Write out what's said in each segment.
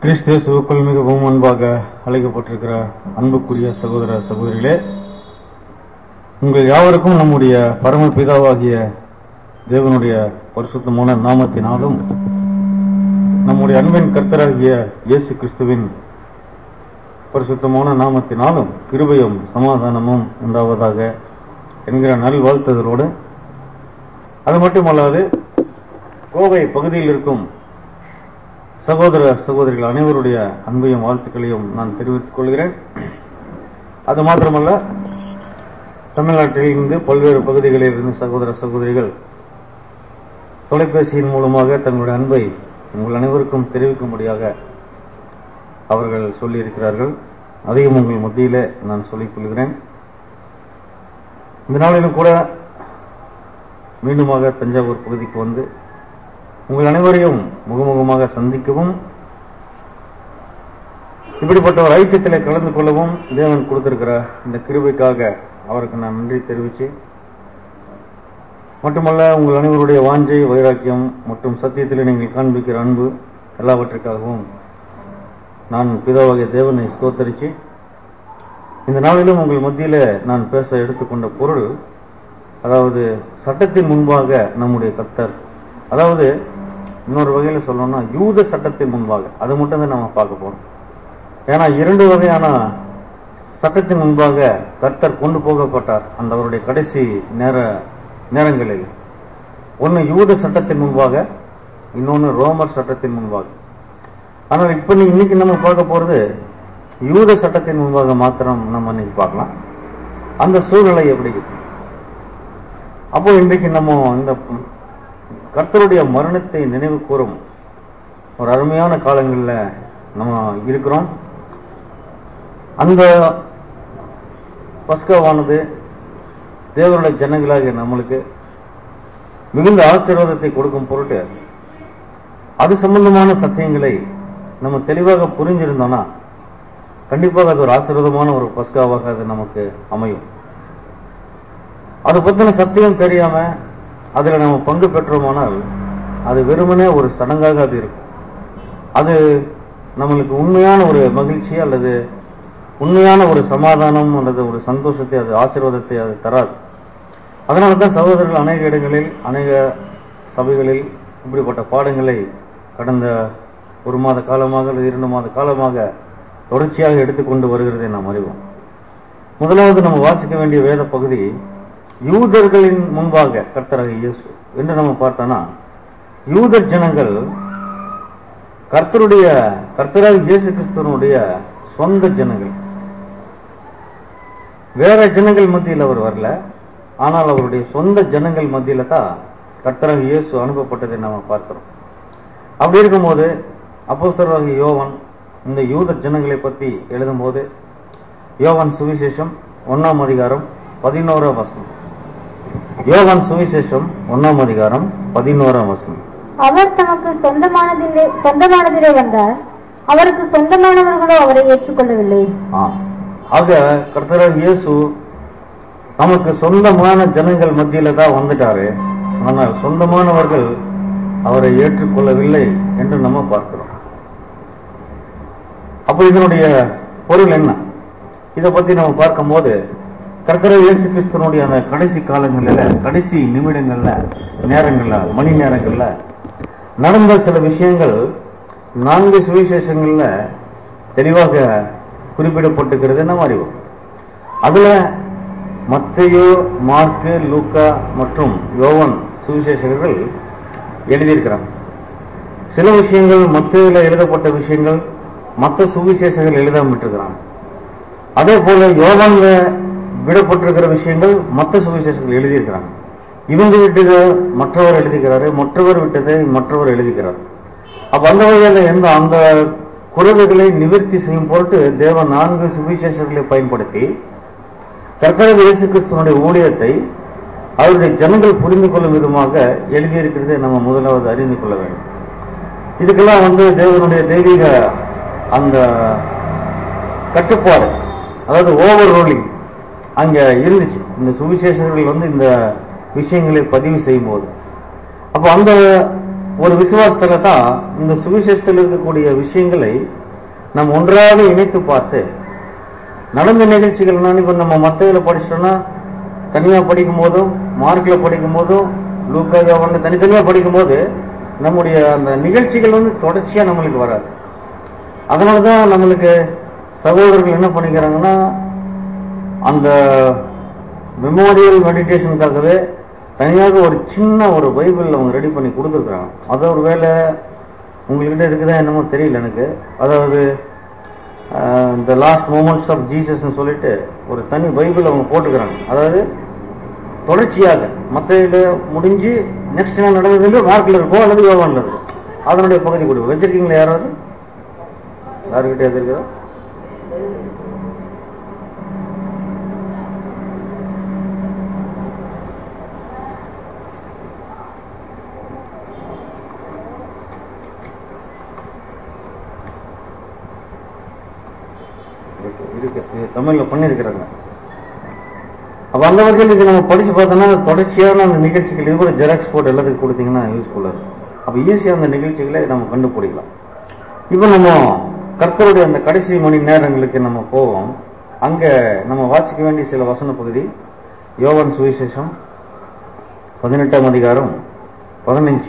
கிறிஸ்து சிவக்குள் மிகவும் அன்பாக அழைக்கப்பட்டிருக்கிற அன்புக்குரிய சகோதர சகோதரிகளே உங்கள் யாவருக்கும் நம்முடைய பரம பிதாவாகிய தேவனுடைய பரிசுத்தமான நாமத்தினாலும் நம்முடைய அன்பின் கர்த்தராகிய இயேசு கிறிஸ்துவின் பரிசுத்தமான நாமத்தினாலும் கிருபையும் சமாதானமும் உண்டாவதாக என்கிற நல்வாழ்த்துதலோடு அது மட்டுமல்லாது கோவை பகுதியில் இருக்கும் சகோதர சகோதரிகள் அனைவருடைய அன்பையும் வாழ்த்துக்களையும் நான் தெரிவித்துக் கொள்கிறேன் அது மாத்திரமல்ல தமிழ்நாட்டில் இருந்து பல்வேறு பகுதிகளில் இருந்து சகோதர சகோதரிகள் தொலைபேசியின் மூலமாக தங்களுடைய அன்பை உங்கள் அனைவருக்கும் தெரிவிக்கும்படியாக அவர்கள் சொல்லியிருக்கிறார்கள் அதையும் உங்கள் மத்தியிலே நான் சொல்லிக் கொள்கிறேன் இந்த நாளிலும் கூட மீண்டுமாக தஞ்சாவூர் பகுதிக்கு வந்து உங்கள் அனைவரையும் முகமுகமாக சந்திக்கவும் இப்படிப்பட்ட ஒரு ஐக்கியத்திலே கலந்து கொள்ளவும் தேவன் கொடுத்திருக்கிற இந்த கிருபைக்காக அவருக்கு நான் நன்றி தெரிவிச்சு மட்டுமல்ல உங்கள் அனைவருடைய வாஞ்சை வைராக்கியம் மற்றும் சத்தியத்தில் நீங்கள் காண்பிக்கிற அன்பு எல்லாவற்றிற்காகவும் நான் பிதாவாகிய தேவனை ஸ்தோத்தரிச்சு இந்த நாளிலும் உங்கள் மத்தியில நான் பேச எடுத்துக்கொண்ட பொருள் அதாவது சட்டத்தின் முன்பாக நம்முடைய கத்தர் அதாவது இன்னொரு வகையில சொல்லணும்னா யூத சட்டத்தின் முன்பாக அது மட்டும் தான் நம்ம பார்க்க போறோம் ஏன்னா இரண்டு வகையான சட்டத்தின் முன்பாக கர்த்தர் கொண்டு போகப்பட்டார் அந்த அவருடைய கடைசி நேர நேரங்களில் ஒன்னு யூத சட்டத்தின் முன்பாக இன்னொன்னு ரோமர் சட்டத்தின் முன்பாக ஆனால் இப்ப நீ இன்னைக்கு நம்ம பார்க்க போறது யூத சட்டத்தின் முன்பாக மாத்திரம் நம்ம இன்னைக்கு பார்க்கலாம் அந்த சூழ்நிலை எப்படி இருக்கு அப்போ இன்றைக்கு நம்ம இந்த கர்த்தருடைய மரணத்தை நினைவு கூறும் ஒரு அருமையான காலங்களில் நம்ம இருக்கிறோம் அந்த பஸ்காவானது தேவனுடைய ஜனங்களாகிய நம்மளுக்கு மிகுந்த ஆசீர்வாதத்தை கொடுக்கும் பொருட்டு அது சம்பந்தமான சத்தியங்களை நம்ம தெளிவாக புரிஞ்சிருந்தோம்னா கண்டிப்பாக அது ஒரு ஆசீர்வாதமான ஒரு பஸ்காவாக அது நமக்கு அமையும் அதை பத்தின சத்தியம் தெரியாம அதுல நம்ம பங்கு பெற்றோமானால் அது வெறுமனே ஒரு சடங்காக அது இருக்கும் அது நம்மளுக்கு உண்மையான ஒரு மகிழ்ச்சி அல்லது உண்மையான ஒரு சமாதானம் அல்லது ஒரு சந்தோஷத்தை அது ஆசீர்வாதத்தை அது தராது அதனால தான் சகோதரர்கள் அநேக இடங்களில் அநேக சபைகளில் இப்படிப்பட்ட பாடங்களை கடந்த ஒரு மாத காலமாக அல்லது இரண்டு மாத காலமாக தொடர்ச்சியாக எடுத்துக்கொண்டு வருகிறதை நாம் அறிவோம் முதலாவது நம்ம வாசிக்க வேண்டிய வேத பகுதி யூதர்களின் முன்பாக கர்த்தராக இயேசு என்று நம்ம பார்த்தோம்னா யூதர் ஜனங்கள் கர்த்தருடைய கர்த்தராக இயேசு கிறிஸ்துவனுடைய சொந்த ஜனங்கள் வேற ஜனங்கள் மத்தியில் அவர் வரல ஆனால் அவருடைய சொந்த ஜனங்கள் மத்தியில தான் கர்த்தராக இயேசு அனுப்பப்பட்டதை நாம பார்க்கிறோம் அப்படி இருக்கும்போது அப்போஸ்தலராகிய யோவன் இந்த யூத ஜனங்களை பத்தி எழுதும்போது யோவன் சுவிசேஷம் ஒன்னாம் அதிகாரம் பதினோராம் வசனம் யோவான் சுவிசேஷம் ஒன்னாம் அதிகாரம் பதினோராம் வசனம் அவர் தமக்கு சொந்தமானதிலே சொந்தமானதிலே வந்தார் அவருக்கு சொந்தமானவர்களோ அவரை ஏற்றுக்கொள்ளவில்லை ஆ. ஆக கர்த்தராக இயேசு நமக்கு சொந்தமான ஜனங்கள் மத்தியில தான் வந்துட்டாரு ஆனால் சொந்தமானவர்கள் அவரை ஏற்றுக்கொள்ளவில்லை என்று நம்ம பார்க்கிறோம் அப்ப இதனுடைய பொருள் என்ன இதை பத்தி நம்ம பார்க்கும்போது கர்த்தர இயேசு கிறிஸ்தனுடைய அந்த கடைசி காலங்கள்ல கடைசி நிமிடங்கள்ல நேரங்கள்ல மணி நேரங்கள்ல நடந்த சில விஷயங்கள் நான்கு சுவிசேஷங்கள்ல தெளிவாக குறிப்பிடப்பட்டிருக்கிறது நம்ம அறிவோம் அதுல மத்தையோ மார்க்கு லூக்கா மற்றும் யோவன் சுவிசேஷகர்கள் எழுதியிருக்கிறாங்க சில விஷயங்கள் மத்தையில எழுதப்பட்ட விஷயங்கள் மற்ற சுவிசேஷங்கள் எழுதாமட்டிருக்கிறாங்க அதே போல யோவான்ல விடப்பட்டிருக்கிற விஷயங்கள் மற்ற சுவிசேஷங்கள் எழுதியிருக்கிறாங்க இவங்க விட்டது மற்றவர் எழுதிக்கிறாரு மற்றவர் விட்டதை மற்றவர் எழுதிக்கிறார் அப்ப அந்த வகையில எந்த அந்த குறைவுகளை நிவர்த்தி செய்யும் பொருட்டு தேவன் நான்கு சுவிசேஷங்களை பயன்படுத்தி கர்த்தரக இயேசு கிறிஸ்துவனுடைய ஊழியத்தை அவருடைய ஜனங்கள் புரிந்து கொள்ளும் விதமாக எழுதியிருக்கிறதை நம்ம முதலாவது அறிந்து கொள்ள வேண்டும் இதுக்கெல்லாம் வந்து தேவனுடைய தெய்வீக அந்த கட்டுப்பாடு அதாவது ஓவர் ரோலிங் அங்க இருந்துச்சு இந்த சுவிசேஷர்கள் வந்து இந்த விஷயங்களை பதிவு செய்யும் போது அப்ப அந்த ஒரு விசுவாசத்துல தான் இந்த சுவிசேஷத்தில் இருக்கக்கூடிய விஷயங்களை நாம் ஒன்றாக இணைத்து பார்த்து நடந்த நிகழ்ச்சிகள் நான் இப்ப நம்ம மத்தையில படிச்சிட்டோம்னா தனியா படிக்கும் போதும் மார்க்ல படிக்கும் போதும் லூக்கா யோவான்ல தனித்தனியா படிக்கும் போது நம்முடைய அந்த நிகழ்ச்சிகள் வந்து தொடர்ச்சியா நம்மளுக்கு வராது அதனாலதான் நம்மளுக்கு சகோதரர்கள் என்ன பண்ணிக்கிறாங்கன்னா அந்த மெமோரியல் மெடிடேஷனுக்காகவே தனியாக ஒரு சின்ன ஒரு பைபிள் அவங்க ரெடி பண்ணி கொடுத்துருக்காங்க அது ஒரு வேலை உங்ககிட்ட இருக்குதா என்னமோ தெரியல எனக்கு அதாவது இந்த லாஸ்ட் மூமெண்ட்ஸ் ஆஃப் ஜீசஸ் சொல்லிட்டு ஒரு தனி பைபிள் அவங்க போட்டுக்கிறாங்க அதாவது தொடர்ச்சியாக மற்ற இது முடிஞ்சு நெக்ஸ்ட் என்ன நடந்தது மார்க்ல இருக்கும் அல்லது யோகான்ல இருக்கும் அதனுடைய பகுதி கொடுக்கும் வச்சிருக்கீங்களா யாராவது யாருக்கிட்ட எது இருக்குதா இருக்கு, இருக்கு. இது தமிழ்ல பண்ணிருக்கிறாங்க அப்ப அந்த வகையில் இது நம்ம படிச்சு பார்த்தோம்னா தொடர்ச்சியான அந்த நிகழ்ச்சிகள் இது கூட ஜெராக்ஸ் போட்டு எல்லாத்துக்கும் கொடுத்தீங்கன்னா யூஸ்ஃபுல்லா இருக்கும் அப்ப ஈஸியா அந்த நிகழ்ச்சிகளை நம்ம கண்டுபிடிக்கலாம் இப்ப நம்ம கர்த்தருடைய அந்த கடைசி மணி நேரங்களுக்கு நம்ம போவோம் அங்க நம்ம வாசிக்க வேண்டிய சில வசன பகுதி யோவான் சுவிசேஷம் பதினெட்டாம் அதிகாரம் பதினஞ்சு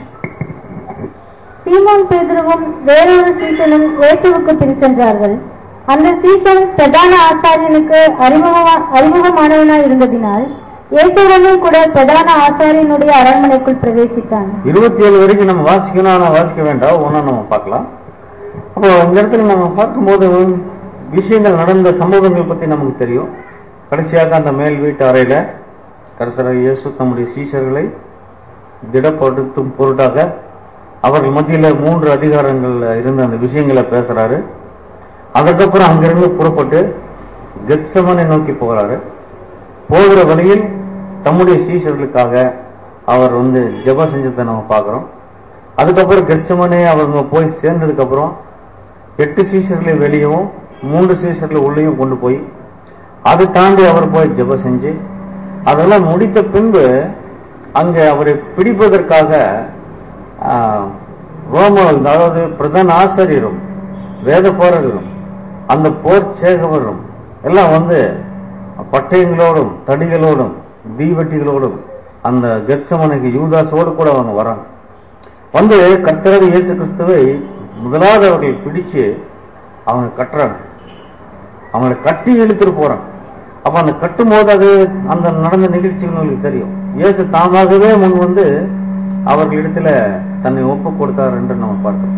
சீமோன் பேதுருவும் வேறொரு சீஷனும் இயேசுவுக்கு பின் சென்றார்கள் அந்த சீஷன் பிரதான ஆசாரியனுக்கு அறிமுகமா அறிமுகமானவனாய் இருந்ததினால் இயேசுவுடனே கூட பிரதான ஆசாரியனுடைய அரண்மனைக்குள் பிரவேசித்தான் இருபத்தி ஏழு வரைக்கும் நம்ம வாசிக்கணும் ஆனா வாசிக்க வேண்டாம் ஒன்னா நம்ம பார்க்கலாம் அப்போ இந்த இடத்துல நம்ம பார்க்கும்போது விஷயங்கள் நடந்த சம்பவங்கள் பத்தி நமக்கு தெரியும் கடைசியாக அந்த மேல் வீட்டு அறையில கர்த்தர் இயேசு தம்முடைய சீஷர்களை திடப்படுத்தும் பொருட்டாக அவர்கள் மத்தியில மூன்று அதிகாரங்கள் இருந்த அந்த விஷயங்களை பேசுறாரு அதுக்கப்புறம் அங்கிருந்து புறப்பட்டு கெத்சமனை நோக்கி போகிறாரு போகிற வழியில் தம்முடைய சீஷர்களுக்காக அவர் வந்து ஜெபம் செஞ்சதை நம்ம பார்க்கிறோம் அதுக்கப்புறம் கெட்சமனே அவங்க போய் சேர்ந்ததுக்கு அப்புறம் எட்டு சீஷர்களை வெளியவும் மூன்று சீஷர்களை உள்ளேயும் கொண்டு போய் அதை தாண்டி அவர் போய் ஜெபம் செஞ்சு அதெல்லாம் முடித்த பின்பு அங்க அவரை பிடிப்பதற்காக ஆஹ், ரோம அதாவது பிரதான ஆசிரியரும் வேத போரர்களும் அந்த போர் சேகவரும் எல்லாம் வந்து பட்டயங்களோடும் தடிகளோடும் தீவெட்டிகளோடும் அந்த கெட்சமனைக்கு யூதாஸோடு கூட அவங்க வராங்க வந்து கர்த்தரது இயேசு கிறிஸ்துவை முதலாவது அவர்கள் பிடிச்சு அவங்க கட்டுறாங்க அவங்களை கட்டி இழுத்துட்டு போறாங்க அப்ப அந்த கட்டும் போது அது அந்த நடந்த நிகழ்ச்சிகள் உங்களுக்கு தெரியும் இயேசு தாமாகவே முன் வந்து அவர்களிடத்துல தன்னை ஒப்பு கொடுத்தார் என்று நம்ம பார்க்கிறோம்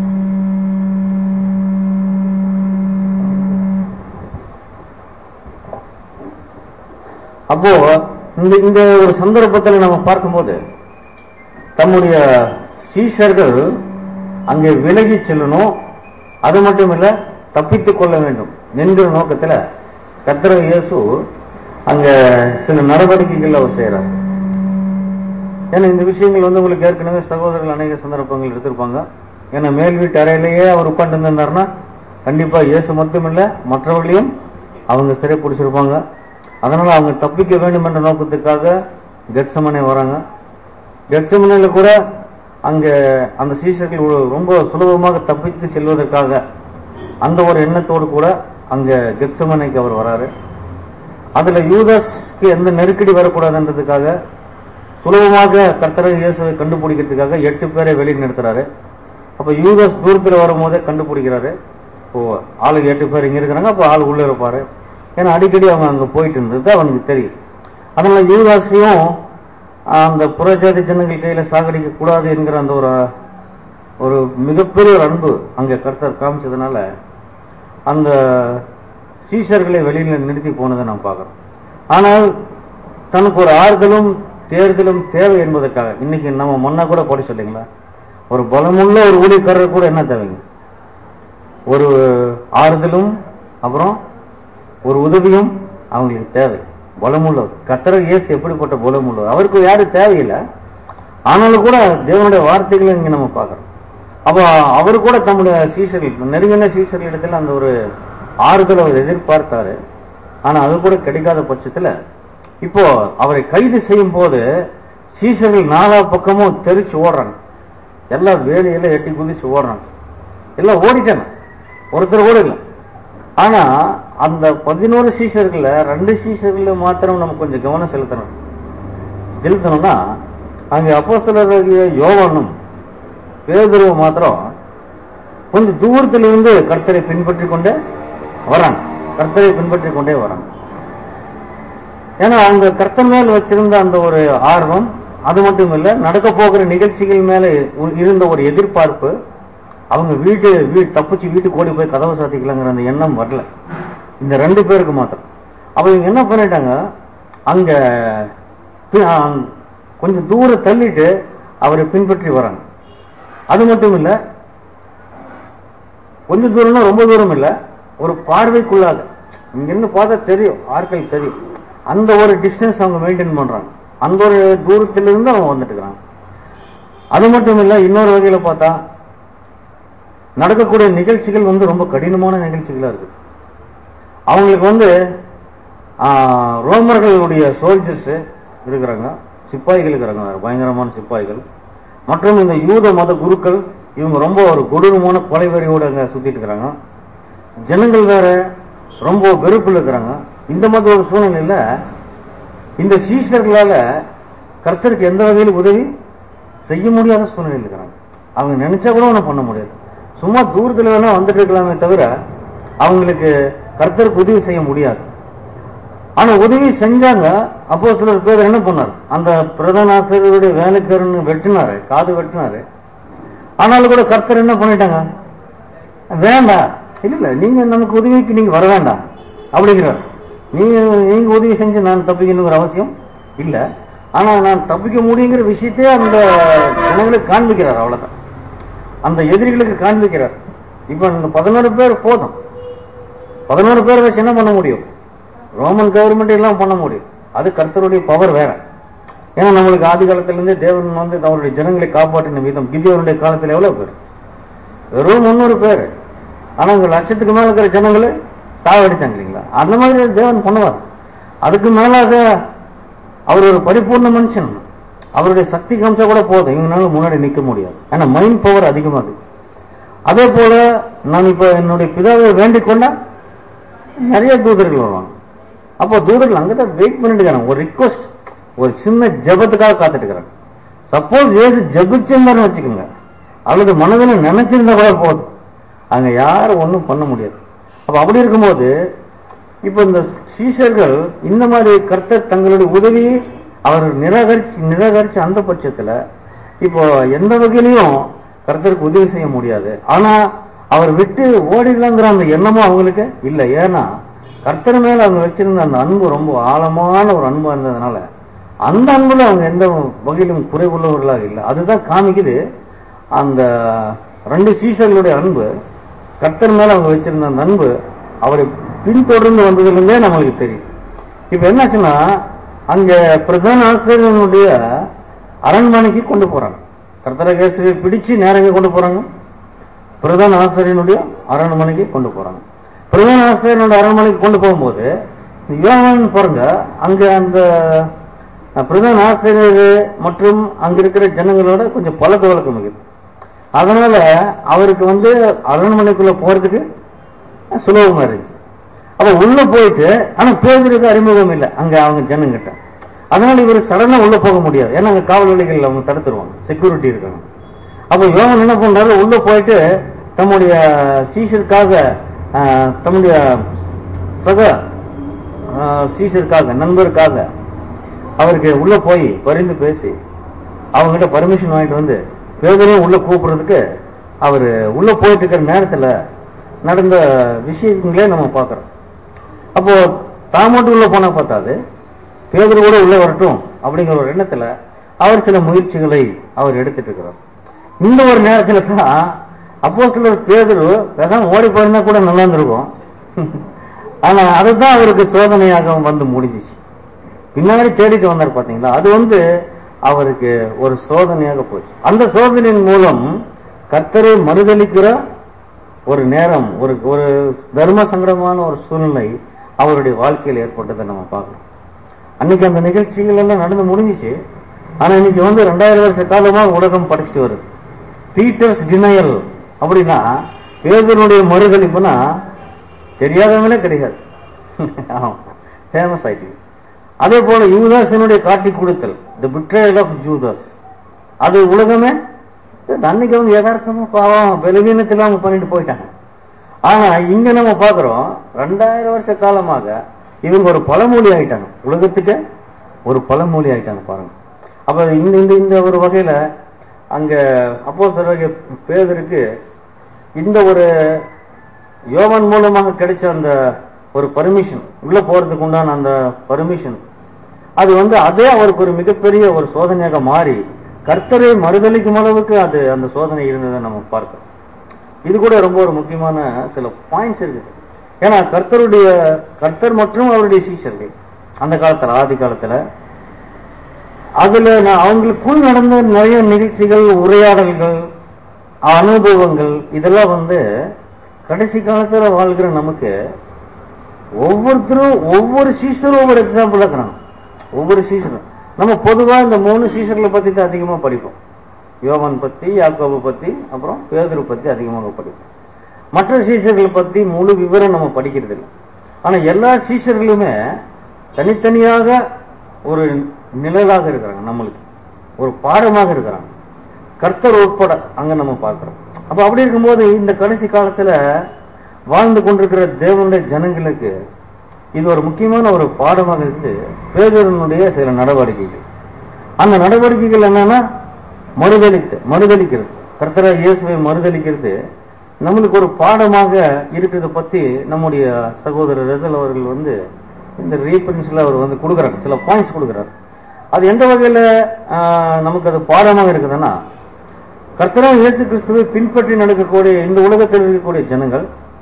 அப்போ இந்த இந்த ஒரு சந்தர்ப்பத்தில் நம்ம பார்க்கும்போது தம்முடைய சீஷர்கள் அங்கே விலகி செல்லணும் அது மட்டும் இல்ல தப்பித்துக் கொள்ள வேண்டும் என்கிற நோக்கத்துல கத்திர இயேசு அங்க சில நடவடிக்கைகள் அவர் செய்யறார் ஏன்னா இந்த விஷயங்கள் வந்து உங்களுக்கு ஏற்கனவே சகோதரர்கள் அநேக சந்தர்ப்பங்கள் எடுத்திருப்பாங்க ஏன்னா மேல் வீட்டு அறையிலேயே அவர் உட்கார்ந்து இருந்தாருன்னா கண்டிப்பா இயேசு மட்டுமில்ல மற்றவர்களையும் அவங்க சிறை பிடிச்சிருப்பாங்க அதனால அவங்க தப்பிக்க வேண்டும் என்ற நோக்கத்துக்காக கெட்சமனே வராங்க கெட்சமனையில கூட அங்க அந்த சீசர்கள் ஒரு- ரொம்ப சுலபமாக தப்பித்து செல்வதற்காக அந்த ஒரு எண்ணத்தோடு கூட அங்க கெட்சமனைக்கு அவர் வராரு அதுல யூதாஸ்க்கு எந்த நெருக்கடி வரக்கூடாதுன்றதுக்காக சுலபமாக கர்த்தரை இயேசுவை கண்டுபிடிக்கிறதுக்காக எட்டு பேரை வெளியே நிறுத்துறாரு அப்ப யூதாஸ் தூரத்துல வரும்போதே கண்டுபிடிக்கிறாரு ஓ ஆளுக்கு எட்டு பேர் இங்க இருக்கிறாங்க அப்ப ஆள் உள்ள இருப்பாரு ஏன்னா அடிக்கடி அவங்க அங்க போயிட்டு இருந்தது அவனுக்கு தெரியும் அதனால யூதாஸையும் அந்த புறஜாதி ஜனங்கள் கையில சாகடிக்க கூடாது என்கிற அந்த ஒரு ஒரு மிகப்பெரிய ஒரு அன்பு அங்க கர்த்தர் காமிச்சதுனால அந்த சீஷர்களை வெளியில நிறுத்தி போனதை நாம் பார்க்கிறோம் ஆனால் தனக்கு ஒரு ஆறுதலும் தேர்தலும் தேவை என்பதற்காக இன்னைக்கு நம்ம முன்ன கூட போட சொல்லிங்களா ஒரு பலமுள்ள ஒரு ஊழியக்காரர் கூட என்ன தேவைங்க ஒரு ஆறுதலும் அப்புறம் ஒரு உதவியும் அவங்களுக்கு தேவை பலமுள்ளவர் கத்தர இயேசு எப்படிப்பட்ட பலமுள்ளவர் அவருக்கு யாரும் தேவையில்லை ஆனாலும் கூட தேவனுடைய வார்த்தைகளை இங்க நம்ம பார்க்கிறோம் அப்ப அவர் கூட தம்முடைய சீசர்கள் நெருங்கின சீசர்கள் இடத்துல அந்த ஒரு ஆறுதல் அவர் எதிர்பார்த்தாரு ஆனா அது கூட கிடைக்காத பட்சத்துல இப்போ அவரை கைது செய்யும் போது சீசர்கள் நாலா பக்கமும் தெரிச்சு ஓடுறாங்க எல்லாம் வேலையில எட்டி குதிச்சு ஓடுறாங்க எல்லாம் ஓடிட்டாங்க ஒருத்தர் கூட இல்லை ஆனா அந்த பதினோரு சீசர்கள்ல ரெண்டு சீசர்கள்ல மாத்திரம் நம்ம கொஞ்சம் கவனம் செலுத்தணும் செலுத்தணும்னா அங்க அப்போஸ்தலராகிய யோவானும் பேதுருவ மாத்திரம் கொஞ்சம் தூரத்தில் இருந்து கர்த்தரை பின்பற்றி கொண்டே வராங்க கர்த்தரை பின்பற்றி கொண்டே வராங்க ஏன்னா அவங்க கர்த்தர் மேல் வச்சிருந்த அந்த ஒரு ஆர்வம் அது மட்டும் இல்ல நடக்க போகிற நிகழ்ச்சிகள் மேல இருந்த ஒரு எதிர்பார்ப்பு அவங்க வீட்டு வீடு தப்பிச்சு வீட்டுக்கு ஓடி போய் கதவை சாத்திக்கலாங்கிற அந்த எண்ணம் வரல இந்த ரெண்டு பேருக்கு மாத்திரம் அப்ப இவங்க என்ன பண்ணிட்டாங்க அங்க பி- ஆ, கொஞ்சம் தூரம் தள்ளிட்டு அவரை பின்பற்றி வராங்க அது மட்டும் இல்ல கொஞ்சம் தூரம்னா ரொம்ப தூரம் இல்ல ஒரு பார்வைக்குள்ளாக இங்க இருந்து பார்த்தா தெரியும் ஆட்கள் தெரியும் அந்த ஒரு டிஸ்டன்ஸ் அவங்க மெயின்டைன் பண்றாங்க அந்த ஒரு தூரத்திலிருந்து அவங்க வந்துட்டு இருக்காங்க அது மட்டும் இல்ல இன்னொரு வகையில பார்த்தா நடக்கக்கூடிய நிகழ்ச்சிகள் வந்து ரொம்ப கடினமான நிகழ்ச்சிகளா இருக்கு அவங்களுக்கு வந்து ஆ, ரோமர்களுடைய சோல்ஜர்ஸ் இருக்கிறாங்க சிப்பாய்கள் இருக்கிறாங்க பயங்கரமான சிப்பாய்கள் மற்றும் இந்த யூத மத குருக்கள் இவங்க ரொம்ப ஒரு கொடூரமான கொலைவெறியோட அங்க சுத்திட்டு இருக்கிறாங்க ஜனங்கள் வேற ரொம்ப வெறுப்புல இருக்கிறாங்க இந்த மாதிரி ஒரு சூழ்நிலையில இந்த சீஷர்களால கர்த்தருக்கு எந்த வகையில் உதவி செய்ய முடியாத சூழ்நிலையில் இருக்கிறாங்க அவங்க நினைச்சா கூட ஒன்றும் பண்ண முடியாது சும்மா தூரத்துல வேணா வந்துட்டு இருக்கலாமே தவிர அவங்களுக்கு கர்த்தருக்கு உதவி செய்ய முடியாது ஆனா உதவி செஞ்சாங்க அப்போ சிலர் பேர் என்ன பண்ணார் அந்த பிரதான ஆசிரியருடைய வேலைக்காரன்னு வெட்டினாரு காது வெட்டினாரு ஆனாலும் கூட கர்த்தர் என்ன பண்ணிட்டாங்க வேண்டாம் இல்ல இல்ல நீங்க நமக்கு உதவிக்கு நீங்க வர வேண்டாம் அப்படிங்கிறார் நீங்க நீங்க உதவி செஞ்சு நான் தப்பிக்கணுங்கிற அவசியம் இல்ல ஆனா நான் தப்பிக்க முடியுங்கிற விஷயத்தையே அந்த ஜனங்களுக்கு காண்பிக்கிறார் அவ்வளவுதான் அந்த எதிரிகளுக்கு காண்பிக்கிறார் இப்ப இந்த பதினோரு பேர் போதும் பதினோரு பேர் வச்சு என்ன பண்ண முடியும் ரோமன் கவர்மெண்ட் எல்லாம் பண்ண முடியும் அது கர்த்தருடைய பவர் வேற ஏன்னா நம்மளுக்கு ஆதி காலத்துல இருந்தே தேவன் வந்து அவருடைய ஜனங்களை காப்பாற்றின விதம் கிதியோருடைய காலத்துல எவ்வளவு பேர் வெறும் முன்னூறு பேர் ஆனா இங்க லட்சத்துக்கு மேல இருக்கிற ஜனங்களை சாவடிச்சாங்க இல்லைங்களா அந்த மாதிரி தேவன் பண்ணுவார் அதுக்கு மேலாக அவர் ஒரு பரிபூர்ண மனுஷன் அவருடைய சக்தி காமிச்சா கூட போதும் இவங்களால முன்னாடி நிக்க முடியாது ஏன்னா மைண்ட் பவர் அதிகமா இருக்கு அதே போல நான் இப்ப என்னுடைய பிதாவை வேண்டிக் கொண்டா நிறைய தூதர்கள் வருவாங்க அப்போ தூதர்கள் அங்கதான் வெயிட் பண்ணிட்டு இருக்காங்க ஒரு ரிக்வஸ்ட் ஒரு சின்ன ஜெபத்துக்காக காத்துட்டு இருக்கிறாங்க சப்போஸ் ஏசு ஜெபிச்சிருந்தாருன்னு வச்சுக்கோங்க அல்லது மனதில் நினைச்சிருந்தா கூட போதும் அங்க யாரும் ஒண்ணும் பண்ண முடியாது அப்ப அப்படி இருக்கும்போது இப்ப இந்த சீஷர்கள் இந்த மாதிரி கர்த்தர் தங்களுடைய உதவியை அவர் நிராகரிச்சு நிராகரிச்ச அந்த பட்சத்துல இப்போ எந்த வகையிலையும் கர்த்தருக்கு உதவி செய்ய முடியாது ஆனா அவர் விட்டு ஓடிடலாங்கிற அந்த எண்ணமும் அவங்களுக்கு இல்ல ஏன்னா கர்த்தர் மேல அவங்க வச்சிருந்த அந்த அன்பு ரொம்ப ஆழமான ஒரு அன்பா இருந்ததுனால அந்த அன்புல அவங்க எந்த வகையிலும் குறைவுள்ளவர்களாக இல்லை அதுதான் காமிக்குது அந்த ரெண்டு சீஷர்களுடைய அன்பு கர்த்தர் மேல அவங்க வச்சிருந்த அந்த அன்பு அவரை பின்தொடர்ந்து வந்ததிலிருந்தே நம்மளுக்கு தெரியும் இப்ப என்னாச்சுன்னா அங்க பிரதான ஆசிரியனுடைய அரண்மனைக்கு கொண்டு போறாங்க கர்த்தர கேசுவை பிடிச்சு நேரங்க கொண்டு போறாங்க பிரதான ஆசிரியனுடைய அரண்மனைக்கு கொண்டு போறாங்க பிரதான ஆசிரியனுடைய அரண்மனைக்கு கொண்டு போகும்போது யோவான் பாருங்க அங்க அந்த அஹ், பிரதான ஆசிரியர் மற்றும் அங்க இருக்கிற ஜனங்களோட கொஞ்சம் பழக்க வழக்கம் இருக்குது அதனால அவருக்கு வந்து அரண்மனைக்குள்ள போறதுக்கு சுலபமா இருந்துச்சு அப்ப உள்ள போயிட்டு ஆனா பேருக்கு அறிமுகம் இல்லை அங்க அவங்க ஜனங்கிட்ட அதனால இவர் சடனா உள்ள போக முடியாது ஏன்னா அங்க காவல்நிலைகள் அவங்க தடுத்துருவாங்க செக்யூரிட்டி இருக்காங்க அப்ப யோகன் என்ன பண்றாரு உள்ள போயிட்டு தம்முடைய சீஷருக்காக ஆஹ், தம்முடைய சக ஆஹ், சீஷருக்காக நண்பருக்காக அவருக்கு உள்ள போய் பரிந்து பேசி அவங்க கிட்ட பர்மிஷன் வாங்கிட்டு வந்து பேதரையும் உள்ள கூப்பிடுறதுக்கு அவரு உள்ள போயிட்டு இருக்கிற நேரத்துல நடந்த விஷயங்களே நம்ம பார்க்கிறோம் அப்போ தான் மட்டும் உள்ள போனா பார்த்தாது பேதர் கூட உள்ள வரட்டும் அப்படிங்கிற ஒரு எண்ணத்துல அவர் சில முயற்சிகளை அவர் எடுத்துட்டு இருக்கிறார் இந்த ஒரு நேரத்துல தான் அப்போ சிலர் பேதரு பேசாம ஓடி போயிருந்தா கூட நல்லா இருந்திருக்கும் ஆனா அதுதான் அவருக்கு சோதனையாக வந்து முடிஞ்சிச்சு பின்னாடி தேடிட்டு வந்தார் பாத்தீங்களா அது வந்து அவருக்கு ஒரு சோதனையாக போச்சு அந்த சோதனையின் மூலம் கர்த்தரை மறுதளிக்கிற ஒரு நேரம் ஒரு ஒரு தர்ம சங்கடமான ஒரு சூழ்நிலை அவருடைய வாழ்க்கையில் ஏற்பட்டதை நம்ம பார்க்கிறோம் அன்னைக்கு அந்த நிகழ்ச்சிகள் எல்லாம் நடந்து முடிஞ்சிச்சு ஆனா இன்னைக்கு வந்து ரெண்டாயிரம் வருஷ காலமா உலகம் படிச்சுட்டு வருது பீட்டர்ஸ் டினையல் அப்படின்னா பேதனுடைய மறுதளிப்புனா தெரியாதவங்களே கிடையாது ஃபேமஸ் ஆயிட்டு அதே போல யூதாசனுடைய காட்டி கொடுத்தல் தி பிட்ரேல் ஆஃப் ஜூதாஸ் அது உலகமே இது அன்னைக்கு அவங்க யதார்த்தமா பாவம் பலவீனத்தில் அவங்க பண்ணிட்டு போயிட்டாங்க ஆனா இங்க நம்ம பாக்குறோம் ரெண்டாயிரம் வருஷ காலமாக இவங்க ஒரு பழமொழி ஆயிட்டாங்க உலகத்துக்கு ஒரு பழமொழி ஆயிட்டாங்க பாருங்க அப்ப இந்த இந்த இந்த ஒரு வகையில அங்க அப்போ பேதருக்கு இந்த ஒரு யோவான் மூலமாக கிடைச்ச அந்த ஒரு பர்மிஷன் உள்ள போறதுக்கு உண்டான அந்த பர்மிஷன் அது வந்து அதே அவருக்கு ஒரு மிகப்பெரிய ஒரு சோதனையாக மாறி கர்த்தரை மறுதளிக்கும் அளவுக்கு அது அந்த சோதனை இருந்ததை நம்ம பார்க்கிறோம் இது கூட ரொம்ப ஒரு முக்கியமான சில பாயிண்ட்ஸ் இருக்குது ஏன்னா கர்த்தருடைய கர்த்தர் மற்றும் அவருடைய சீஷர்கள் அந்த காலத்துல ஆதி காலத்துல அதுல நான் அவங்களுக்குள் நடந்த நிறைய நிகழ்ச்சிகள் உரையாடல்கள் அனுபவங்கள் இதெல்லாம் வந்து கடைசி காலத்துல வாழ்கிற நமக்கு ஒவ்வொருத்தரும் ஒவ்வொரு சீசரும் ஒவ்வொரு எக்ஸாம்பிள் இருக்கிறாங்க ஒவ்வொரு சீசரும் நம்ம பொதுவா இந்த மூணு சீசர்களை பத்தி தான் அதிகமா படிப்போம் யோவான் பத்தி யாக்கோபு பத்தி அப்புறம் பேதுரு பத்தி அதிகமாக படிப்போம் மற்ற சீசர்களை பத்தி முழு விவரம் நம்ம படிக்கிறது இல்லை ஆனா எல்லா சீசர்களுமே தனித்தனியாக ஒரு நிழலாக இருக்கிறாங்க நம்மளுக்கு ஒரு பாடமாக இருக்கிறாங்க கர்த்தர் உட்பட அங்க நம்ம பார்க்கிறோம் அப்ப அப்படி இருக்கும்போது இந்த கடைசி காலத்துல வாழ்ந்து கொண்டிருக்கிற தேவனுடைய ஜனங்களுக்கு இது ஒரு முக்கியமான ஒரு பாடமாக இருந்து பேதனுடைய சில நடவடிக்கைகள் அந்த நடவடிக்கைகள் என்னன்னா மறுதளித்து மறுதளிக்கிறது கர்த்தரா இயேசுவை மறுதளிக்கிறது நம்மளுக்கு ஒரு பாடமாக இருக்கிறத பத்தி நம்முடைய சகோதரர் ரசல் அவர்கள் வந்து இந்த ரீபரன்ஸ்ல அவர் வந்து கொடுக்குறாரு சில பாயிண்ட்ஸ் கொடுக்குறாரு அது எந்த வகையில ஆஹ், நமக்கு அது பாடமாக இருக்குதுன்னா கர்த்தரா இயேசு கிறிஸ்துவை பின்பற்றி நடக்கக்கூடிய இந்த உலகத்தில் இருக்கக்கூடிய ஜனங்கள்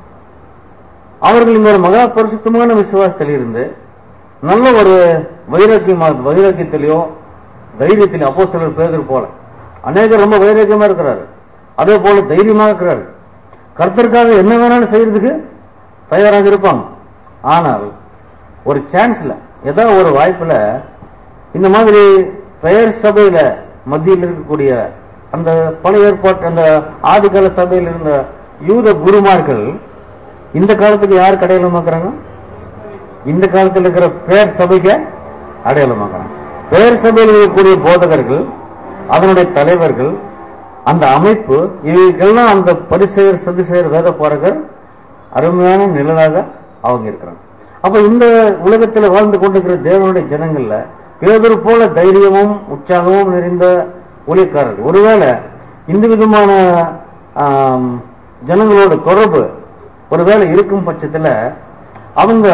அவர்கள் இந்த ஒரு மகா பரிசுத்தமான விசுவாசத்தில் இருந்து நல்ல ஒரு வைராக்கியமா வைராக்கியத்திலேயோ தைரியத்திலேயோ அப்போ சிலர் பேதர் போல அநேகர் ரொம்ப வைராக்கியமா இருக்கிறாரு அதே போல தைரியமா இருக்கிறாரு கர்த்தருக்காக என்ன வேணாலும் செய்யறதுக்கு தயாராக இருப்பாங்க ஆனால் ஒரு சான்ஸ்ல ஏதோ ஒரு வாய்ப்புல இந்த மாதிரி பெயர் சபையில மத்தியில் இருக்கக்கூடிய அந்த பழைய ஏற்பாட்டு அந்த ஆதிகால சபையில் இருந்த யூத குருமார்கள் இந்த காலத்துக்கு யார் அடையாளமாக்குறாங்க இந்த காலத்தில் இருக்கிற பேர் சபைக்கு அடையாளமாக்குறாங்க பேர் சபையில் இருக்கக்கூடிய போதகர்கள் அதனுடைய தலைவர்கள் அந்த அமைப்பு இவைகள்லாம் அந்த பரிசெயர் சதுசெயர் வேத போறகர் அருமையான நிழலாக அவங்க இருக்கிறாங்க அப்ப இந்த உலகத்தில் வாழ்ந்து கொண்டிருக்கிற தேவனுடைய ஜனங்கள்ல பேதர் போல தைரியமும் உற்சாகமும் நிறைந்த ஊழியக்காரர்கள் ஒருவேளை இந்த விதமான ஆம், ஜனங்களோட தொடர்பு ஒருவேளை இருக்கும் பட்சத்துல அவங்க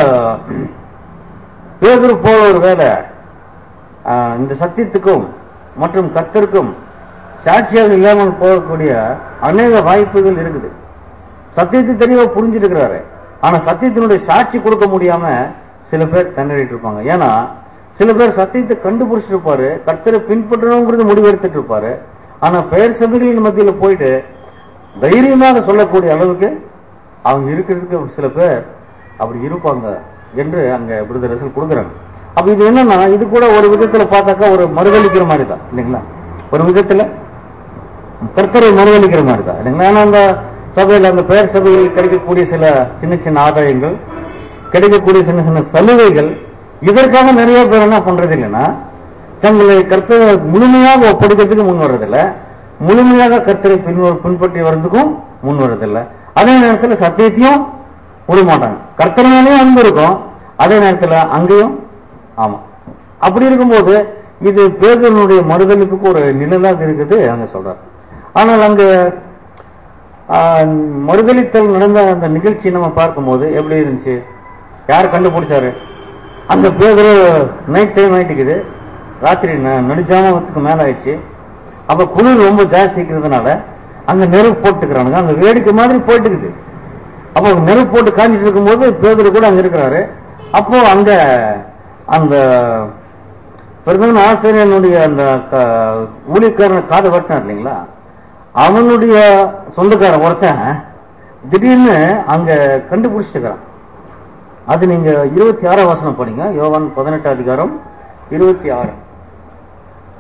பேதர் போல ஒருவேளை ஆஹ், இந்த சத்தியத்துக்கும் மற்றும் கர்த்தருக்கும் சாட்சியாக இல்லாமல் போகக்கூடிய அநேக வாய்ப்புகள் இருக்குது சத்தியத்தை தெளிவா புரிஞ்சுட்டு இருக்கிறாரு ஆனா சத்தியத்தினுடைய சாட்சி கொடுக்க முடியாம சில பேர் திணறிட்டு இருப்பாங்க ஏன்னா சில பேர் சத்தியத்தை கண்டுபிடிச்சிட்டு இருப்பாரு கர்த்தரை பின்பற்றணுங்கிறது முடிவெடுத்துட்டு இருப்பாரு ஆனா பெயர் சபைகளின் மத்தியில போயிட்டு தைரியமாக சொல்லக்கூடிய அளவுக்கு அவங்க இருக்கிறதுக்கு சில பேர் அப்படி இருப்பாங்க என்று அங்க விடுதலை ரசல் கொடுக்குறாங்க அப்ப இது என்னன்னா இது கூட ஒரு விதத்துல பார்த்தாக்கா ஒரு மறுதளிக்கிற மாதிரி தான் இல்லைங்களா ஒரு விதத்துல கர்த்தரை மறுதளிக்கிற மாதிரி தான் இல்லைங்களா ஏன்னா அந்த சபையில் அந்த பெயர் சபையில் கிடைக்கக்கூடிய சில சின்ன சின்ன ஆதாயங்கள் கிடைக்கக்கூடிய சின்ன சின்ன சலுகைகள் இதற்காக நிறைய பேர் என்ன பண்றது இல்லைன்னா தங்களை கர்த்தரை முழுமையாக ஒப்படைக்கிறதுக்கு முன் வர்றதில்ல முழுமையாக கர்த்தரை பின் பின்பற்றி வர்றதுக்கும் முன் வர்றதில்ல அதே நேரத்தில் சத்தியத்தையும் விட மாட்டாங்க கர்த்தர் மேலேயும் அன்பு இருக்கும் அதே நேரத்தில் அங்கேயும் ஆமா அப்படி இருக்கும்போது இது பேதனுடைய மறுதளிப்புக்கு ஒரு நிழலாக இருக்குது அங்க சொல்றாரு ஆனால் அங்க ஆஹ், மறுதளித்தல் நடந்த அந்த நிகழ்ச்சி நம்ம பார்க்கும்போது எப்படி இருந்துச்சு யார் கண்டுபிடிச்சாரு அந்த பேதர் நைட் டைம் ஆயிட்டுக்குது ராத்திரி ந- நடுஜாமத்துக்கு மேல ஆயிடுச்சு அப்ப குளிர் ரொம்ப ஜாஸ்தி இருக்கிறதுனால அங்க நெருப்பு போட்டுக்கிறானுங்க அங்க வேடிக்கை மாதிரி போயிட்டுக்குது அப்போ நெருப்பு போட்டு காஞ்சிட்டு இருக்கும்போது பேதர் கூட அங்க இருக்கிறாரு அப்போ அங்க அந்த பிரதம ஆசிரியனுடைய அந்த க- ஊழியக்காரன் காதை வெட்டினார் இல்லைங்களா அவனுடைய சொந்தக்காரன் ஒருத்தன் திடீர்னு அங்க கண்டுபிடிச்சிட்டுக்கிறான் அது நீங்க இருபத்தி ஆறாம் வசனம் படிங்க யோவான் பதினெட்டு அதிகாரம் இருபத்தி ஆறு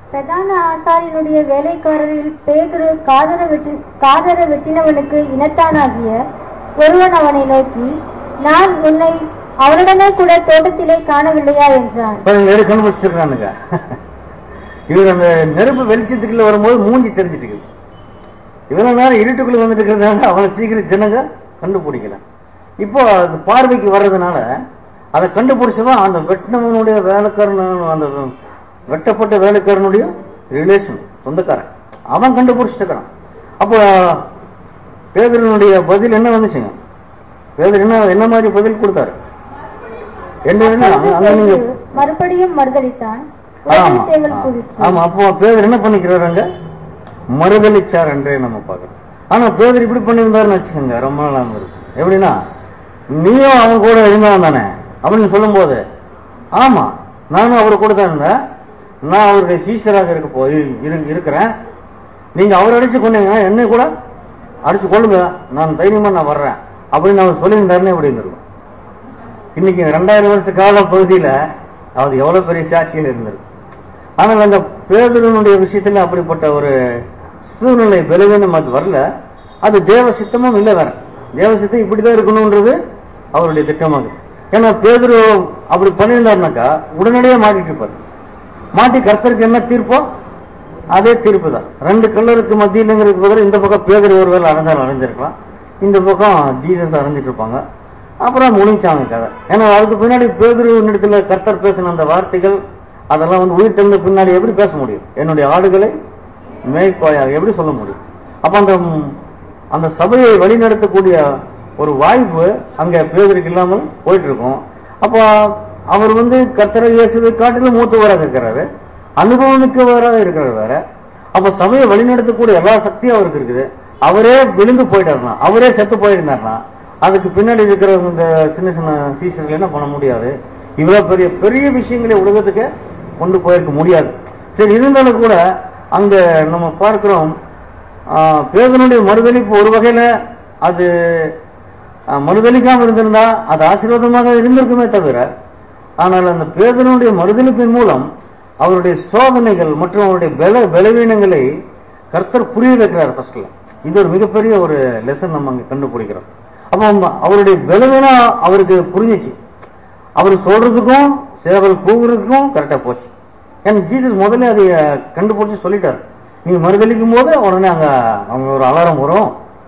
பிரதான ஆசாரியனுடைய வேலைக்காரரில் பேதுரு காதர வெட்டி காதர வெட்டினவனுக்கு இனத்தானாகிய ஒருவன் அவனை நோக்கி நான் உன்னை அவனுடனே கூட தோட்டத்திலே காணவில்லையா என்றான் பாருங்க எடு கண்டுபிடிச்சிருக்கானுங்க இவர் அந்த நெருப்பு வெளிச்சத்துக்குள்ள வரும்போது மூஞ்சி தெரிஞ்சிட்டு இருக்குது இவ்வளவு நேரம் இருட்டுக்குள்ள வந்துட்டு இருக்கிறதுனால அவனை சீக்கிரம் ஜனங்க கண்டுபிடிக்கல இப்போ அது பார்வைக்கு வர்றதுனால அதை கண்டுபிடிச்சவன் அந்த வெட்டினவனுடைய வேலைக்காரன் அந்த வெட்டப்பட்ட வேலைக்காரனுடைய ரிலேஷன் சொந்தக்காரன் அவன் கண்டுபிடிச்சிட்டு இருக்கிறான் அப்போ பேதரனுடைய பதில் என்ன வந்துச்சுங்க பேதர் என்ன என்ன மாதிரி பதில் கொடுத்தாரு என்ன என்ன அங்க- அங்க நீங்க பேதுரு மறுபடியும் மறுதளித்தான் ஆமா உடனே சேவல் கூவிற்று. ஆமா அப்போ பேதர் என்ன பண்ணிக்கிறாருங்க மறுதளிச்சார் என்றே நம்ம பார்க்கிறோம் ஆனா பேதர் இப்படி பண்ணியிருந்தாருன்னு வச்சுக்கோங்க ரொம்ப நாள் இருக்கு எப்படின்னா நீயும் அவன் கூட இருந்தவன் தானே அப்படின்னு சொல்லும்போது ஆமா நானும் அவர் கூட தான் இருந்தேன் நான் அவருடைய சீஷராக இருக்க போய் இரு- இருக்கிறேன் நீங்க அவர் அடிச்சு கொண்டீங்க என்னை கூட அடிச்சு கொள்ளுங்க நான் தைரியமா நான் வர்றேன் அப்படின்னு அவர் சொல்லியிருந்தாருன்னு எப்படி இருந்திருக்கும் இன்னைக்கு ரெண்டாயிரம் வருஷ கால பகுதியில அவர் எவ்வளவு பெரிய சாட்சியில் இருந்திருக்கு ஆனால் அந்த பேதனுடைய விஷயத்துல அப்படிப்பட்ட ஒரு சூழ்நிலை பலவீனம் அது வரல அது தேவ சித்தமும் இல்லை வேற தேவ சித்தம் இப்படிதான் இருக்கணும்ன்றது அவருடைய திட்டமாக ஏன்னா பேதுரு அப்படி பண்ணியிருந்தாருனாக்கா உடனடியே மாட்டிட்டு இருப்பார் மாட்டி கர்த்தருக்கு என்ன தீர்ப்போ அதே தீர்ப்பு தான் ரெண்டு கல்லருக்கு மத்தியிலங்கிறதுக்கு பதிலா இந்த பக்கம் பேதர் ஒருவேளை அடைஞ்சாலும் அடைஞ்சிருக்கலாம் இந்த பக்கம் ஜீசஸ் அடைஞ்சிட்டு இருப்பாங்க அப்புறம் முடிஞ்சாங்க கதை ஏன்னா அதுக்கு பின்னாடி பேதுரு இடத்துல கர்த்தர் பேசின அந்த வார்த்தைகள் அதெல்லாம் வந்து உயிர் தெளிந்த பின்னாடி எப்படி பேச முடியும் என்னுடைய ஆடுகளை மேய்ப்பாயாக எப்படி சொல்ல முடியும் அப்ப அந்த அந்த சபையை வழிநடத்தக்கூடிய ஒரு வாய்ப்பு அங்க பேதருக்கு இல்லாமல் போயிட்டு இருக்கும் அப்போ அவர் வந்து கர்த்தரை இயேசுவை காட்டிலும் மூத்தவராக இருக்கிறாரு அனுபவமிக்கவராக இருக்கிறார் வேற அப்ப சபையை வழிநடத்தக்கூடிய எல்லா சக்தியும் அவருக்கு இருக்குது அவரே விழுந்து போயிட்டாருனா அவரே செத்து போயிருந்தாருனா அதுக்கு பின்னாடி இருக்கிற இந்த சின்ன சின்ன சீசர்கள் என்ன பண்ண முடியாது இவ்வளவு பெரிய பெரிய விஷயங்களை உலகத்துக்கு கொண்டு போயிருக்க முடியாது சரி இருந்தாலும் கூட அங்க நம்ம பார்க்கிறோம் ஆஹ், பேதனுடைய மறுதளிப்பு ஒரு வகையில அது ஆஹ், மறுதளிக்காம இருந்திருந்தா அது ஆசீர்வாதமாக இருந்திருக்குமே தவிர ஆனால் அந்த பேதனுடைய மறுதளிப்பின் மூலம் அவருடைய சோதனைகள் மற்றும் அவருடைய பல பலவீனங்களை கர்த்தர் புரிய வைக்கிறார் ஃபர்ஸ்ட்ல இது ஒரு மிகப்பெரிய ஒரு லெசன் நம்ம அங்க கண்டுபிடிக்கிறோம் அப்போ அவங்க- அவருடைய பலவீனம் அவருக்கு புரிஞ்சிச்சு அவர் சொல்றதுக்கும் சேவல் கூவுறதுக்கும் கரெக்டா போச்சு ஏன்னா ஜீசஸ் முதல்ல அதை கண்டுபிடிச்சு சொல்லிட்டாரு நீ மறுதளிக்கும் போது உடனே அங்க அவங்க ஒரு அலாரம் வரும்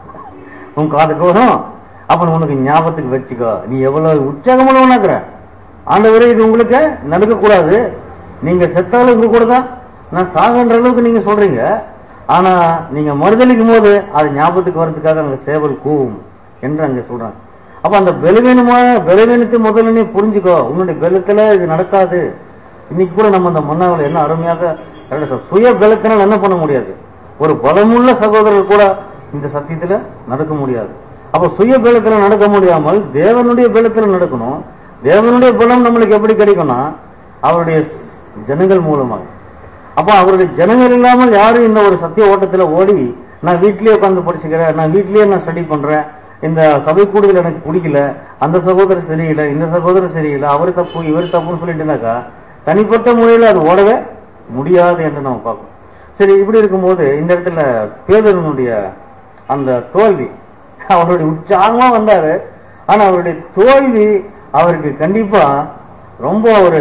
உன் காதுக்கு வரும் அப்புறம் உனக்கு ஞாபகத்துக்கு வச்சுக்கோ நீ எவ்வளவு உற்சாகமானவனாக்குற ஆண்டவரே இது உங்களுக்கு நடக்க கூடாது நீங்க செத்தாலும் உங்க கூட தான் நான் சாகன்ற அளவுக்கு நீங்க சொல்றீங்க ஆனா நீங்க மறுதளிக்கும் போது அது ஞாபகத்துக்கு வர்றதுக்காக அங்க சேவல் கூவும் என்று அங்க சொல்றாங்க அப்ப அந்த பலவீனமான பலவீனத்தை முதல்ல நீ புரிஞ்சுக்கோ உன்னுடைய பலத்துல இது நடக்காது இன்னைக்கு கூட நம்ம அந்த மன்னாவில் என்ன அருமையாக correct ஆ சொல்றோம். சுய பலத்தினால் என்ன பண்ண முடியாது ஒரு பலமுள்ள சகோதரர் கூட இந்த சத்தியத்துல நடக்க முடியாது அப்ப சுய பலத்துல நடக்க முடியாமல் தேவனுடைய பலத்துல நடக்கணும் தேவனுடைய பலம் நம்மளுக்கு எப்படி கிடைக்கும்னா அவருடைய ஜனங்கள் மூலமாக அப்ப அவருடைய ஜனங்கள் இல்லாமல் யாரும் இந்த ஒரு சத்திய ஓட்டத்துல ஓடி நான் வீட்லயே உட்கார்ந்து படிச்சுக்கிறேன் நான் வீட்லயே நான் ஸ்டடி பண்றேன் இந்த சபை கூடுதல் எனக்கு பிடிக்கல அந்த சகோதரர் சரியில்லை இந்த சகோதரர் சரியில்லை அவர் தப்பு இவர் தப்புன்னு சொல்லிட்டுனாக்கா தனிப்பட்ட முறையில் அது ஓடவே முடியாது என்று நம்ம பார்க்கணும் சரி இப்படி இருக்கும்போது இந்த இடத்துல பேதனுடைய அந்த தோல்வி அவருடைய உற்சாகமா வந்தாரு ஆனா அவருடைய தோல்வி அவருக்கு கண்டிப்பா ரொம்ப ஒரு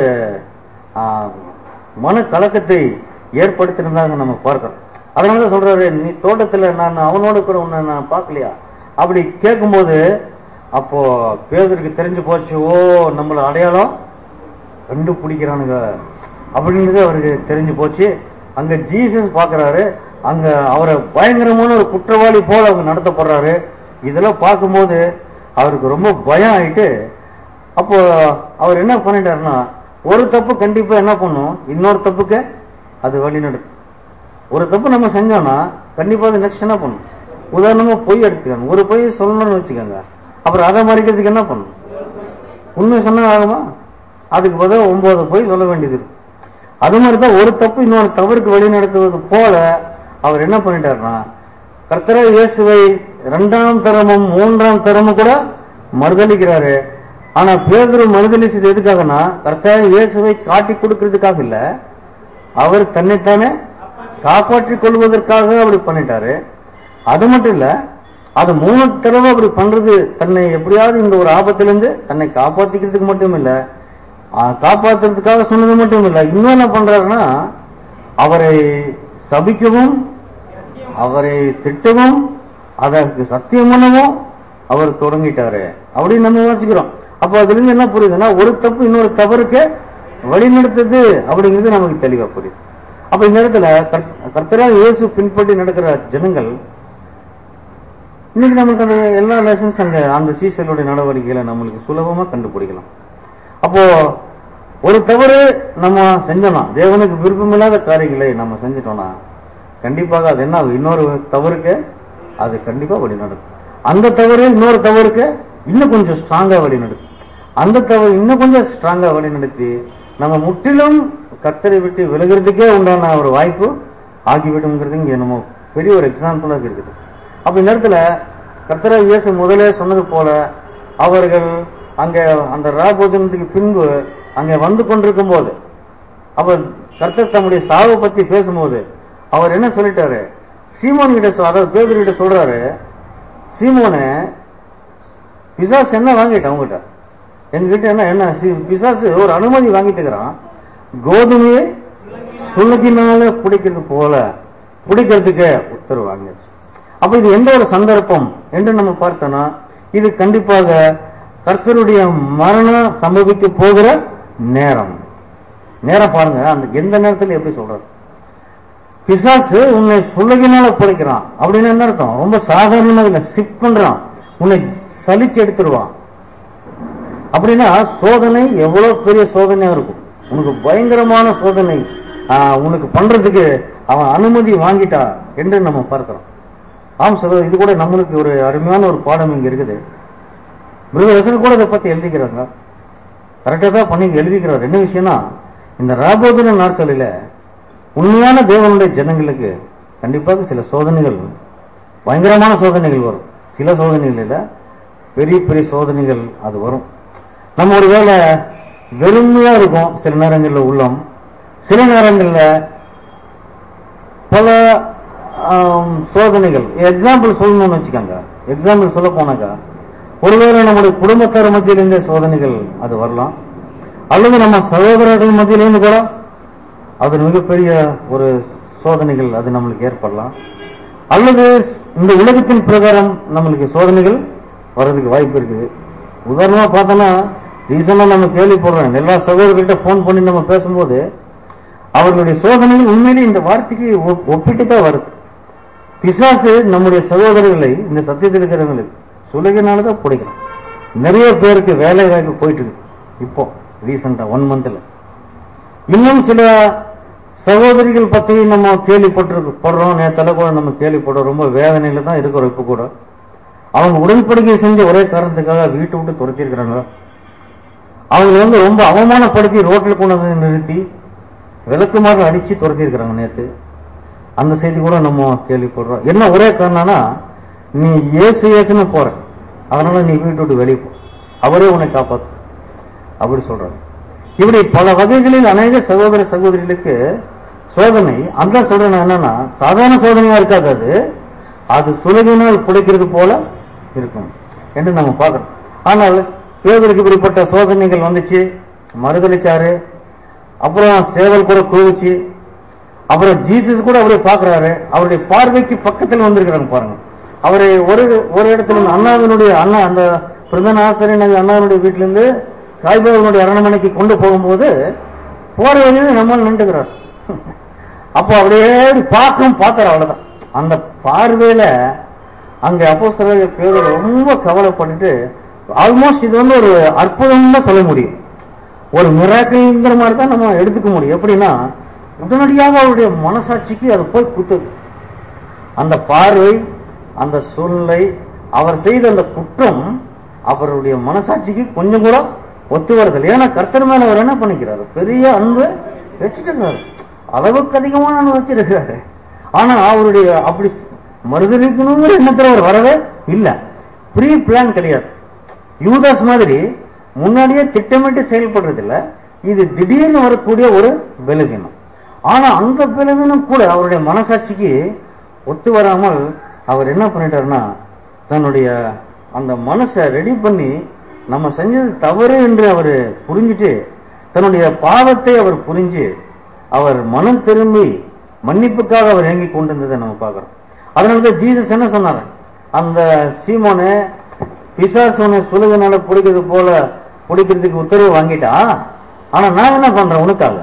ஆ, மன கலக்கத்தை ஏற்படுத்தியிருந்தாங்க நம்ம பார்க்கிறோம் அதனாலதான் சொல்றாரு நீ தோட்டத்துல நான் அவனோட கூட உன்னை நான் பார்க்கலையா அப்படி கேட்கும்போது அப்போ பேதருக்கு தெரிஞ்சு போச்சு ஓ நம்மள அடையாளம் கண்டுபிடிக்கிறானுங்க அப்படின்றது அவருக்கு தெரிஞ்சு போச்சு அங்க ஜீசஸ் பாக்குறாரு அங்க அவரை பயங்கரமான ஒரு குற்றவாளி போல அவங்க நடத்தப்படுறாரு இதெல்லாம் பார்க்கும்போது அவருக்கு ரொம்ப பயம் ஆயிட்டு அப்போ அவர் என்ன பண்ணிட்டாருன்னா ஒரு தப்பு கண்டிப்பா என்ன பண்ணும் இன்னொரு தப்புக்கு அது வழி நடத்தும் ஒரு தப்பு நம்ம செஞ்சோம்னா கண்டிப்பா அது நெக்ஸ்ட் என்ன பண்ணும் உதாரணமா பொய் எடுத்துக்கோங்க ஒரு பொய் சொல்லணும்னு வச்சுக்கோங்க அப்புறம் அதை மறைக்கிறதுக்கு என்ன பண்ணும் உண்மை சொன்னா ஆகுமா அதுக்கு பதிலா ஒன்பது பொய் சொல்ல வேண்டியது இருக்கு அது மாதிரிதான் ஒரு தப்பு இன்னொரு தவறுக்கு வழி நடத்துவது போல அவர் என்ன பண்ணிட்டாருன்னா கர்த்தர இயேசுவை இரண்டாம் தரமும் மூன்றாம் தரமும் கூட மறுதளிக்கிறாரு ஆனா பேதுரு மறுதளிச்சது எதுக்காகனா கர்த்தர இயேசுவை காட்டி கொடுக்கறதுக்காக இல்ல அவர் தன்னைத்தானே காப்பாற்றிக் கொள்வதற்காக அப்படி பண்ணிட்டாரு அது மட்டும் இல்ல அது மூணு தடவை அப்படி பண்றது தன்னை எப்படியாவது இந்த ஒரு ஆபத்திலிருந்து தன்னை காப்பாத்திக்கிறதுக்கு மட்டும் இல்ல ஆ, காப்பாத்துறதுக்காக சொன்னது மட்டும் இல்ல இன்னும் என்ன பண்றாருன்னா அவரை சபிக்கவும் அவரை திட்டவும் அதற்கு சத்தியம் பண்ணவும் அவர் தொடங்கிட்டாரு அப்படின்னு நம்ம யோசிக்கிறோம் அப்போ அதுல இருந்து என்ன புரியுதுன்னா ஒரு தப்பு இன்னொரு தவறுக்கு வழிநடத்துது அப்படிங்கிறது நமக்கு தெளிவா புரியுது அப்ப இந்த இடத்துல கர்த்- கர்த்தராக இயேசு பின்பற்றி நடக்கிற ஜனங்கள் இன்னைக்கு நமக்கு அந்த எல்லா லெசன்ஸ் அங்க அந்த சீசனுடைய நடவடிக்கைகளை நம்மளுக்கு சுலபமா கண்டுபிடிக்கலாம் அப்போ ஒரு தவறு நம்ம செஞ்சோம்னா தேவனுக்கு விருப்பமில்லாத காரியங்களை நம்ம செஞ்சிட்டோம்னா கண்டிப்பாக அது என்ன ஆகும்? இன்னொரு தவறுக்கு அது கண்டிப்பா வழி நடக்கும் அந்த தவறு இன்னொரு தவறுக்கு இன்னும் கொஞ்சம் ஸ்ட்ராங்கா வழி நடக்கும் அந்த தவறு இன்னும் கொஞ்சம் ஸ்ட்ராங்கா வழி நடத்தி நம்ம முற்றிலும் கத்தரை விட்டு விலகிறதுக்கே உண்டான ஒரு வாய்ப்பு ஆகிவிடுங்கிறது இங்க நம்ம பெரிய ஒரு எக்ஸாம்பிளாக இருக்குது அப்ப இந்த இடத்துல கர்த்தரை இயேசு முதலே சொன்னது போல அவர்கள் அங்க அந்த ராபோஜனத்துக்கு பின்பு அங்க வந்து கொண்டிருக்கும் போது அப்ப கர்த்தர் தம்முடைய சாவை பத்தி பேசும்போது அவர் என்ன சொல்லிட்டாரு சீமோன் கிட்ட சொ- அதாவது பேதர் கிட்ட சொல்றாரு சீமோனே பிசாசு என்ன வாங்கிட்டான் உங்ககிட்ட எங்ககிட்ட என்ன என்ன சி- பிசாசு ஒரு அனுமதி வாங்கிட்டு இருக்கிறான் கோதுமையை சுள்ளத்தினால பிடிக்கிறது போல பிடிக்கிறதுக்கு உத்தரவு வாங்கியாச்சு அப்ப இது எந்த ஒரு சந்தர்ப்பம் என்று நம்ம பார்த்தோம்னா இது கண்டிப்பாக கர்த்தருடைய மரணம் சம்பவிக்க போகிற நேரம் நேரம் பாருங்க அந்த எந்த நேரத்துல எப்படி சொல்றாரு பிசாசு உன்னை சுள்ளகினால பிடிக்கிறான் அப்படின்னு என்ன அர்த்தம் ரொம்ப சாதாரணமா இல்ல சிப் பண்றான் உன்னை சலிச்சு எடுத்துருவான் அப்படின்னா சோதனை எவ்வளவு பெரிய சோதனையா இருக்கும் உனக்கு பயங்கரமான சோதனை ஆஹ், உனக்கு பண்றதுக்கு அவன் அனுமதி வாங்கிட்டா என்று நம்ம பார்க்கிறோம் ஆம் சகோதரர் இது கூட நம்மளுக்கு ஒரு அருமையான ஒரு பாடம் இங்க இருக்குது மிருகரசன் கூட இதை பத்தி எழுதிக்கிறாங்க கரெக்டா தான் பண்ணி எழுதிக்கிறார் என்ன விஷயம்னா இந்த ராபோதன நாட்களில உண்மையான தேவனுடைய ஜனங்களுக்கு கண்டிப்பாக சில சோதனைகள் பயங்கரமான சோதனைகள் வரும் சில சோதனைகள் இல்ல பெரிய பெரிய சோதனைகள் அது வரும் நம்ம ஒரு வேலை வெறுமையா இருக்கும் சில நேரங்கள்ல உள்ளம் சில நேரங்கள்ல பல ஆம், சோதனைகள் எக்ஸாம்பிள் சொல்லணும்னு வச்சுக்கோங்க எக்ஸாம்பிள் சொல்ல போனாக்கா ஒருவேளை நம்முடைய குடும்பத்தார் மத்தியிலிருந்தே சோதனைகள் அது வரலாம் அல்லது நம்ம சகோதரர்கள் மத்தியிலிருந்து கூட அது மிகப்பெரிய ஒரு சோதனைகள் அது நம்மளுக்கு ஏற்படலாம் அல்லது இந்த உலகத்தின் பிரகாரம் நம்மளுக்கு சோதனைகள் வர்றதுக்கு வாய்ப்பு இருக்குது உதாரணமா பார்த்தோம்னா ரீசனா நம்ம கேள்விப்படுறோம் எல்லா சகோதரர்கிட்ட போன் பண்ணி நம்ம பேசும்போது அவர்களுடைய சோதனைகள் உண்மையிலேயே இந்த வார்த்தைக்கு ஒப்- ஒப்பிட்டு தான் வருது பிசாசு நம்முடைய சகோதரர்களை இந்த சத்தியத்தில் இருக்கிறவங்களுக்கு சுலகினாலதான் பிடிக்கணும் நிறைய பேருக்கு வேலை வாய்ப்பு போயிட்டு இருக்கு இப்போ ரீசெண்டா ஒன் மந்த்ல இன்னும் சில சகோதரிகள் பத்தி நம்ம கேள்விப்பட்டிருக்கு படுறோம் நேத்தால கூட நம்ம கேள்விப்படுறோம் ரொம்ப வேதனையில தான் இருக்கிறோம் இப்ப கூட அவங்க உடன்படிக்கை செஞ்ச ஒரே காரணத்துக்காக வீட்டை விட்டு துரத்திருக்கிறாங்க அவங்க வந்து ரொம்ப அவமானப்படுத்தி ரோட்ல கொண்டு வந்து நிறுத்தி விளக்குமாறு அடிச்சு துரத்திருக்கிறாங்க நேத்து அந்த செய்தி கூட நம்ம கேள்விப்படுறோம் என்ன ஒரே காரணம்னா நீ ஏசு ஏசுன்னு போற அதனால நீ வீட்டு விட்டு வெளியே போ அவரே உன்னை காப்பாத்து அப்படி சொல்றாங்க இப்படி பல வகைகளில் அநேக சகோதர சகோதரிகளுக்கு சோதனை அந்த சொல்றேன் என்னன்னா சாதாரண சோதனையா இருக்காது அது அது சுலகினால் பிடிக்கிறது போல இருக்கும் என்று நம்ம பார்க்கிறோம் ஆனால் பேதருக்கு இப்படிப்பட்ட சோதனைகள் வந்துச்சு மறுதளிச்சாரு அப்புறம் சேவல் கூட கூவிச்சு அப்புறம் ஜீசஸ் கூட அவரை பார்க்கறாரு அவருடைய பார்வைக்கு பக்கத்தில் வந்திருக்கிறாங்க பாருங்க அவரை ஒரு ஒரு இடத்துல இருந்து அண்ணாவினுடைய அண்ணா அந்த பிரதான ஆசிரியர் அண்ணாவினுடைய வீட்டில இருந்து காய்பாவனுடைய அரண்மனைக்கு கொண்டு போகும்போது போற வழியில நம்ம நின்றுக்கிறார் அப்போ அப்படியே பார்க்கும் பார்க்கற அவ்வளவுதான் அந்த பார்வையில அங்க அப்போ பேர் ரொம்ப கவலைப்பட்டுட்டு ஆல்மோஸ்ட் இது வந்து ஒரு அற்புதம் தான் சொல்ல முடியும் ஒரு மிராக்கிள்ங்கிற மாதிரி தான் நம்ம எடுத்துக்க முடியும் எப்படின்னா உடனடியாக அவருடைய மனசாட்சிக்கு அது போய் குத்துது அந்த பார்வை அந்த சூழ்நிலை அவர் செய்த அந்த குற்றம் அவருடைய மனசாட்சிக்கு கொஞ்சம் கூட ஒத்து வரதில்லை ஏன்னா கர்த்தர் மேல அவர் என்ன பண்ணிக்கிறாரு பெரிய அன்பு வச்சுட்டு அளவுக்கு அதிகமான அன்பு வச்சிருக்கிறாரு ஆனா அவருடைய அப்படி மறுதளிக்கணுங்கிற எண்ணத்துல அவர் வரவே இல்ல ப்ரீ பிளான் கிடையாது யூதாஸ் மாதிரி முன்னாடியே திட்டமிட்டு செயல்படுறது இல்ல இது திடீர்னு வரக்கூடிய ஒரு பலவீனம் ஆனா அந்த பலவீனம் கூட அவருடைய மனசாட்சிக்கு ஒத்து வராமல் அவர் என்ன பண்ணிட்டாருன்னா தன்னுடைய அந்த மனசை ரெடி பண்ணி நம்ம செஞ்சது தவறு என்று அவர் புரிஞ்சுட்டு தன்னுடைய பாவத்தை அவர் புரிஞ்சு அவர் மனம் திரும்பி மன்னிப்புக்காக அவர் ஏங்கி கொண்டிருந்ததை நம்ம பார்க்கிறோம் அதனாலதான் ஜீசஸ் என்ன சொன்னாரு அந்த சீமோனு பிசாசுனை சுலகனால பிடிக்கிறது போல பிடிக்கிறதுக்கு உத்தரவு வாங்கிட்டா ஆனா நான் என்ன பண்றேன் உனக்காக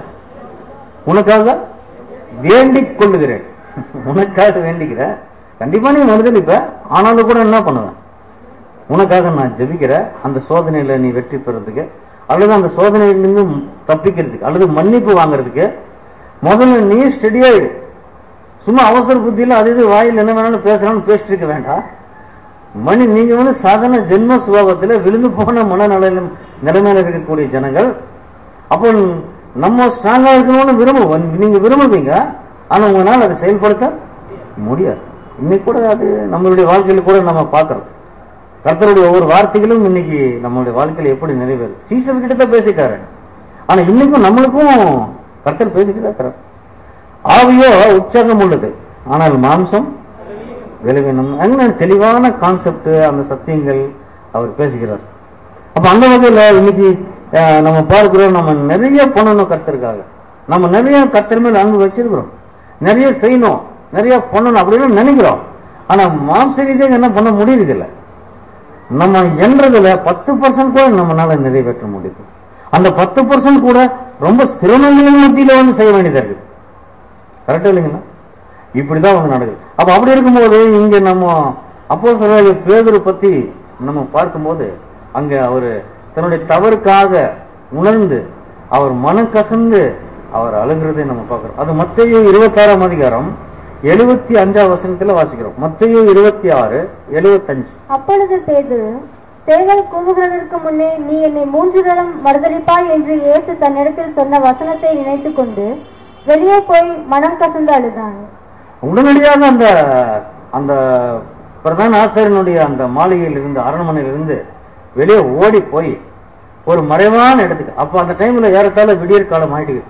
உனக்காக வேண்டிக் கொள்ளுகிறேன் உனக்காக வேண்டிக்கிறேன் கண்டிப்பா நீ மறுதளிப்ப ஆனாலும் கூட என்ன பண்ணுவேன் உனக்காக நான் ஜெபிக்கிற அந்த சோதனையில நீ வெற்றி பெறதுக்கு அல்லது அந்த சோதனையிலிருந்து தப்பிக்கிறதுக்கு அல்லது மன்னிப்பு வாங்குறதுக்கு முதல்ல நீ ஸ்டெடியாயிடு சும்மா அவசர புத்தியில அது இது வாயில் என்ன வேணாலும் பேசலாம்னு பேசிட்டு இருக்க வேண்டாம் மணி நீங்க வந்து சாதாரண ஜென்ம சுபாவத்துல விழுந்து போன மனநிலையில நிலைமையில இருக்கக்கூடிய ஜனங்கள் அப்போ நம்ம ஸ்ட்ராங்கா இருக்கணும்னு விரும்புவோம் நீங்க விரும்புவீங்க ஆனா உங்களால அதை செயல்படுத்த முடியாது இன்னைக்கு கூட அது நம்மளுடைய வாழ்க்கையில கூட நம்ம பார்க்கிறோம் கர்த்தருடைய ஒவ்வொரு வார்த்தைகளும் இன்னைக்கு நம்மளுடைய வாழ்க்கையில எப்படி நிறைவேறும் சீசர் கிட்ட தான் பேசிட்டாரு ஆனா இன்னைக்கும் நம்மளுக்கும் கர்த்தர் பேசிட்டு தான் இருக்கிறார் ஆவியோ உற்சாகம் உள்ளது ஆனால் மாம்சம் விளைவினம் அங்க தெளிவான கான்செப்ட் அந்த சத்தியங்கள் அவர் பேசுகிறார் அப்ப அந்த வகையில இன்னைக்கு அஹ், நம்ம பார்க்கிறோம் நம்ம நிறைய பண்ணணும் கர்த்தருக்காக நம்ம நிறைய கர்த்தர் மேல அன்பு வச்சிருக்கிறோம் நிறைய செய்யணும் நிறைய பண்ணணும் அப்படின்னு நினைக்கிறோம் ஆனா மாம்ச ரீதியாக என்ன பண்ண முடியுது இல்ல நம்ம என்றதுல பத்து பர்சன்ட் கூட நம்மளால நிறைவேற்ற முடியுது அந்த பத்து பர்சன்ட் கூட ரொம்ப சிரமங்களின் மத்தியில வந்து செய்ய வேண்டியதா இருக்கு கரெக்டா இல்லைங்களா இப்படிதான் வந்து நடக்குது அப்ப அப்படி இருக்கும்போது இங்க நம்ம அப்போ சொல்ற பேதரை பத்தி நம்ம பார்க்கும்போது அங்க அவரு தன்னுடைய தவறுக்காக உணர்ந்து அவர் மனம் கசந்து அவர் அழுகிறதை நம்ம பார்க்கிறோம் அது மத்திய இருபத்தாறாம் அதிகாரம் எழுபத்தி அஞ்சாம் வசனத்துல வாசிக்கிறோம் மத்திய இருபத்தி ஆறு எழுபத்தஞ்சு அப்பொழுது பேதுரு தேவன் கூவுகிறதற்கு முன்னே நீ என்னை மூன்று தரம் மறுதளிப்பாய் என்று இயேசு தன்னிடத்தில் சொன்ன வசனத்தை நினைத்துக் கொண்டு வெளியே போய் மனம் கசந்து அழுதான் உடனடியாக அந்த அந்த பிரதான ஆசிரியனுடைய அந்த மாளிகையில் இருந்து அரண்மனையில் இருந்து வெளியே ஓடி போய் ஒரு மறைவான இடத்துக்கு அப்ப அந்த டைம்ல ஏறத்தாழ விடியற் காலம் ஆயிடுது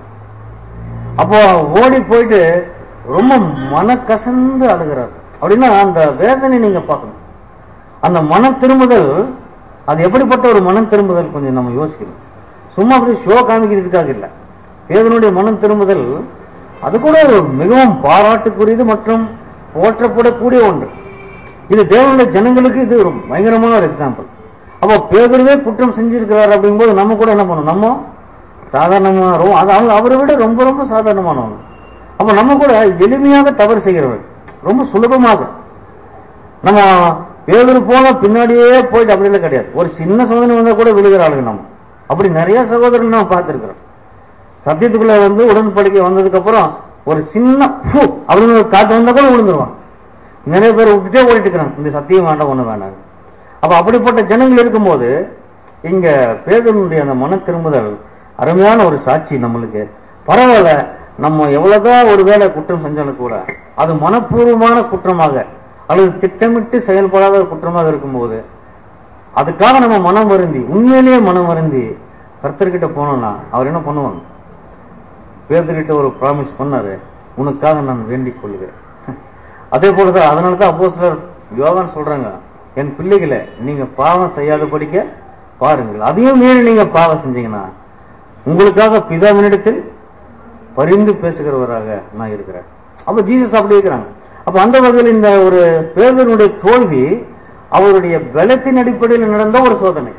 அப்போ ஓடி போயிட்டு ரொம்ப மனக்கசந்து அழுகிறார் அப்படின்னா அந்த வேதனை நீங்க பார்க்கணும் அந்த மன திரும்புதல் அது எப்படிப்பட்ட ஒரு மனம் திரும்புதல் கொஞ்சம் நம்ம யோசிக்கணும் சும்மா அப்படி ஷோ காமிக்கிறதுக்காக இல்ல வேதனுடைய மனம் திரும்புதல் அது கூட ஒரு மிகவும் பாராட்டுக்குரியது மற்றும் போற்றப்படக்கூடிய ஒன்று இது தேவனுடைய ஜனங்களுக்கு இது ஒரு பயங்கரமான ஒரு எக்ஸாம்பிள் அப்போ பேதருவே குற்றம் செஞ்சிருக்கிறார் அப்படிங்கும்போது நம்ம கூட என்ன பண்ணணும் நம்ம சாதாரணமா ரொம்ப அது அவங்க அவரை விட ரொம்ப ரொம்ப சாதாரணமானவங்க அப்ப நம்ம கூட எளிமையாக தவறு செய்கிறவர்கள் ரொம்ப சுலபமாக நம்ம பேதர் போன பின்னாடியே போயிட்டு அப்படிலாம் கிடையாது ஒரு சின்ன சோதனை வந்தா கூட விழுகிற ஆளுங்க நம்ம அப்படி நிறைய சகோதரர்கள் நம்ம பார்த்திருக்கிறோம் சத்தியத்துக்குள்ள வந்து உடன்படிக்கை வந்ததுக்கு அப்புறம் ஒரு சின்ன ஃபு அப்படின்னு ஒரு காத்து வந்தா கூட விழுந்துருவான் நிறைய பேர் விட்டுட்டே ஓடிட்டு இருக்கிறாங்க இந்த சத்தியம் வேண்டாம் ஒண்ணு வேண்டாம் அப்ப அப்படிப்பட்ட ஜனங்கள் இருக்கும்போது இங்க பேதனுடைய அந்த மன திரும்புதல் அருமையான ஒரு சாட்சி நம்மளுக்கு பரவாயில்ல நம்ம எவ்வளவுதான் ஒருவேளை குற்றம் செஞ்சாலும் கூட அது மனப்பூர்வமான குற்றமாக அல்லது திட்டமிட்டு செயல்படாத ஒரு குற்றமாக இருக்கும்போது அதுக்காக நம்ம மனம் வருந்தி உண்மையிலேயே மனம் வருந்தி கர்த்தர்கிட்ட போனோம்னா அவர் என்ன பண்ணுவாங்க பேர்த்துக்கிட்ட ஒரு ப்ராமிஸ் பண்ணாரு உனக்காக நான் வேண்டிக் கொள்கிறேன் அதே போலதான் அதனாலதான் அப்போ சிலர் யோகான்னு சொல்றாங்க என் பிள்ளைகளை நீங்க பாவம் செய்யாத படிக்க பாருங்கள் அதையும் மீறி நீங்க பாவம் செஞ்சீங்கன்னா உங்களுக்காக பிதாவினிடத்தில் பரிந்து பேசுகிறவராக நான் இருக்கிறேன் அப்ப ஜீசஸ் அப்படி இருக்கிறாங்க அப்ப அந்த வகையில் இந்த ஒரு பேதனுடைய தோல்வி அவருடைய பலத்தின் அடிப்படையில் நடந்த ஒரு சோதனை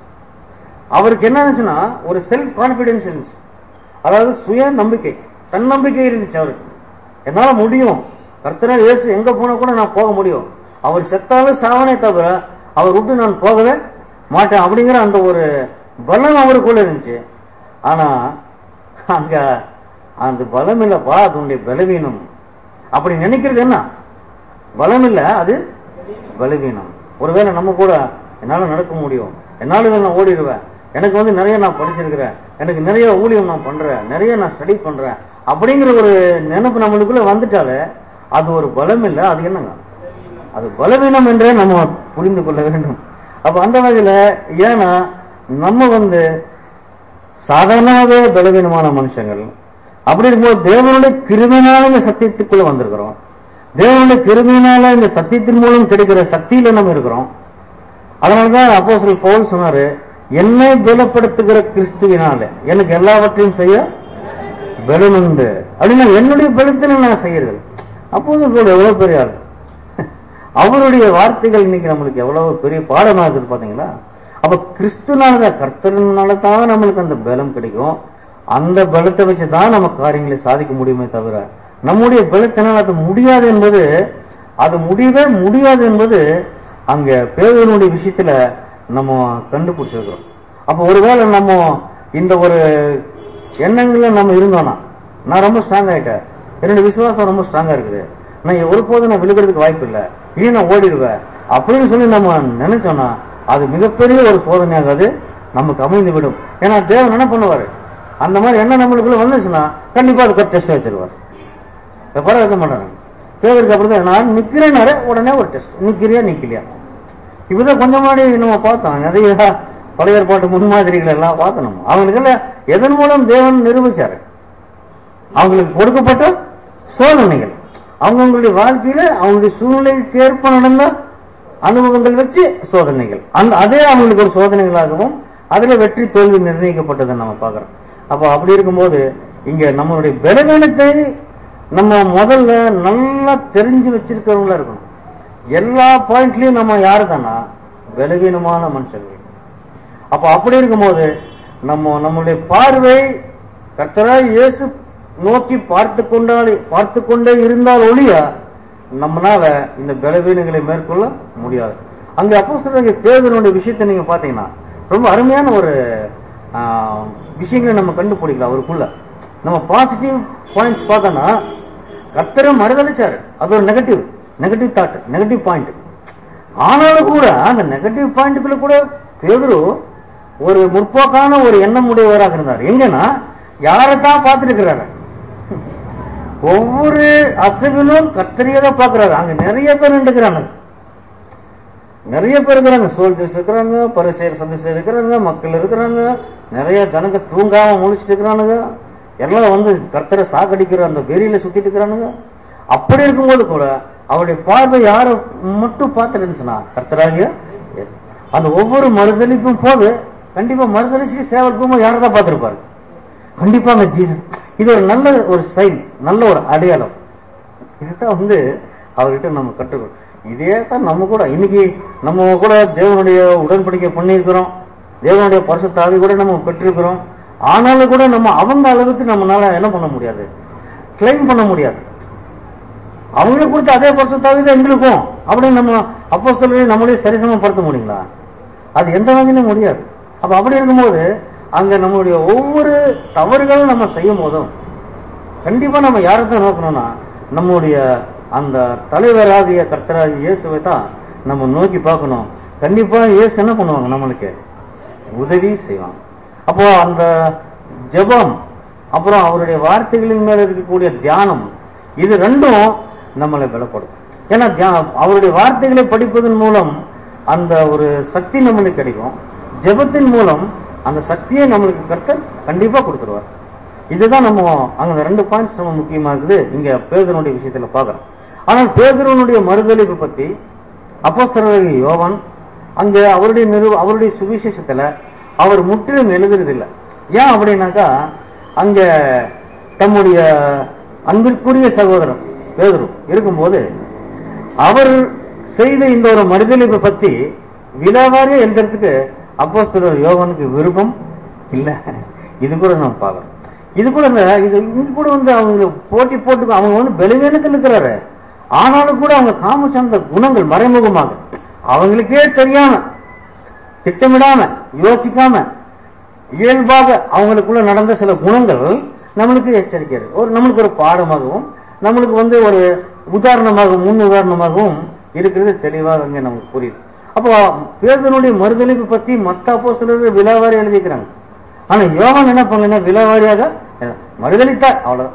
அவருக்கு என்ன இருந்துச்சுன்னா ஒரு செல்ஃப் கான்பிடன்ஸ் இருந்துச்சு அதாவது சுய நம்பிக்கை தன்னம்பிக்கை இருந்துச்சு அவருக்கு என்னால முடியும் கர்த்தனர் இயேசு எங்க போனா கூட நான் போக முடியும் அவர் செத்தாலும் சாவனே தவிர அவர் விட்டு நான் போகவே மாட்டேன் அப்படிங்கிற அந்த ஒரு பலம் அவருக்குள்ள இருந்துச்சு ஆனா அங்க அந்த பலம் இல்லப்பா அதனுடைய பலவீனம் அப்படி நினைக்கிறது என்ன பலம் இல்ல அது பலவீனம் ஒருவேளை நம்ம கூட என்னால நடக்க முடியும் என்னால இதை நான் ஓடிடுவேன் எனக்கு வந்து நிறைய நான் படிச்சிருக்கிறேன் எனக்கு நிறைய ஊழியம் நான் பண்றேன் நிறைய நான் ஸ்டடி பண்றேன் அப்படிங்கிற ஒரு நினைப்பு நம்மளுக்குள்ள வந்துட்டாலே அது ஒரு பலம் இல்ல அது என்னங்க அது பலவீனம் என்றே நம்ம புரிந்து கொள்ள வேண்டும் அப்ப அந்த வகையில ஏன்னா நம்ம வந்து சாதாரணமாகவே பலவீனமான மனுஷங்கள் அப்படி இருக்கும்போது தேவனுடைய கிருமினால இந்த சத்தியத்துக்குள்ள வந்திருக்கிறோம் தேவனுடைய கிருமினால இந்த சத்தியத்தின் மூலம் கிடைக்கிற சக்தியில நம்ம இருக்கிறோம் அதனாலதான் அப்போ பவுல் சொன்னாரு என்னை பலப்படுத்துகிற கிறிஸ்துவினால எனக்கு எல்லாவற்றையும் செய்ய பலன் உண்டு அப்படின்னா என்னுடைய பலத்தில் நான் செய்யறது அப்போது கூட எவ்வளவு பெரிய ஆள் அவருடைய வார்த்தைகள் இன்னைக்கு நம்மளுக்கு எவ்வளவு பெரிய பாடமா இருக்குது பாத்தீங்களா அப்ப கிறிஸ்துனாலதான் கர்த்தர்னால தான் நம்மளுக்கு அந்த பலம் கிடைக்கும் அந்த பலத்தை வச்சு தான் நம்ம காரியங்களை சாதிக்க முடியுமே தவிர நம்முடைய பலத்தினால் அது முடியாது என்பது அது முடியவே முடியாது என்பது அங்க பேதனுடைய விஷயத்துல நம்ம கண்டுபிடிச்சிருக்கிறோம் அப்ப ஒருவேளை நம்ம இந்த ஒரு எண்ணங்கள்ல நம்ம இருந்தோம்னா நான் ரொம்ப ஸ்ட்ராங் ஆயிட்டேன் என்னோட விசுவாசம் ரொம்ப ஸ்ட்ராங்கா இருக்குது நான் ஒருபோதும் நான் விழுகிறதுக்கு வாய்ப்பு இல்லை இனி நான் ஓடிடுவேன் அப்படின்னு சொல்லி நம்ம நினைச்சோம்னா அது மிகப்பெரிய ஒரு சோதனையாக அது நமக்கு அமைந்து விடும் ஏன்னா தேவன் என்ன பண்ணுவாரு அந்த மாதிரி என்ன நம்மளுக்குள்ள வந்துச்சுன்னா கண்டிப்பா அது டெஸ்ட் வச்சிருவார் படம் வைக்க மாட்டாங்க தேவருக்கு அப்படிதான் நான் நிக்கிறேன்னாரு உடனே ஒரு டெஸ்ட் நிக்கிறியா நிக்கலையா இப்பதான் கொஞ்சம் முன்னாடி நம்ம பார்த்தோம் நிறைய பழைய ஏற்பாட்டு முன்மாதிரிகள் எல்லாம் பார்த்தோம் நம்ம அவங்களுக்கெல்லாம் எதன் மூலம் தேவன் நிரூபிச்சாரு அவங்களுக்கு கொடுக்கப்பட்ட சோதனைகள் அவங்களுடைய வாழ்க்கையில அவங்களுடைய சூழ்நிலைக்கு ஏற்ப நடந்த அனுபவங்கள் வச்சு சோதனைகள் அந்த அதே அவங்களுக்கு ஒரு சோதனைகளாகவும் அதுல வெற்றி தோல்வி நிர்ணயிக்கப்பட்டதை நம்ம பார்க்கிறோம் அப்ப அப்படி இருக்கும்போது இங்க நம்மளுடைய பலவீனத்தை நம்ம முதல்ல நல்லா தெரிஞ்சு வச்சிருக்கிறவங்களா இருக்கணும் எல்லா பாயிண்ட்லயும் நம்ம யாரு தானா பலவீனமான மனுஷர்கள் அப்ப அப்படி இருக்கும்போது நம்ம நம்மளுடைய பார்வை கர்த்தராய் இயேசு நோக்கி பார்த்து கொண்டால் பார்த்து கொண்டே இருந்தால் ஒழிய நம்மளால இந்த பலவீனங்களை மேற்கொள்ள முடியாது அங்க அப்போ சொல்ற தேர்தலுடைய விஷயத்தை நீங்க பாத்தீங்கன்னா ரொம்ப அருமையான ஒரு ஆஹ், விஷயங்களை நம்ம கண்டுபிடிக்கலாம் அவருக்குள்ள நம்ம பாசிட்டிவ் பாயிண்ட்ஸ் பார்த்தோம்னா கர்த்தரை மறுதளிச்சாரு அது ஒரு negative negative thought negative point ஆனாலும் கூட அந்த நெகட்டிவ் பாயிண்ட்டுக்குள்ள கூட பேதுரு ஒரு முற்போக்கான ஒரு எண்ணம் உடையவராக இருந்தார் எங்கன்னா யாரைத்தான் பார்த்துட்டு இருக்கிறாரு ஒவ்வொரு அசைவிலும் கத்தரியை தான் பாக்குறாரு அங்க நிறைய பேர் இருக்கிறாங்க நிறைய பேர் இருக்கிறாங்க சோல்ஜர்ஸ் இருக்கிறாங்க பரிசெயர் சந்தேசம் இருக்கிறாங்க மக்கள் இருக்கிறாங்க நிறைய ஜனங்க தூங்காம முழிச்சிட்டு இருக்கிறானுங்க எல்லாம் வந்து கர்த்தரை சாகடிக்கிற அந்த வெறியில சுத்திட்டு இருக்கிறானுங்க அப்படி இருக்கும்போது கூட அவருடைய பார்வை யார மட்டும் பார்த்துட்டு இருந்துச்சுன்னா கர்த்தராகிய இயேசு. அந்த ஒவ்வொரு மறுதளிப்பும் போது கண்டிப்பா மறுதளிச்சு சேவல் போகும்போது யாரை தான் பார்த்திருப்பாரு கண்டிப்பா அந்த ஜீசஸ் இது ஒரு நல்ல ஒரு சைன் நல்ல ஒரு அடையாளம் இதுதான் வந்து அவர்கிட்ட நம்ம கற்றுக்கணும் இதே தான் நம்ம கூட இன்னைக்கு நம்ம கூட தேவனுடைய உடன்படிக்கை பண்ணியிருக்கிறோம் தேவனுடைய பரிசுத்தாவி கூட நம்ம பெற்றிருக்கிறோம் ஆனாலும் கூட நம்ம அவங்க அளவுக்கு நம்மளால என்ன பண்ண முடியாது கிளைம் பண்ண முடியாது அவங்களுக்கு கொடுத்த அதே பரிசுத்தாவி தான் எங்களுக்கும் அப்படின்னு நம்ம அப்போ சொல்லி நம்மளே சரிசமப்படுத்த முடியுங்களா அது எந்த வகையிலும் முடியாது அப்ப அப்படி இருக்கும்போது அங்க நம்மளுடைய ஒவ்வொரு தவறுகளும் நம்ம செய்யும் போதும் கண்டிப்பா நம்ம யாரை தான் நோக்கணும்னா நம்முடைய அந்த தலைவராகிய கர்த்தராகிய இயேசுவை தான் நம்ம நோக்கி பார்க்கணும் கண்டிப்பா இயேசு என்ன பண்ணுவாங்க நம்மளுக்கு உதவி செய்வாங்க அப்போ அந்த ஜெபம் அப்புறம் அவருடைய வார்த்தைகளின் மேல இருக்கக்கூடிய தியானம் இது ரெண்டும் நம்மளை பலப்படும் ஏன்னா தியா- அவருடைய வார்த்தைகளை படிப்பதன் மூலம் அந்த ஒரு சக்தி நம்மளுக்கு கிடைக்கும் ஜெபத்தின் மூலம் அந்த சக்தியை நம்மளுக்கு கர்த்தர் கண்டிப்பா கொடுத்துருவார் இதுதான் நம்ம அங்க ரெண்டு பாயிண்ட்ஸ் நம்ம முக்கியமா இருக்குது இங்க பேதனுடைய விஷயத்துல பாக்குறோம் ஆனால் பேதனுடைய மறுதளிப்பு பத்தி அப்போஸ்தலராகிய யோவான் அங்க அவருடைய நிறு அவருடைய சுவிசேஷத்துல அவர் முற்றிலும் எழுதுறதில்லை ஏன் அப்படின்னாக்கா அங்க தம்முடைய அன்பிற்குரிய சகோதரன் பேதுரு இருக்கும்போது அவர் செய்த இந்த ஒரு மறுதளிப்பை பத்தி விலாவாரியா எழுதுறதுக்கு அப்போஸ்தலர் யோவானுக்கு விருப்பம் இல்ல இது கூட நம்ம பார்க்கறோம் இது கூட இந்த இது இங்க கூட வந்து அவங்க போட்டி போட்டு அவங்க வந்து பலவீனத்தில் இருக்கிறாரு ஆனாலும் கூட அவங்க காமிச்ச அந்த குணங்கள் மறைமுகமாக அவங்களுக்கே தெரியாம திட்டமிடாம யோசிக்காம இயல்பாக அவங்களுக்குள்ள நடந்த சில குணங்கள் நம்மளுக்கு எச்சரிக்கை இருக்கு. ஒரு நம்மளுக்கு ஒரு பாடமாகவும் நம்மளுக்கு வந்து ஒரு உதாரணமாகவும் முன் உதாரணமாகவும் இருக்கிறது தெளிவாக இங்க நமக்கு புரியுது அப்போ பேதனுடைய மறுதளிப்பு பத்தி மத்த அப்போ சிலர் விலாவாரி எழுதிக்கிறாங்க ஆனா யோகன் என்ன பண்ணல விலாவாரியாக மறுதளித்தார் அவ்வளவுதான்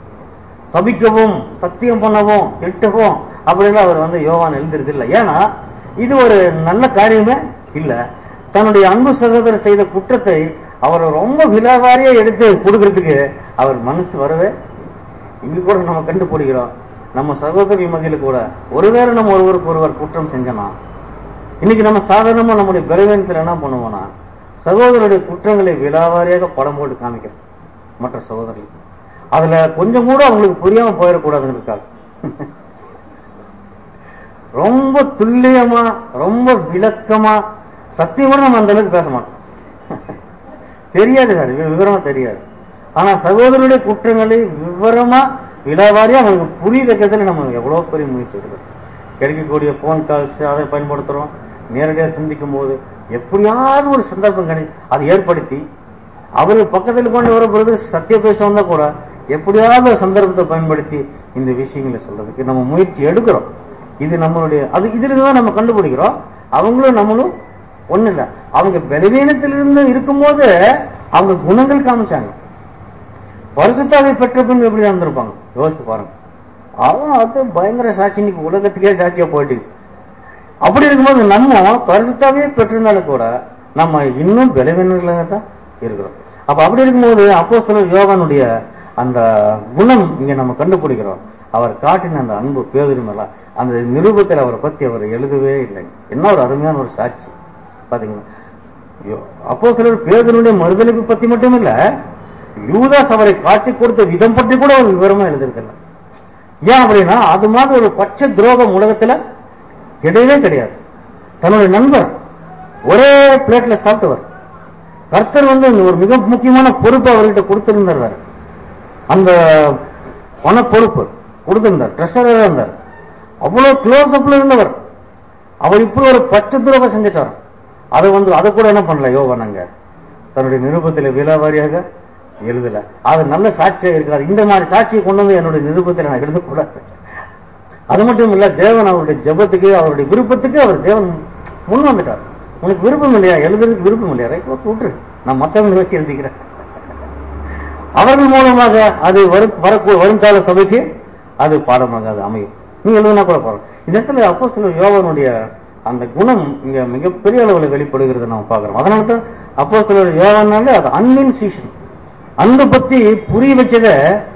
சபிக்கவும் சத்தியம் பண்ணவும் திட்டவும் அப்படின்னு அவர் வந்து யோவான் எழுந்திருது இல்ல ஏன்னா இது ஒரு நல்ல காரியமே இல்ல தன்னுடைய அன்பு சகோதரர் செய்த குற்றத்தை அவர் ரொம்ப விலாவாரியா எடுத்து கொடுக்கறதுக்கு அவர் மனசு வரவே இங்க கூட நம்ம கண்டுபிடிக்கிறோம் நம்ம சகோதரி மத்தியில கூட ஒருவேளை நம்ம ஒருவருக்கு ஒருவர் குற்றம் செஞ்சோம்னா இன்னைக்கு நம்ம சாதாரணமா நம்முடைய பலவீனத்துல என்ன பண்ணுவோம்னா சகோதரருடைய குற்றங்களை விலாவாரியாக படம் போட்டு காமிக்கிறோம் மற்ற சகோதரர்கள் அதுல கொஞ்சம் கூட அவங்களுக்கு புரியாம போயிடக்கூடாதுங்கிறதுக்காக ரொம்ப துல்லியமா ரொம்ப விளக்கமா சத்தியமா நம்ம அந்த அளவுக்கு பேச மாட்டோம் தெரியாது சார் வி- விவரமா தெரியாது ஆனா சகோதரருடைய குற்றங்களை விவரமா விலாவாரியா அவங்களுக்கு புரிய வைக்கிறதுல நம்ம எவ்வளவு பெரிய முயற்சி எடுக்கிறோம் கிடைக்கக்கூடிய போன் கால்ஸ் அதை பயன்படுத்துறோம் நேரடியாக சந்திக்கும் போது எப்படியாவது ஒரு சந்தர்ப்பம் கிடை அதை ஏற்படுத்தி அவர் பக்கத்தில் கொண்டு வர பொழுது சத்திய பேச வந்தா கூட எப்படியாவது ஒரு சந்தர்ப்பத்தை பயன்படுத்தி இந்த விஷயங்களை சொல்றதுக்கு நம்ம முயற்சி எடுக்கிறோம் இது நம்மளுடைய அது இதுல தான் நம்ம கண்டுபிடிக்கிறோம் அவங்களும் நம்மளும் ஒண்ணு இல்ல அவங்க பலவீனத்திலிருந்து இருக்கும்போது அவங்க குணங்கள் காமிச்சாங்க பரிசுத்தாவை பெற்ற பின் எப்படி இருந்திருப்பாங்க யோசித்து பாருங்க அவன் அது பயங்கர சாட்சி இன்னைக்கு உலகத்துக்கே சாட்சியா போயிட்டு இருக்கு. அப்படி இருக்கும்போது நம்ம பரிசுத்தாவே பெற்றிருந்தாலும் கூட நம்ம இன்னும் பலவீனர்களாக தான் இருக்கிறோம் அப்ப அப்படி இருக்கும்போது அப்போ யோகானுடைய அந்த குணம் இங்க நம்ம கண்டுபிடிக்கிறோம் அவர் காட்டின அந்த அன்பு பேதரிமலா அந்த நிருபத்தில் அவரை பத்தி அவர் எழுதவே இல்லை என்ன ஒரு அருமையான ஒரு சாட்சி பாத்தீங்களா அப்போ சிலர் பேதனுடைய மறுதளிப்பு பத்தி மட்டும் இல்ல யூதாஸ் அவரை காட்டி கொடுத்த விதம் பற்றி கூட அவர் விவரமா எழுதியிருக்கல ஏன் அப்படின்னா அது மாதிரி ஒரு பச்சை துரோகம் உலகத்துல கிடையவே கிடையாது தன்னுடைய நண்பர் ஒரே பிளேட்ல சாப்பிட்டவர் கர்த்தர் வந்து இந்த ஒரு மிக முக்கியமான பொறுப்பு அவர்கிட்ட கொடுத்திருந்தார் அந்த பண பொறுப்பு கொடுத்திருந்தார் ட்ரெஷரரா இருந்தார் அவ்வளவு க்ளோஸ் அப்ல இருந்தவர் அவர் இப்படி ஒரு பச்சை துரோகம் செஞ்சிட்டார் அதை வந்து அதை கூட என்ன பண்ணல யோகனங்க தன்னுடைய நிருபத்தில விலாவாரியாக எழுதல அது நல்ல சாட்சியா இருக்காது இந்த மாதிரி சாட்சியை கொண்டு வந்து என்னுடைய நிருபத்தில் நான் எழுதக்கூடாது அது மட்டும் இல்ல தேவன் அவருடைய ஜெபத்துக்கு அவருடைய விருப்பத்துக்கு அவர் தேவன் முன் வந்துட்டார் உனக்கு விருப்பம் இல்லையா எழுதுறதுக்கு விருப்பம் இல்லையா ரைட் ஓகே விட்டுரு நான் மத்தவங்களை வச்சு எழுதிக்கிறேன் அவர்கள் மூலமாக அது வரும் வரக்கூ வருங்கால சபைக்கு அது பாடமாக அது அமையும் நீ எழுதுனா கூட பாருங்க இந்த இடத்துல அப்போ சில யோகனுடைய அந்த குணம் இங்க மிகப்பெரிய அளவில் வெளிப்படுகிறத நம்ம பார்க்கிறோம் அதனால தான் அப்போ சில யோகனாலே அது அன்பின் சீசன் அன்பை பத்தி புரிய வச்சத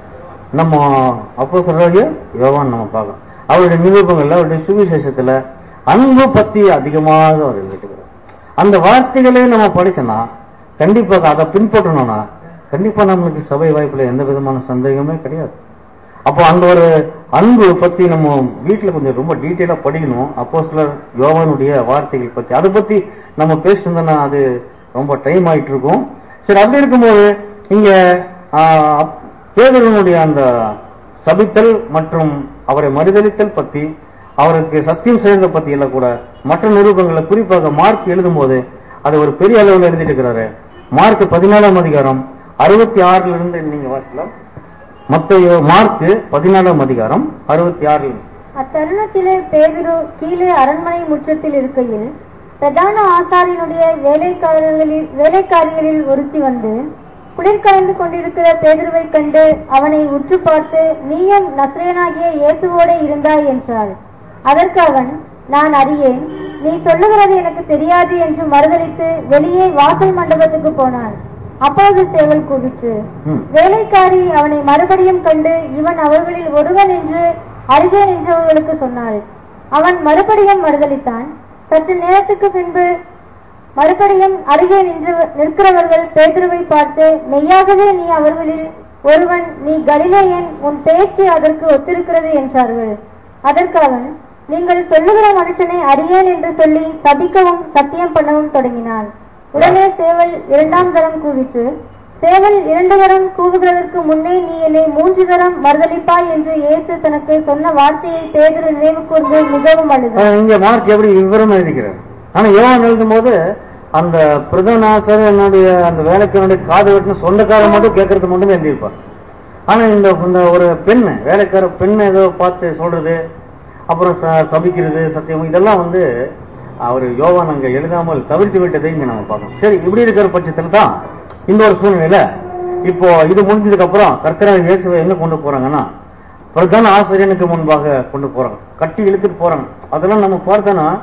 நம்ம அப்போ சொல்றாரு யோகான் நம்ம பார்க்கலாம் அவருடைய நிரூபங்கள்ல அவருடைய சுவிசேஷத்துல அன்பு பத்தி அதிகமாக அவர் எழுதிட்டுக்கிறார் அந்த வார்த்தைகளை நம்ம படிச்சோம்னா கண்டிப்பாக அதை பின்பற்றணும்னா கண்டிப்பா நம்மளுக்கு சபை வாய்ப்புல எந்த விதமான சந்தேகமே கிடையாது அப்போ அந்த ஒரு அன்பு பத்தி நம்ம வீட்டுல கொஞ்சம் ரொம்ப டீட்டெயிலா படிக்கணும் அப்போ சிலர் யோவானுடைய வார்த்தைகள் பத்தி அதை பத்தி நம்ம பேசியிருந்தோம்னா அது ரொம்ப டைம் ஆயிட்டு இருக்கும் சரி அப்படி இருக்கும்போது இங்க ஆஹ், பேதுருவனுடைய அந்த சபித்தல் மற்றும் அவரை மறுதளித்தல் பத்தி அவருக்கு சத்தியம் செய்ததை பத்தி எல்லாம் கூட மற்ற நிரூபங்களை குறிப்பாக மார்க் எழுதும்போது அதை ஒரு பெரிய அளவில் எழுதிட்டு இருக்கிறாரு மார்க் பதினாலாம் அதிகாரம் அறுபத்தி ஆறுல இருந்து நீங்க வாசிக்கலாம் மத்த மார்க் பதினாலாம் அதிகாரம் அறுபத்தி ஆறுல இருந்து. அத்தருணத்திலே பேதுரு கீழே அரண்மனை முற்றத்தில் இருக்கையில் பிரதான ஆசாரியனுடைய வேலைக்காரர்களில் வேலைக்காரிகளில் ஒருத்தி வந்து குளிர் கலந்து கொண்டிருக்கிற பேதுருவை கண்டு அவனை உற்று பார்த்து நீயும் நஸ்ரேனாகிய இயேசுவோடே இருந்தாய் என்றாள் அதற்கு அவன் நான் அறியேன் நீ சொல்லுகிறது எனக்கு தெரியாது என்று மறுதலித்து வெளியே வாசல் மண்டபத்துக்கு போனான் அப்போது சேவல் கூவிற்று ம். வேலைக்காரி அவனை மறுபடியும் கண்டு இவன் அவர்களில் ஒருவன் என்று அருகே நின்றவர்களுக்கு சொன்னாள் அவன் மறுபடியும் மறுதலித்தான் சற்று நேரத்துக்கு பின்பு மறுபடியும் அருகே நின்று நிற்கிறவர்கள் பேதுருவை பார்த்து மெய்யாகவே நீ அவர்களில் ஒருவன் நீ கலிலேயன் உன் பேச்சு அதற்கு ஒத்திருக்கிறது என்றார்கள் அதற்கு அவன் நீங்கள் சொல்லுகிற மனுஷனை அறியேன் என்று சொல்லி சபிக்கவும் சத்தியம் பண்ணவும் தொடங்கினான் உடனே சேவல் இரண்டாம் தரம் கூவிற்று சேவல் இரண்டு தரம் கூவுகிறதற்கு முன்னே நீ என்னை மூன்று தரம் மறுதலிப்பாய் என்று இயேசு தனக்கு சொன்ன வார்த்தையை பேதுரு நினைவு கூர்ந்து மிகவும் அழுதார் ஆஹ் இங்க மார்க் எப்படி விவரம் எழுதிக்கிறார் ஆனா யோவான் எழுதும் போது அந்த பிரதான ஆசிரியனுடைய அந்த வேலைக்காரனுடைய காது வெட்டின சொந்தக்காரன் மட்டும் கேட்கறது மட்டும் தான் எழுதியிருப்பார் ஆனா இந்த இந்த ஒரு பெண் வேலைக்கார பெண் ஏதோ பார்த்து சொல்றது அப்புறம் ச- சபிக்கிறது சத்தியம் இதெல்லாம் வந்து அவர் யோவான் அங்க எழுதாமல் தவிர்த்து விட்டதை இங்க நம்ம பார்க்கணும் சரி இப்படி இருக்கிற பட்சத்துல தான் இந்த ஒரு சூழ்நிலையில இப்போ இது முடிஞ்சதுக்கு அப்புறம் கர்த்தராக இயேசுவை எங்க கொண்டு போறாங்கன்னா பிரதான ஆசிரியனுக்கு முன்பாக கொண்டு போறாங்க கட்டி இழுத்துட்டு போறாங்க அதெல்லாம் நம்ம பார்த்தோன்னா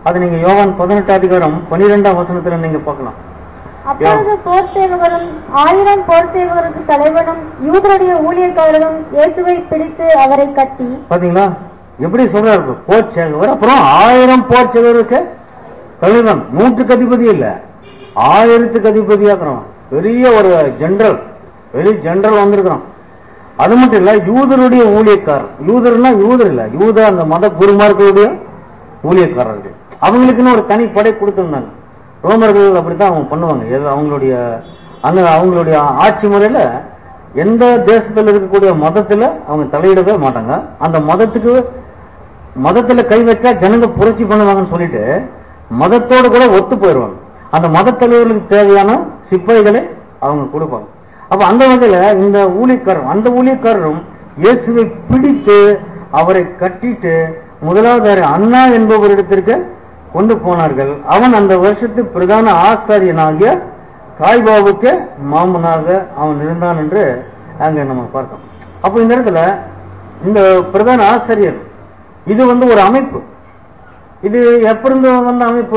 அது நீங்க யோவான் பதினெட்டு அதிகாரம் பனிரெண்டாம் வசனத்துல நீங்க பார்க்கலாம் அப்பொழுது போர் சேவகரும் ஆயிரம் போர் சேவகருக்கு தலைவனும் யூதருடைய ஊழியக்காரரும் இயேசுவை பிடித்து அவரை கட்டி பாத்தீங்களா எப்படி சொல்றாரு போர் சேகவர் அப்புறம் ஆயிரம் போர் சேகருக்கு தலைவன் நூற்றுக்கு அதிபதி இல்ல ஆயிரத்துக்கு அதிபதியாக்குறோம் பெரிய ஒரு ஜெனரல் பெரிய ஜெனரல் வந்திருக்கிறோம் அது மட்டும் இல்ல யூதருடைய ஊழியக்காரர் யூதர்னா யூதர் இல்ல யூத அந்த மத குருமார்களுடைய ஊழியக்காரர்கள் அவங்களுக்குன்னு ஒரு தனி படை கொடுத்திருந்தாங்க ரோமர்கள் அப்படித்தான் அவங்க பண்ணுவாங்க எது அவங்களுடைய அந்த அவங்களுடைய ஆட்சி முறையில எந்த தேசத்துல இருக்கக்கூடிய மதத்துல அவங்க தலையிடவே மாட்டாங்க அந்த மதத்துக்கு மதத்துல கை வச்சா ஜனங்க புரட்சி பண்ணுவாங்கன்னு சொல்லிட்டு மதத்தோடு கூட ஒத்து போயிடுவாங்க அந்த மத தலைவர்களுக்கு தேவையான சிப்பாய்களை அவங்க கொடுப்பாங்க அப்ப அந்த வகையில இந்த ஊழியக்காரர் அந்த ஊழியக்காரரும் இயேசுவை பிடித்து அவரை கட்டிட்டு முதலாவது அண்ணா என்பவரிடத்திற்கு கொண்டு போனார்கள் அவன் அந்த வருஷத்து பிரதான ஆசாரியனாகிய காய்பாவுக்கு மாமனாக அவன் இருந்தான் என்று அங்க நம்ம பார்க்கிறோம் அப்போ இந்த இடத்துல இந்த பிரதான ஆசிரியர் இது வந்து ஒரு அமைப்பு இது எப்பிருந்து வந்த அமைப்பு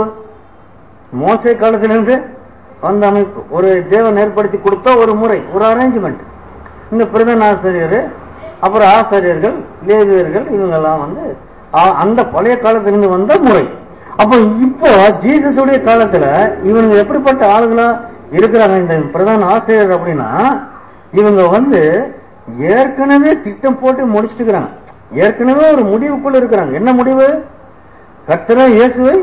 மோசை காலத்திலிருந்து வந்த அமைப்பு ஒரு தேவன் ஏற்படுத்தி கொடுத்த ஒரு முறை ஒரு அரேஞ்ச்மெண்ட் இந்த பிரதான ஆசிரியர் அப்புறம் ஆசிரியர்கள் லேவியர்கள் இவங்கெல்லாம் வந்து ஆ- அந்த பழைய காலத்திலிருந்து வந்த முறை அப்போ இப்போ ஜீசஸுடைய காலத்துல இவங்க எப்படிப்பட்ட ஆளுகளா இருக்கிறாங்க இந்த பிரதான ஆசிரியர் அப்படின்னா இவங்க வந்து ஏற்கனவே திட்டம் போட்டு முடிச்சிட்டு இருக்கிறாங்க ஏற்கனவே ஒரு முடிவுக்குள்ள இருக்கிறாங்க என்ன முடிவு கர்த்தர இயேசுவை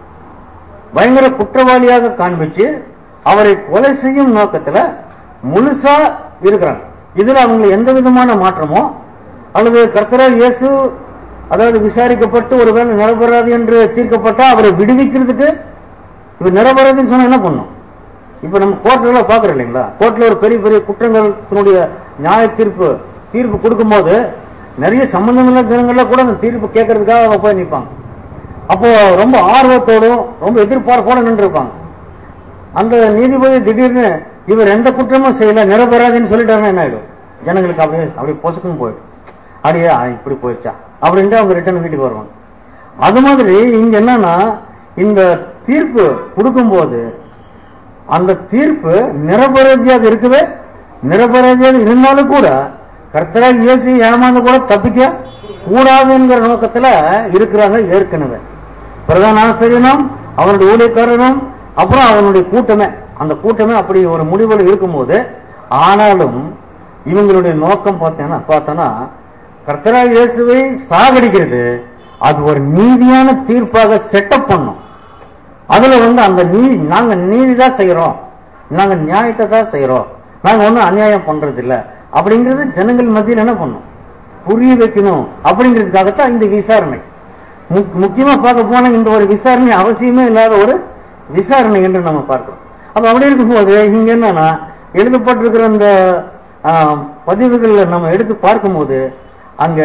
பயங்கர குற்றவாளியாக காண்பிச்சு அவரை கொலை செய்யும் நோக்கத்துல முழுசா இருக்கிறாங்க இதுல அவங்க எந்த விதமான மாற்றமோ அல்லது கர்த்தரா இயேசு அதாவது விசாரிக்கப்பட்டு ஒருவேளை நிரபராதி என்று தீர்க்கப்பட்டா அவரை விடுவிக்கிறதுக்கு இவர் நிரபராதின்னு சொன்னா என்ன பண்ணும் இப்ப நம்ம கோர்ட்ல எல்லாம் பாக்குறோம் இல்லைங்களா கோர்ட்ல ஒரு பெரிய பெரிய குற்றங்களுடைய நியாய தீர்ப்பு தீர்ப்பு கொடுக்கும்போது நிறைய சம்பந்தமில்ல ஜனங்கள்ல கூட அந்த தீர்ப்பு கேட்கறதுக்காக அவங்க போய் நிற்பாங்க அப்போ ரொம்ப ஆர்வத்தோடும் ரொம்ப எதிர்பார்ப்போட நின்று இருப்பாங்க அந்த நீதிபதி திடீர்னு இவர் எந்த குற்றமும் செய்யல நிரபராதின்னு சொல்லிட்டாருன்னா என்ன ஆயிடும் ஜனங்களுக்கு அப்படியே அப்படியே பொசுக்கும் போயிடும் அப்படியே ஆ, இப்படி போயிடுச்சா அப்படின்ட்டு அவங்க ரிட்டர்ன் வீட்டுக்கு வருவாங்க அது மாதிரி இங்க என்னன்னா இந்த தீர்ப்பு கொடுக்கும்போது அந்த தீர்ப்பு நிரபராதியாக இருக்கவே நிரபராதியாக இருந்தாலும் கூட கர்த்தரா இயேசு ஏமாந்து கூட தப்பிக்க கூடாது என்கிற நோக்கத்துல இருக்கிறாங்க ஏற்கனவே பிரதான ஆசிரியனும் அவனுடைய ஊழியக்காரனும் அப்புறம் அவனுடைய கூட்டமே அந்த கூட்டமே அப்படி ஒரு முடிவில் இருக்கும்போது ஆனாலும் இவங்களுடைய நோக்கம் பார்த்தேன்னா பார்த்தோன்னா கர்த்தரா இயேசுவை சாகடிக்கிறது அது ஒரு நீதியான தீர்ப்பாக செட்டப் பண்ணும் அதுல வந்து அந்த நீதி நாங்க நீதி தான் செய்யறோம் நாங்க நியாயத்தை தான் செய்யறோம் நாங்க ஒண்ணும் அநியாயம் பண்றது இல்ல அப்படிங்கறது ஜனங்கள் மத்தியில் என்ன பண்ணும் புரிய வைக்கணும் அப்படிங்கிறதுக்காகத்தான் இந்த விசாரணை முக்- முக்கியமா பார்க்க போனா இந்த ஒரு விசாரணை அவசியமே இல்லாத ஒரு விசாரணை என்று நம்ம பார்க்கிறோம் அப்ப அப்படி இருக்கும்போது இங்க என்னன்னா எழுதப்பட்டிருக்கிற இந்த ஆ, பதிவுகள்ல நம்ம எடுத்து பார்க்கும்போது அங்க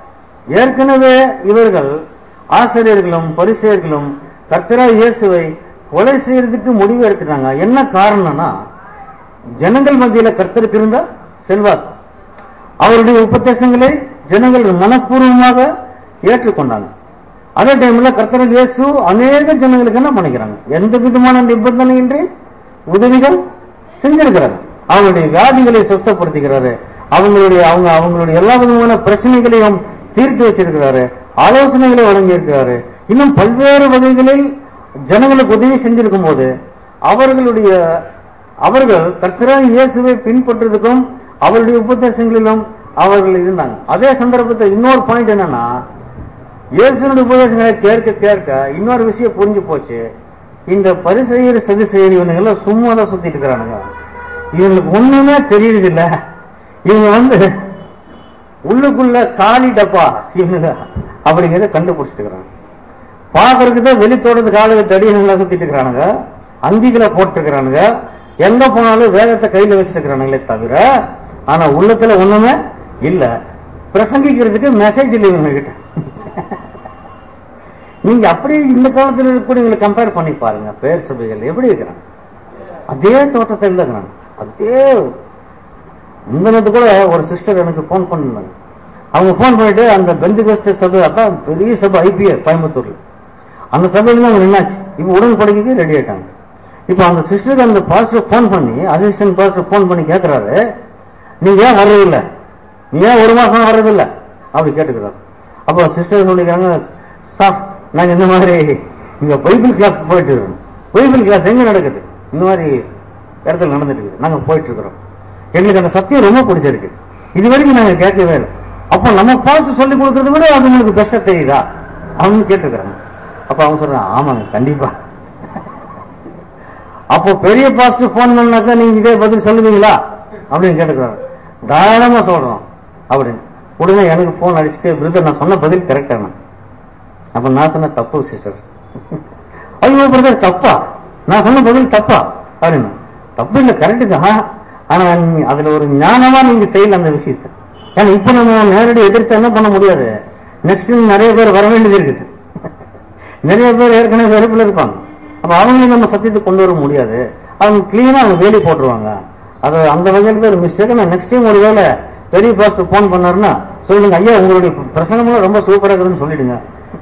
ஏற்கனவே இவர்கள் ஆசிரியர்களும் பரிசெயர்களும் கர்த்தரா இயேசுவை கொலை செய்யறதுக்கு முடிவு எடுத்துட்டாங்க என்ன காரணம்னா ஜனங்கள் மத்தியில கர்த்தருக்கு இருந்த செல்வாக்கு அவருடைய உபதேசங்களை ஜனங்கள் மனப்பூர்வமாக ஏற்றுக்கொண்டாங்க அதே டைம்ல கர்த்தர் இயேசு அநேக ஜனங்களுக்கு என்ன பண்ணிக்கிறாங்க எந்த விதமான நிபந்தனையின்றி உதவிகள் செஞ்சிருக்கிறாரு அவங்களுடைய வியாதிகளை சுத்தப்படுத்திக்கிறாரு அவங்களுடைய அவங்க அவங்களுடைய எல்லா விதமான பிரச்சனைகளையும் தீர்த்து வச்சிருக்கிறாரு ஆலோசனைகளை வழங்கி இருக்கிறாரு இன்னும் பல்வேறு வகைகளில் ஜனங்களுக்கு உதவி செஞ்சிருக்கும் போது அவர்களுடைய அவர்கள் கர்த்தராக இயேசுவை பின்பற்றுறதுக்கும் அவருடைய உபதேசங்களிலும் அவர்கள் இருந்தாங்க அதே சந்தர்ப்பத்தில் இன்னொரு பாயிண்ட் என்னன்னா இயேசுனுடைய உபதேசங்களை கேட்க கேட்க இன்னொரு விஷயம் புரிஞ்சு போச்சு இந்த பரிசெயர் சதி செய்யற இவனுங்க எல்லாம் சும்மா தான் சுத்திட்டு இருக்கிறானுங்க இவங்களுக்கு ஒண்ணுமே தெரியுது இல்ல இவங்க வந்து உள்ளுக்குள்ள காலி டப்பா இவனுங்க அப்படிங்கறத கண்டுபிடிச்சிட்டு இருக்கிறாங்க பாக்குறதுக்கு தான் வெளித்தோட்டத்து காலுக்கு தடியனுங்களா சுத்திட்டு இருக்கிறானுங்க அங்கிகளை போட்டுருக்கிறானுங்க எங்க போனாலும் வேதத்தை கையில வச்சுட்டு இருக்கிறானுங்களே தவிர ஆனா உள்ளத்துல ஒண்ணுமே இல்ல பிரசங்கிக்கிறதுக்கு மெசேஜ் இல்லை இவங்க கிட்ட நீங்க அப்படியே இந்த காலத்துல கூட கம்பேர் பண்ணி பாருங்க பேர் சபைகள் எப்படி இருக்கிறாங்க அதே தோட்டத்தில் இருக்கிறாங்க அதே முந்தினது கூட ஒரு சிஸ்டர் எனக்கு ஃபோன் பண்ணாங்க அவங்க ஃபோன் பண்ணிட்டு அந்த பெந்துகஸ்த சபை அதான் பெரிய சபை ஐபிஎல் கோயம்புத்தூர்ல அந்த சபையில அவங்க நின்னாச்சு இப்ப உடன்படிக்கைக்கு ரெடி ஆயிட்டாங்க இப்ப அந்த சிஸ்டருக்கு அந்த பாஸ்டர் ஃபோன் பண்ணி அசிஸ்டன்ட் பாஸ்டர் ஃபோன் பண்ணி கேட்கறாரு நீங்க ஏன் வர்றதில்ல நீ ஏன் ஒரு மாசம் வர்றதில்ல அப்படி கேட்டுக்கிறாரு அப்போ சிஸ்டர் சொல்லிக்கிறாங்க சார் நாங்க இந்த மாதிரி இங்க பைபிள் கிளாஸ்க்கு போயிட்டு இருக்கோம் பைபிள் கிளாஸ் எங்க நடக்குது இந்த மாதிரி இடத்துல நடந்துட்டு இருக்குது நாங்க போயிட்டு இருக்கிறோம் எங்களுக்கு அந்த சத்தியம் ரொம்ப பிடிச்சிருக்கு இது வரைக்கும் நாங்க கேட்கவே இல்லை அப்போ நம்ம பார்த்து சொல்லி கொடுக்கறத விட அது உங்களுக்கு பெஸ்டா தெரியுதா அவங்க கேட்டுக்கிறாங்க அப்ப அவங்க சொல்றாங்க ஆமாங்க கண்டிப்பா அப்போ பெரிய பாஸ்டர் போன் பண்ணாக்கா நீங்க இதே பதில் சொல்லுவீங்களா அப்படின்னு கேட்டுக்கிறாங்க தாராளமா சொல்றோம் அப்படின்னு உடனே எனக்கு போன் அடிச்சுட்டு பிரதர் நான் சொன்ன பதில் கரெக்டான அப்ப நான் சொன்ன தப்பு சிஸ்டர் ஐயோ பிரதர் தப்பா நான் சொன்ன பதில் தப்பா அப்படின்னு தப்பு இல்ல கரெக்டு தான் ஆனா நீ- அதுல ஒரு ஞானமா நீங்க செய்யல அந்த விஷயத்தை ஏன்னா இப்ப நம்ம நேரடி எதிர்த்து என்ன பண்ண முடியாது நெக்ஸ்ட் நிறைய பேர் வர வேண்டியது இருக்குது நிறைய பேர் ஏற்கனவே வெறுப்புல இருப்பாங்க அப்ப அவங்களையும் நம்ம சத்தியத்தை கொண்டு வர முடியாது அவங்க கிளீனா அவங்க வேலி போட்டுருவாங்க அது அந்த வகையில் ஒரு மிஸ்டேக் நான் நெக்ஸ்ட் டைம் ஒருவேளை பெரிய பாஸ்டர் போன் பண்ணாருன்னா சொல்லுங்க ஐயா உங்களுடைய பிரசங்கமெல்லாம் ரொம்ப சூப்பரா இருக்குதுன்னு சொல்லிடுங்க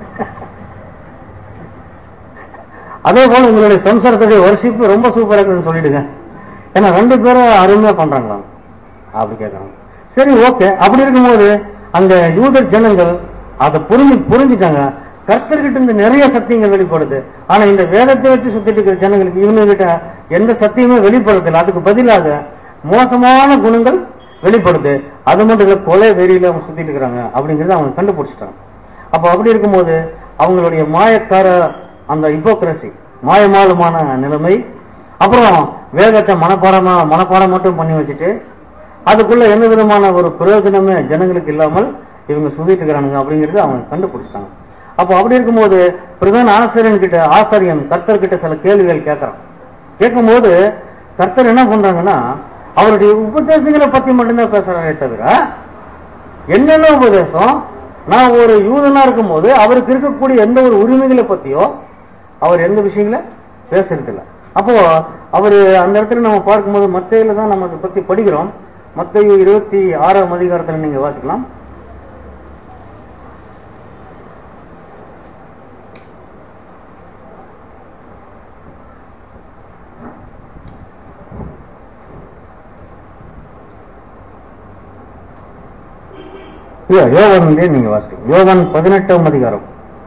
அதே போல உங்களுடைய சம்சாரத்துடைய வர்ஷிப்பு ரொம்ப சூப்பரா இருக்குதுன்னு சொல்லிடுங்க ஏன்னா ரெண்டு பேரும் அருமையா பண்றாங்களா அப்படி கேட்கறாங்க சரி ஓகே அப்படி இருக்கும்போது அந்த யூத ஜனங்கள் அதை புரிஞ்சு புரிஞ்சுட்டாங்க கர்த்தர்கிட்ட இருந்து நிறைய சத்தியங்கள் வெளிப்படுது ஆனா இந்த வேதத்தை வச்சு சுத்திட்டு இருக்கிற ஜனங்களுக்கு இவங்க கிட்ட எந்த சத்தியமே வெளிப்படுறதில்ல அதுக்கு பதிலாக மோசமான குணங்கள் வெளிப்படுது அது மட்டும் இல்ல கொலை வெறியில அவங்க சுத்திட்டு இருக்கிறாங்க அப்படிங்கறத அவங்க கண்டுபிடிச்சிட்டாங்க அப்ப அப்படி இருக்கும்போது அவங்களுடைய மாயக்கார அந்த ஹிப்போக்ரசி மாயமாலுமான நிலைமை அப்புறம் வேதத்தை மனப்பாடமா மனப்பாடம் மட்டும் பண்ணி வச்சுட்டு அதுக்குள்ள எந்த விதமான ஒரு பிரயோஜனமே ஜனங்களுக்கு இல்லாமல் இவங்க சுத்திட்டு இருக்கிறாங்க அப்படிங்கறது அவங்க கண்டுபிடிச்சிட்டாங்க அப்போ அப்படி இருக்கும்போது பிரதான ஆசிரியன் கிட்ட ஆசிரியன் கர்த்தர் கிட்ட சில கேள்விகள் கேட்கறான் கேட்கும்போது கர்த்தர் என்ன பண்றாங்கன்னா அவருடைய உபதேசங்களை பத்தி மட்டும்தான் பேசுறாரே தவிர என்னென்ன உபதேசம் நான் ஒரு யூதனா இருக்கும்போது அவருக்கு இருக்கக்கூடிய எந்த ஒரு உரிமைகளை பத்தியோ அவர் எந்த விஷயங்கள பேசுறது இல்ல அப்போ அவரு அந்த இடத்துல நம்ம பார்க்கும்போது மத்தையில தான் நம்ம அதை பத்தி படிக்கிறோம் மத்தையு இருபத்தி ஆறாம் அதிகாரத்துல நீங்க வாசிக்கலாம் இல்ல, யோவான்லயே நீங்க வாசிக்கலாம் யோவான் பதினெட்டாம் அதிகாரம்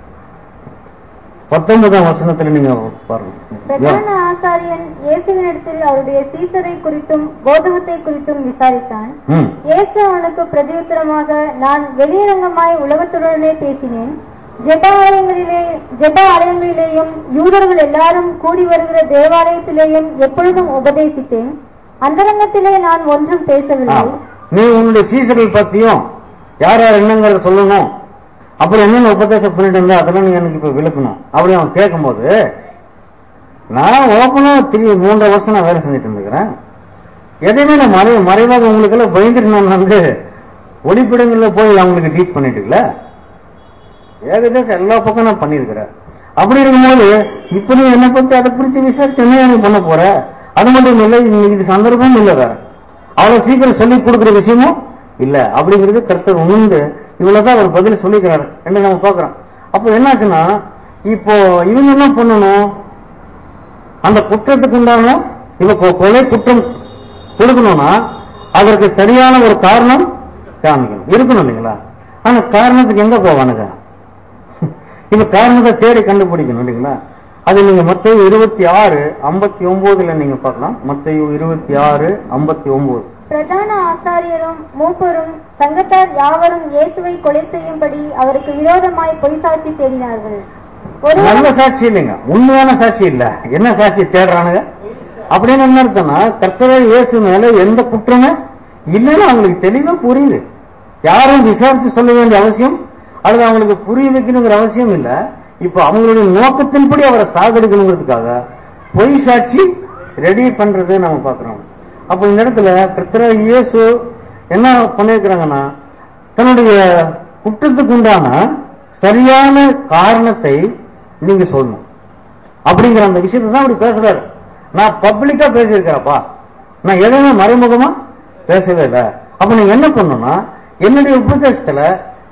பத்தொன்பதாம் வசனத்துல நீங்க பாருங்க பிரதான ஆசாரியன் இயேசுவினிடத்தில் அவருடைய சீசரை குறித்தும் போதகத்தை குறித்தும் விசாரித்தான் ம் இயேசு அவனுக்கு பிரதியுத்தரமாக நான் வெளியரங்கமாய் உலகத்துடனே பேசினேன் ஜெப ஆலயங்களிலே ஜெப ஆலயங்களிலேயும் யூதர்கள் எல்லாரும் கூடி வருகிற தேவாலயத்திலேயும் எப்பொழுதும் உபதேசித்தேன் அந்தரங்கத்திலே நான் ஒன்றும் பேசவில்லை ஆமா. நீ உன்னுடைய சீசர்கள் பத்தியும் யார் யார் என்னங்கிறத சொல்லணும் அப்புறம் என்னென்ன உபதேசம் பண்ணிட்டு இருந்தா அதெல்லாம் நீங்க எனக்கு இப்ப விளக்கணும் அப்படி அவன் கேட்கும்போது நான் ஓப்பனா திரு மூன்றரை வருஷம் நான் வேலை செஞ்சுட்டு இருந்துக்கிறேன் எதையுமே நான் மறை மறைவாக உங்களுக்கு எல்லாம் பயந்துட்டு நான் வந்து ஒளிப்பிடங்கள்ல போய் அவங்களுக்கு டீச் பண்ணிட்டு இருக்கல ஏகதேசம் எல்லா பக்கம் நான் பண்ணியிருக்கிறேன் அப்படி இருக்கும்போது இப்ப நீ என்ன பத்தி அதை குறிச்சு விசாரிச்சு என்ன நீ பண்ண போற அது மட்டும் இல்லை இன்னைக்கு இது சந்தர்ப்பமும் இல்லை வேற அவ்வளவு சீக்கிரம் சொல்லி கொடுக்கிற விஷயமும் இல்ல அப்படிங்கிறது கர்த்தர் உணர்ந்து இவ்வளவுதான் அவர் பதில் சொல்லிக்கிறாரு என்று நம்ம பார்க்கிறோம் அப்போ என்னாச்சுன்னா இப்போ இவங்க என்ன பண்ணணும் அந்த குற்றத்துக்கு உண்டான இவ கொ- கொலை குற்றம் கொடுக்கணும்னா அதற்கு சரியான ஒரு காரணம் காமிக்கணும் இருக்கணும் இல்லைங்களா ஆனா காரணத்துக்கு எங்க போவானுங்க இப்ப காரணத்தை தேடி கண்டுபிடிக்கணும் இல்லைங்களா அது நீங்க மத்திய இருபத்தி ஆறு ஐம்பத்தி ஒன்பதுல நீங்க பார்க்கலாம் மத்திய இருபத்தி ஆறு ஐம்பத்தி ஒன்பது பிரதான ஆசாரியரும் மூப்பரும் சங்கத்தார் யாவரும் இயேசுவை கொலை செய்யும்படி அவருக்கு விரோதமாய் பொய் சாட்சி தேடினார்கள் நல்ல ஒருவன் சாட்சி இல்லைங்க உண்மையான சாட்சி இல்ல என்ன சாட்சி தேடுறானுங்க அப்படின்னு என்ன அர்த்தம்னா கர்த்தரே இயேசு மேல எந்த குற்றமே இல்லைன்னு அவங்களுக்கு தெளிவா புரியுது யாரும் விசாரிச்சு சொல்ல வேண்டிய அவசியம் அல்லது அவங்களுக்கு புரிய வைக்கணுங்கிற அவசியம் இல்ல இப்ப அவங்களுடைய நோக்கத்தின்படி அவரை சாகடிக்கணுங்கிறதுக்காக பொய் சாட்சி ரெடி பண்றதை நம்ம பார்க்கிறோம் அப்ப இந்த இடத்துல கர்த்தரே இயேசு என்ன பண்ணிருக்கிறாங்கன்னா தன்னுடைய குற்றத்துக்கு உண்டான சரியான காரணத்தை நீங்க சொல்லணும் அப்படிங்கிற அந்த விஷயத்தை தான் அப்படி பேசுறாரு நான் பப்ளிக்கா பேசியிருக்கிறப்பா நான் எதுவுமே மறைமுகமா பேசவே இல்லை அப்ப நீங்க என்ன பண்ணணும்னா என்னுடைய உபதேசத்துல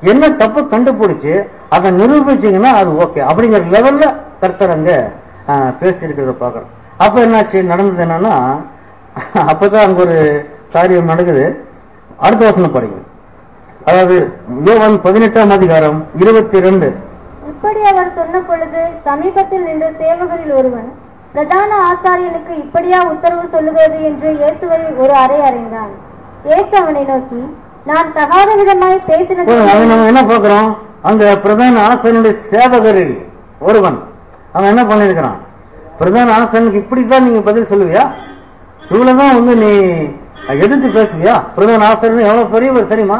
என்ன தப்பு கண்டுபிடிச்சு அதை நிரூபிச்சீங்கன்னா அது ஓகே அப்படிங்கிற லெவல்ல கர்த்தர் அங்க ஆஹ், பேசியிருக்கிறத பாக்குறோம் அப்ப என்னாச்சு நடந்தது என்னன்னா அப்பதான் அங்க ஒரு காரியம் நடக்குது அடுத்த வசனம் படிங்க அதாவது யோவான் பதினெட்டாம் அதிகாரம் இருபத்தி ரெண்டு இப்படி அவர் சொன்ன பொழுது சமீபத்தில் நின்ற சேவகரில் ஒருவன் பிரதான ஆசாரியனுக்கு இப்படியா உத்தரவு சொல்லுகிறது என்று இயேசுவை ஒரு அறை அறைந்தான் இயேசு அவனை நோக்கி நான் தகாத விதமாய் பேசினது அதை நம்ம என்ன பாக்குறோம் அந்த பிரதான ஆசனுடைய சேவகரில் ஒருவன் அவன் என்ன பண்ணிருக்கிறான் பிரதான ஆசனுக்கு இப்படித்தான் நீங்க பதில் சொல்லுவியா இவ்வளவுதான் வந்து நீ எதிர்த்து பேசுவியா பிரதான ஆசிரியர் எவ்வளவு பெரியவர் தெரியுமா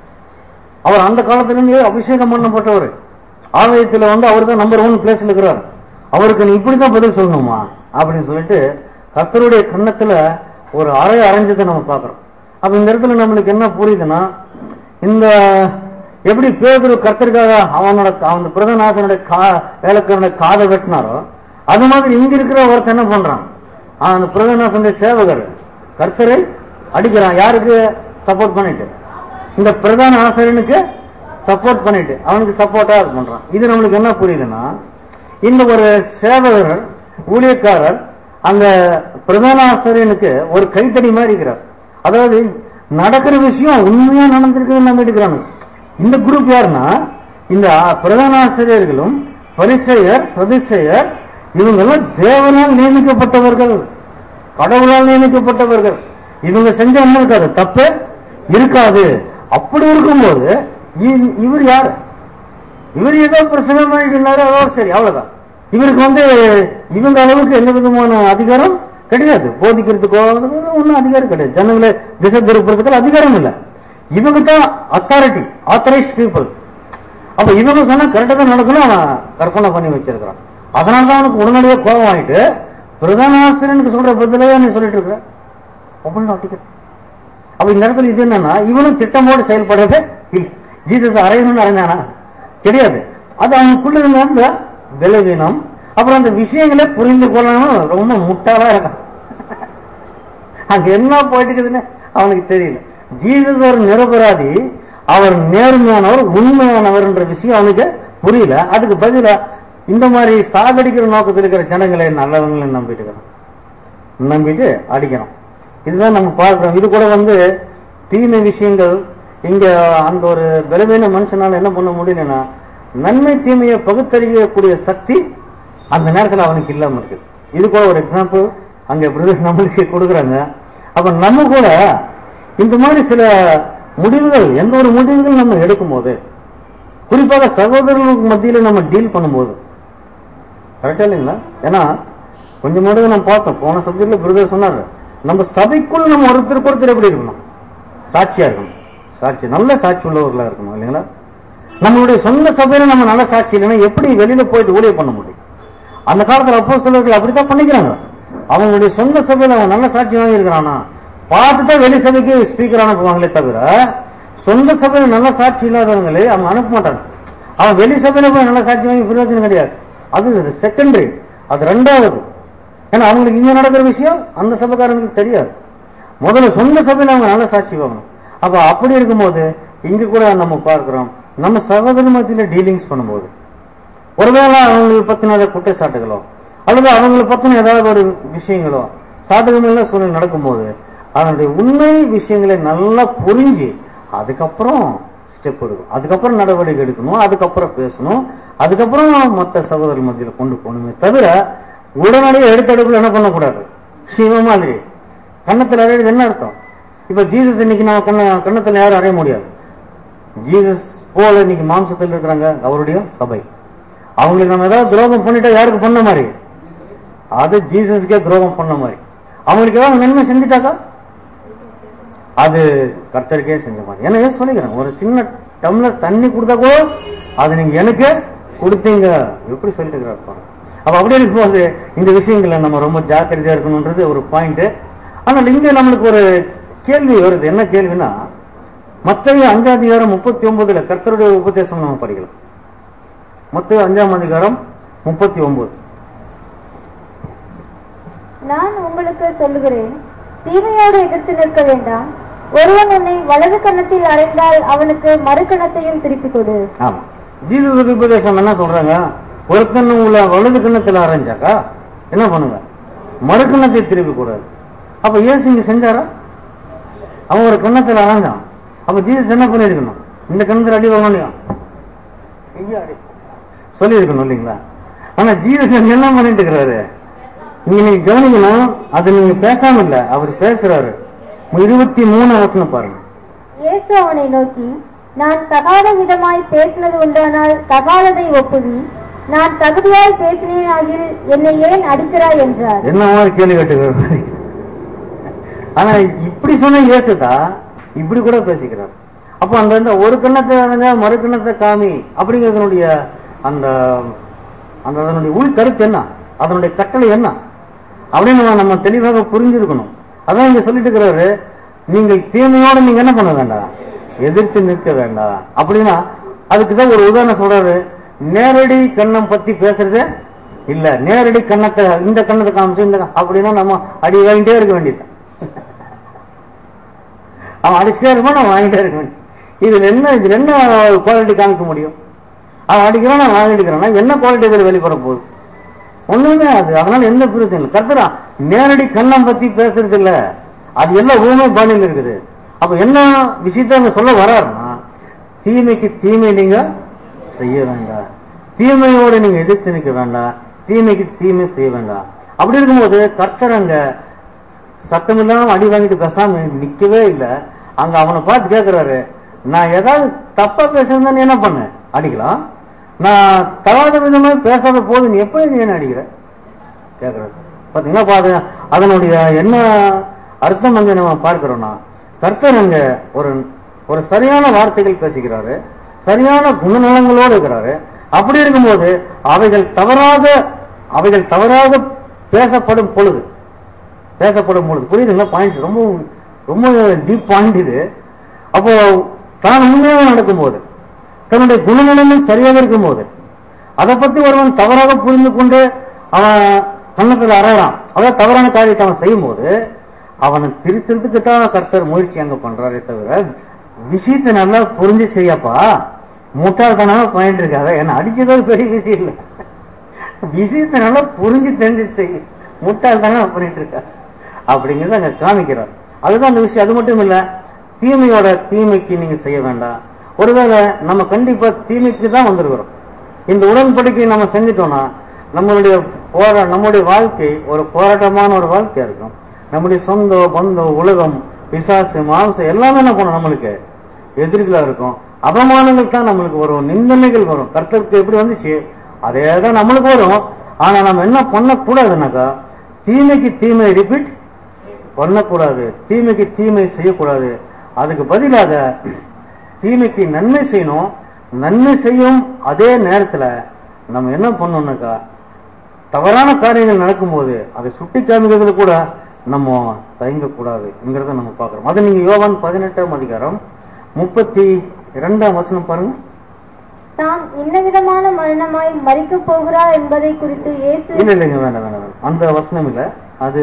அவர் அந்த காலத்துல இருந்து அபிஷேகம் பண்ணப்பட்டவர் ஆலயத்துல வந்து அவர் தான் நம்பர் ஒன் பிளேஸ்ல இருக்கிறார் அவருக்கு நீ இப்படித்தான் பதில் சொல்லணுமா அப்படின்னு சொல்லிட்டு கர்த்தருடைய கன்னத்துல ஒரு அறை அரைஞ்சதை நம்ம பார்க்கிறோம் அப்ப இந்த இடத்துல நம்மளுக்கு என்ன புரியுதுன்னா இந்த எப்படி பேதுரு கர்த்தருக்காக அவனோட அவன் பிரதநாசனுடைய கா வேலைக்காரனுடைய காதை வெட்டினாரோ அது மாதிரி இங்க இருக்கிற ஒருத்தன் என்ன பண்றான் அந்த பிரதநாசனுடைய சேவகர் கர்த்தரை அடிக்கிறான் யாருக்கு சப்போர்ட் பண்ணிட்டு இந்த பிரதான ஆசிரியனுக்கு சப்போர்ட் பண்ணிட்டு அவனுக்கு சப்போர்ட்டா இது பண்றான் இது நம்மளுக்கு என்ன புரியுதுன்னா இந்த ஒரு சேவகர் ஊழியக்காரர் அந்த பிரதான ஆசிரியனுக்கு ஒரு கைத்தடி மாதிரி இருக்கிறார் அதாவது நடக்கிற விஷயம் உண்மையா நடந்திருக்குன்னு நம்ம எடுக்கிறாங்க இந்த குரூப் யாருன்னா இந்த ஆ- பிரதான ஆசிரியர்களும் பரிசெயர் சதிசெயர் இவங்கெல்லாம் தேவனால் நியமிக்கப்பட்டவர்கள் கடவுளால் நியமிக்கப்பட்டவர்கள் இவங்க செஞ்ச என்ன இருக்காது தப்பு இருக்காது அப்படி இருக்கும்போது இ- இவர் யாரு இவர் ஏதோ பிரச்சனை பண்ணிட்டு இருந்தாரு அதோட சரி அவ்வளவுதான் இவருக்கு வந்து இவங்க அளவுக்கு எந்த விதமான அதிகாரம் கிடையாது போதிக்கிறதுக்கோ ஒன்றும் அதிகாரம் கிடையாது ஜனங்களை திசை திருப்புறதுக்கு அதிகாரம் இல்லை இவங்க தான் அத்தாரிட்டி ஆத்தரைஸ்ட் பீப்புள் அப்ப இவங்க சொன்னா கரெக்டா தான் நடக்கணும் அவன் கற்பனை பண்ணி வச்சிருக்கிறான் அதனால தான் அவனுக்கு உடனடியாக கோபம் ஆயிட்டு பிரதான ஆசிரியனுக்கு சொல்ற பதிலே நீ சொல்லிட்டு இருக்கிற அப்படின்னு அட்டிக்க அப்ப இந்த இடத்துல இது என்னன்னா இவனும் திட்டமோடு செயல்படுறது இல்லை ஜீசஸ் அறையணும்னு அறைஞ்சானா தெரியாது அது அவனுக்குள்ள இருந்த அந்த பலவீனம் அப்புறம் அந்த விஷயங்களை புரிந்து கொள்ளணும் ரொம்ப முட்டாளா இருக்கான் அங்க என்ன போயிட்டு இருக்குதுன்னு அவனுக்கு தெரியல ஜீசஸ் ஒரு நிரபராதி அவர் நேர்மையானவர் உண்மையானவர்ன்ற விஷயம் அவனுக்கு புரியல அதுக்கு பதிலா இந்த மாதிரி சாகடிக்கிற நோக்கத்தில் இருக்கிற ஜனங்களை நல்லவங்களை நம்பிட்டு இருக்கிறான் நம்பிட்டு அடிக்கிறோம் இதுதான் நம்ம பார்க்கிறோம் இது கூட வந்து தீமை விஷயங்கள் இங்க அந்த ஒரு பலவீன மனுஷனால என்ன பண்ண முடியலன்னா நன்மை தீமையை பகுத்தறியக்கூடிய சக்தி அந்த நேரத்துல அவனுக்கு இல்லாம இருக்குது இது கூட ஒரு எக்ஸாம்பிள் அங்க பிரதேஷ் நம்மளுக்கு கொடுக்குறாங்க அப்ப நம்ம கூட இந்த மாதிரி சில முடிவுகள் எந்த ஒரு முடிவுகள் நம்ம எடுக்கும் போது குறிப்பாக சகோதரர்களுக்கு மத்தியில நம்ம டீல் பண்ணும்போது கரெக்டா இல்லைங்களா ஏன்னா கொஞ்சம் முன்னாடி நம்ம பார்த்தோம் போன சப்ஜெக்ட்ல பிரதர் சொன்னாரு நம்ம சபைக்குள் நம்ம ஒருத்தருக்கு ஒருத்தர் எப்படி இருக்கணும் சாட்சியா இருக்கணும் சாட்சி நல்ல சாட்சி உள்ளவர்களா இருக்கணும் இல்லைங்களா நம்மளுடைய சொந்த சபையில நம்ம நல்ல சாட்சி இல்லைன்னா எப்படி வெளியில போயிட்டு ஊழியம் பண்ண முடியும் அந்த காலத்துல அப்போ சிலர்கள் அப்படித்தான் பண்ணிக்கிறாங்க அவங்களுடைய சொந்த சபையில அவன் நல்ல சாட்சி வாங்கி இருக்கிறானா பார்த்துட்டா வெளி சபைக்கு ஸ்பீக்கர் அனுப்புவாங்களே தவிர சொந்த சபையில நல்ல சாட்சி இல்லாதவங்களே அவங்க அனுப்ப மாட்டாங்க அவன் வெளி சபையில போய் நல்ல சாட்சி வாங்கி பிரயோஜனம் கிடையாது அது செகண்டரி அது ரெண்டாவது ஏன்னா அவங்களுக்கு இங்க நடக்கிற விஷயம் அந்த சபைக்காரங்களுக்கு தெரியாது முதல்ல சொந்த சபையில அவங்க நல்ல சாட்சி வாங்கணும் அப்ப அப்படி இருக்கும்போது இங்க கூட நம்ம பார்க்கிறோம் நம்ம சகோதர மத்தியில டீலிங்ஸ் பண்ணும்போது ஒருவேளை அவங்களை பத்தின ஏதாவது குற்றச்சாட்டுகளோ அல்லது அவங்களை பத்தின ஏதாவது ஒரு விஷயங்களோ சாதகமில்ல சூழ்நிலை நடக்கும்போது அதனுடைய உண்மை விஷயங்களை நல்லா புரிஞ்சு அதுக்கப்புறம் ஸ்டெப் எடுக்கணும் அதுக்கப்புறம் நடவடிக்கை எடுக்கணும் அதுக்கப்புறம் பேசணும் அதுக்கப்புறம் மற்ற சகோதரர் மத்தியில கொண்டு போகணுமே தவிர உடனடியாக எடுத்தடுப்புல என்ன பண்ணக்கூடாது சிவ மாதிரி கண்ணத்தில் அறையிறது என்ன அர்த்தம் இப்ப ஜீசஸ் இன்னைக்கு நம்ம கண்ண கண்ணத்தில் யாரும் அறைய முடியாது ஜீசஸ் போல இன்னைக்கு மாம்சத்தில் இருக்கிறாங்க அவருடைய சபை அவங்களுக்கு நம்ம ஏதாவது துரோகம் பண்ணிட்டா யாருக்கு பண்ண மாதிரி அது ஜீசஸ்க்கே துரோகம் பண்ண மாதிரி அவங்களுக்கு ஏதாவது நன்மை செஞ்சுட்டாக்கா அது கர்த்தருக்கே செஞ்ச மாதிரி ஏன்னா சொல்லிக்கிறேன் ஒரு சின்ன டம்ளர் தண்ணி கொடுத்தா கூட அது நீங்க எனக்கு கொடுத்தீங்க எப்படி சொல்லிட்டு இருக்கிறார் பாருங்க. அப்ப அப்படி இருக்கும்போது இந்த விஷயங்களை நம்ம ரொம்ப ஜாக்கிரதையா இருக்கணும்ன்றது ஒரு பாயிண்ட் ஆனால் இங்க நம்மளுக்கு ஒரு கேள்வி வருது என்ன கேள்வினா மத்திய அஞ்சாம் அதிகாரம் முப்பத்தி ஒன்பதுல கர்த்தருடைய உபதேசம் நம்ம படிக்கலாம் மத்திய அஞ்சாம் அதிகாரம் முப்பத்தி ஒன்பது நான் உங்களுக்கு சொல்லுகிறேன் தீமையோடு எதிர்த்து நிற்க வேண்டாம் ஒருவன் உன்னை வலது கன்னத்தில் அறைந்தால் அவனுக்கு மறு கன்னத்தையும் திருப்பிக் கொடு ஆமா ஜீசஸ் உபதேசம் என்ன சொல்றாங்க ஒரு கண்ணு உள்ள வலது கண்ணத்துல அரைஞ்சாக்கா என்ன பண்ணுங்க மறு கண்ணத்தை திருப்பி கூடாது அப்ப இயேசு இங்க செஞ்சாரா அவன் ஒரு கண்ணத்துல அரைஞ்சான் அப்ப ஜீசஸ் என்ன பண்ணிருக்கணும் இந்த கண்ணத்துல அடி வாங்கணும் சொல்லி இருக்கணும் இல்லைங்களா ஆனா ஜீசஸ் இங்க என்ன பண்ணிட்டு இருக்கிறாரு நீங்க நீங்க கவனிக்கணும் அது நீங்க பேசாம இல்ல அவர் பேசுறாரு இருபத்தி மூணு வசனம் பாருங்க இயேசு அவனை நோக்கி நான் தகாத விதமாய் பேசினது உண்டானால் தகாததை ஒப்புவி நான் தகுதியாய் பேசினேன் ஆகில் என்னை ஏன் அடிக்கிறாய் என்றார் என்ன மாதிரி கேள்வி கேட்டுக்கிறார் ஆனா இப்படி சொன்ன இயேசுதா இப்படி கூட பேசிக்கிறார் அப்ப அந்த அந்த ஒரு கண்ணத்தை அடைஞ்சா மறு கண்ணத்தை காமி அப்படிங்கறதனுடைய அந்த அந்த அதனுடைய உள் கருத்து என்ன அதனுடைய கட்டளை என்ன அப்படின்னு நம்ம- நம்ம தெளிவாக புரிஞ்சிருக்கணும் அதான் இங்க சொல்லிட்டு இருக்கிறாரு நீங்கள் தீமையோட நீங்க என்ன பண்ண வேண்டாம் எதிர்த்து நிற்க வேண்டாம் அப்படின்னா அதுக்குதான் ஒரு உதாரணம் சொல்றாரு நேரடி கண்ணம் பத்தி பேசுறது இல்ல நேரடி கண்ணத்தை இந்த கண்ணத்தை காமிச்சு இந்த க- அப்படின்னா நம்ம அடி வாங்கிட்டே இருக்க வேண்டியது அவன் அடிச்சுட்டே இருப்பான் நான் வாங்கிட்டே இருக்க வேண்டியது இதுல என்ன இதுல என்ன குவாலிட்டி காமிக்க முடியும் அவன் அடிக்கிறான் நான் வாங்கிட்டு இருக்கிறேன் என்ன குவாலிட்டி இதுல வெளிப்பட போகுது ஒண்ணுமே அது அதனால எந்த பிரச்சனை இல்லை கர்த்தரா நேரடி கண்ணம் பத்தி பேசுறது இல்ல அது எல்லாம் ஊமை பாணியில் இருக்குது அப்ப என்ன விஷயத்த அங்க சொல்ல வராருன்னா தீமைக்கு தீமை நீங்க செய்ய வேண்டாம் தீமையோட நீங்க எதிர்த்து நிற்க வேண்டாம் தீமைக்கு தீமை செய்ய வேண்டாம் அப்படி இருக்கும்போது கர்த்தர் அங்க சத்தம் இல்லாம அடி வாங்கிட்டு பேசாம நிக்கவே இல்ல அங்க அவனை பார்த்து கேக்குறாரு நான் ஏதாவது தப்பா பேசுறதா நீ என்ன பண்ண அடிக்கலாம் நான் தகாத விதமா பேசாத போது நீ எப்ப நீ என்ன அடிக்கிற கேக்குறாரு பாத்தீங்களா பாரு அதனுடைய என்ன அர்த்தம் அங்க நம்ம பார்க்கிறோம்னா கர்த்தர் அங்க ஒரு ஒரு சரியான வார்த்தைகள் பேசுகிறாரு சரியான குணநலங்களோடு இருக்கிறாரு அப்படி இருக்கும்போது அவைகள் தவறாக அவைகள் தவறாக பேசப்படும் பொழுது பேசப்படும் பொழுது புரியுதுங்களா பாயிண்ட் ரொம்ப ரொம்ப டீப் பாயிண்ட் இது அப்போ தான் உண்மையாக நடக்கும்போது தன்னுடைய குணநலனும் சரியாக இருக்கும்போது அதை பத்தி ஒருவன் தவறாக புரிந்து கொண்டு அவன் கண்ணத்துல அறையறான் அதாவது தவறான காரியத்தை அவன் செய்யும் போது அவனை திருத்தறதுக்கு தான் கர்த்தர் முயற்சி அங்க பண்றாரே தவிர விஷயத்தை நல்லா புரிஞ்சு செய்யப்பா முட்டாள்தனமா பாயிண்ட் இருக்காத என்ன அடிச்சதோ பெரிய விஷயம் இல்லை விஷயத்தை நல்லா புரிஞ்சு தெரிஞ்சு செய்ய முட்டாள்தனமா பண்ணிட்டு இருக்கா அப்படிங்கறத அங்க காமிக்கிறார் அதுதான் அந்த விஷயம் அது மட்டும் இல்ல தீமையோட தீமைக்கு நீங்க செய்ய வேண்டாம் ஒருவேளை நம்ம கண்டிப்பா தீமைக்கு தான் வந்திருக்கிறோம் இந்த உடன்படிக்கை நம்ம செஞ்சிட்டோம்னா நம்மளுடைய போரா நம்முடைய வாழ்க்கை ஒரு போராட்டமான ஒரு வாழ்க்கையா இருக்கும் நம்முடைய சொந்த பந்தம் உலகம் பிசாசு மாம்சம் எல்லாமே என்ன பண்ணும் நம்மளுக்கு எதிரிகளா இருக்கும் அவமானங்கள் தான் நம்மளுக்கு வரும் நிந்தனைகள் வரும் கர்த்தருக்கு எப்படி வந்துச்சு அதே தான் நம்மளுக்கு வரும் ஆனா நம்ம என்ன பண்ணக்கூடாதுனாக்கா தீமைக்கு தீமை ரிப்பீட் பண்ணக்கூடாது தீமைக்கு தீமை செய்யக்கூடாது அதுக்கு பதிலாக தீமைக்கு நன்மை செய்யணும் நன்மை செய்யும் அதே நேரத்துல நம்ம என்ன பண்ணணும்னாக்கா தவறான காரியங்கள் நடக்கும்போது அதை சுட்டி காமிக்கிறதுல கூட நம்ம தயங்கக்கூடாதுங்கிறத நம்ம பார்க்கிறோம் அது நீங்க யோவான் பதினெட்டாம் அதிகாரம் முப்பத்தி இரண்டாம் வசனம் பாருங்க தாம் இன்ன விதமான மரணமாய் மறிக்கப் போகிறார் என்பதை குறித்து இயேசு இல்ல இல்லைங்க வேண்டாம் வேண்டாம் வேண்டாம். அந்த வசனம் இல்ல அது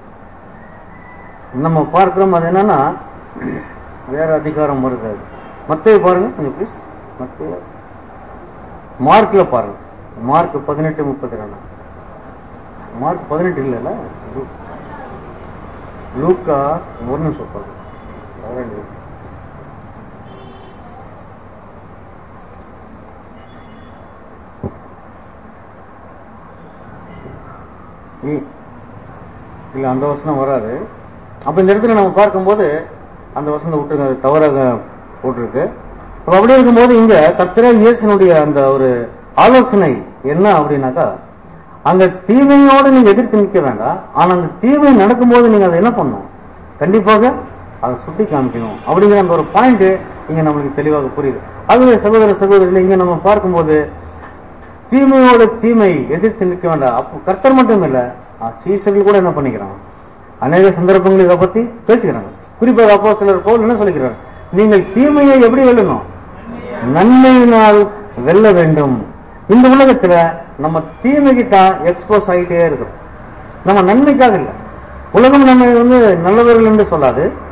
நம்ம பார்க்கிறோம் அது என்னன்னா வேற அதிகாரம் வருது அது மத்தேயு பாருங்க கொஞ்சம் ப்ளீஸ் மத்தேயு மார்க்ல பாருங்க மார்க் பதினெட்டு முப்பத்தி ரெண்டு மார்க் பதினெட்டு இல்லைல்ல லூ- லூக்கா ஒரு நிமிஷம் பாருங்க பதினெட்டு. இ- இல்ல அந்த வசனம் வராது அப்ப இந்த இடத்துல நம்ம பார்க்கும்போது அந்த வசனத்தை விட்டுருங்க அது தவறாக போட்டிருக்கு அப்ப அப்படி இருக்கும்போது இங்க கத்திர இயேசுனுடைய அந்த ஒரு ஆலோசனை என்ன அப்படின்னாக்கா அங்க தீமையோடு நீங்க எதிர்த்து நிக்க வேண்டாம் ஆனா அந்த தீமை நடக்கும்போது நீங்க அதை என்ன பண்ணணும் கண்டிப்பாக அதை சுட்டி காமிக்கணும் அப்படிங்கிற அந்த ஒரு பாயிண்ட் இங்க நம்மளுக்கு தெளிவாக புரியுது அதுவே சகோதர சகோதரிகள் இங்க நம்ம பார்க்கும்போது தீமையோட தீமை எதிர்த்து நிற்க வேண்டாம் அப்போ கர்த்தர் மட்டும் இல்ல சீசர்கள் கூட என்ன பண்ணிக்கிறாங்க அநேக சந்தர்ப்பங்கள் இதை பத்தி பேசுகிறாங்க குறிப்பாக அப்போ சிலர் போல் என்ன சொல்லிக்கிறார் நீங்கள் தீமையை எப்படி வெல்லணும் நன்மையினால் வெல்ல வேண்டும் இந்த உலகத்துல நம்ம தீமைக்கு தான் எக்ஸ்போஸ் ஆகிட்டே இருக்கிறோம் நம்ம நன்மைக்காக இல்ல உலகம் நம்ம வந்து நல்லவர்கள் என்று சொல்லாது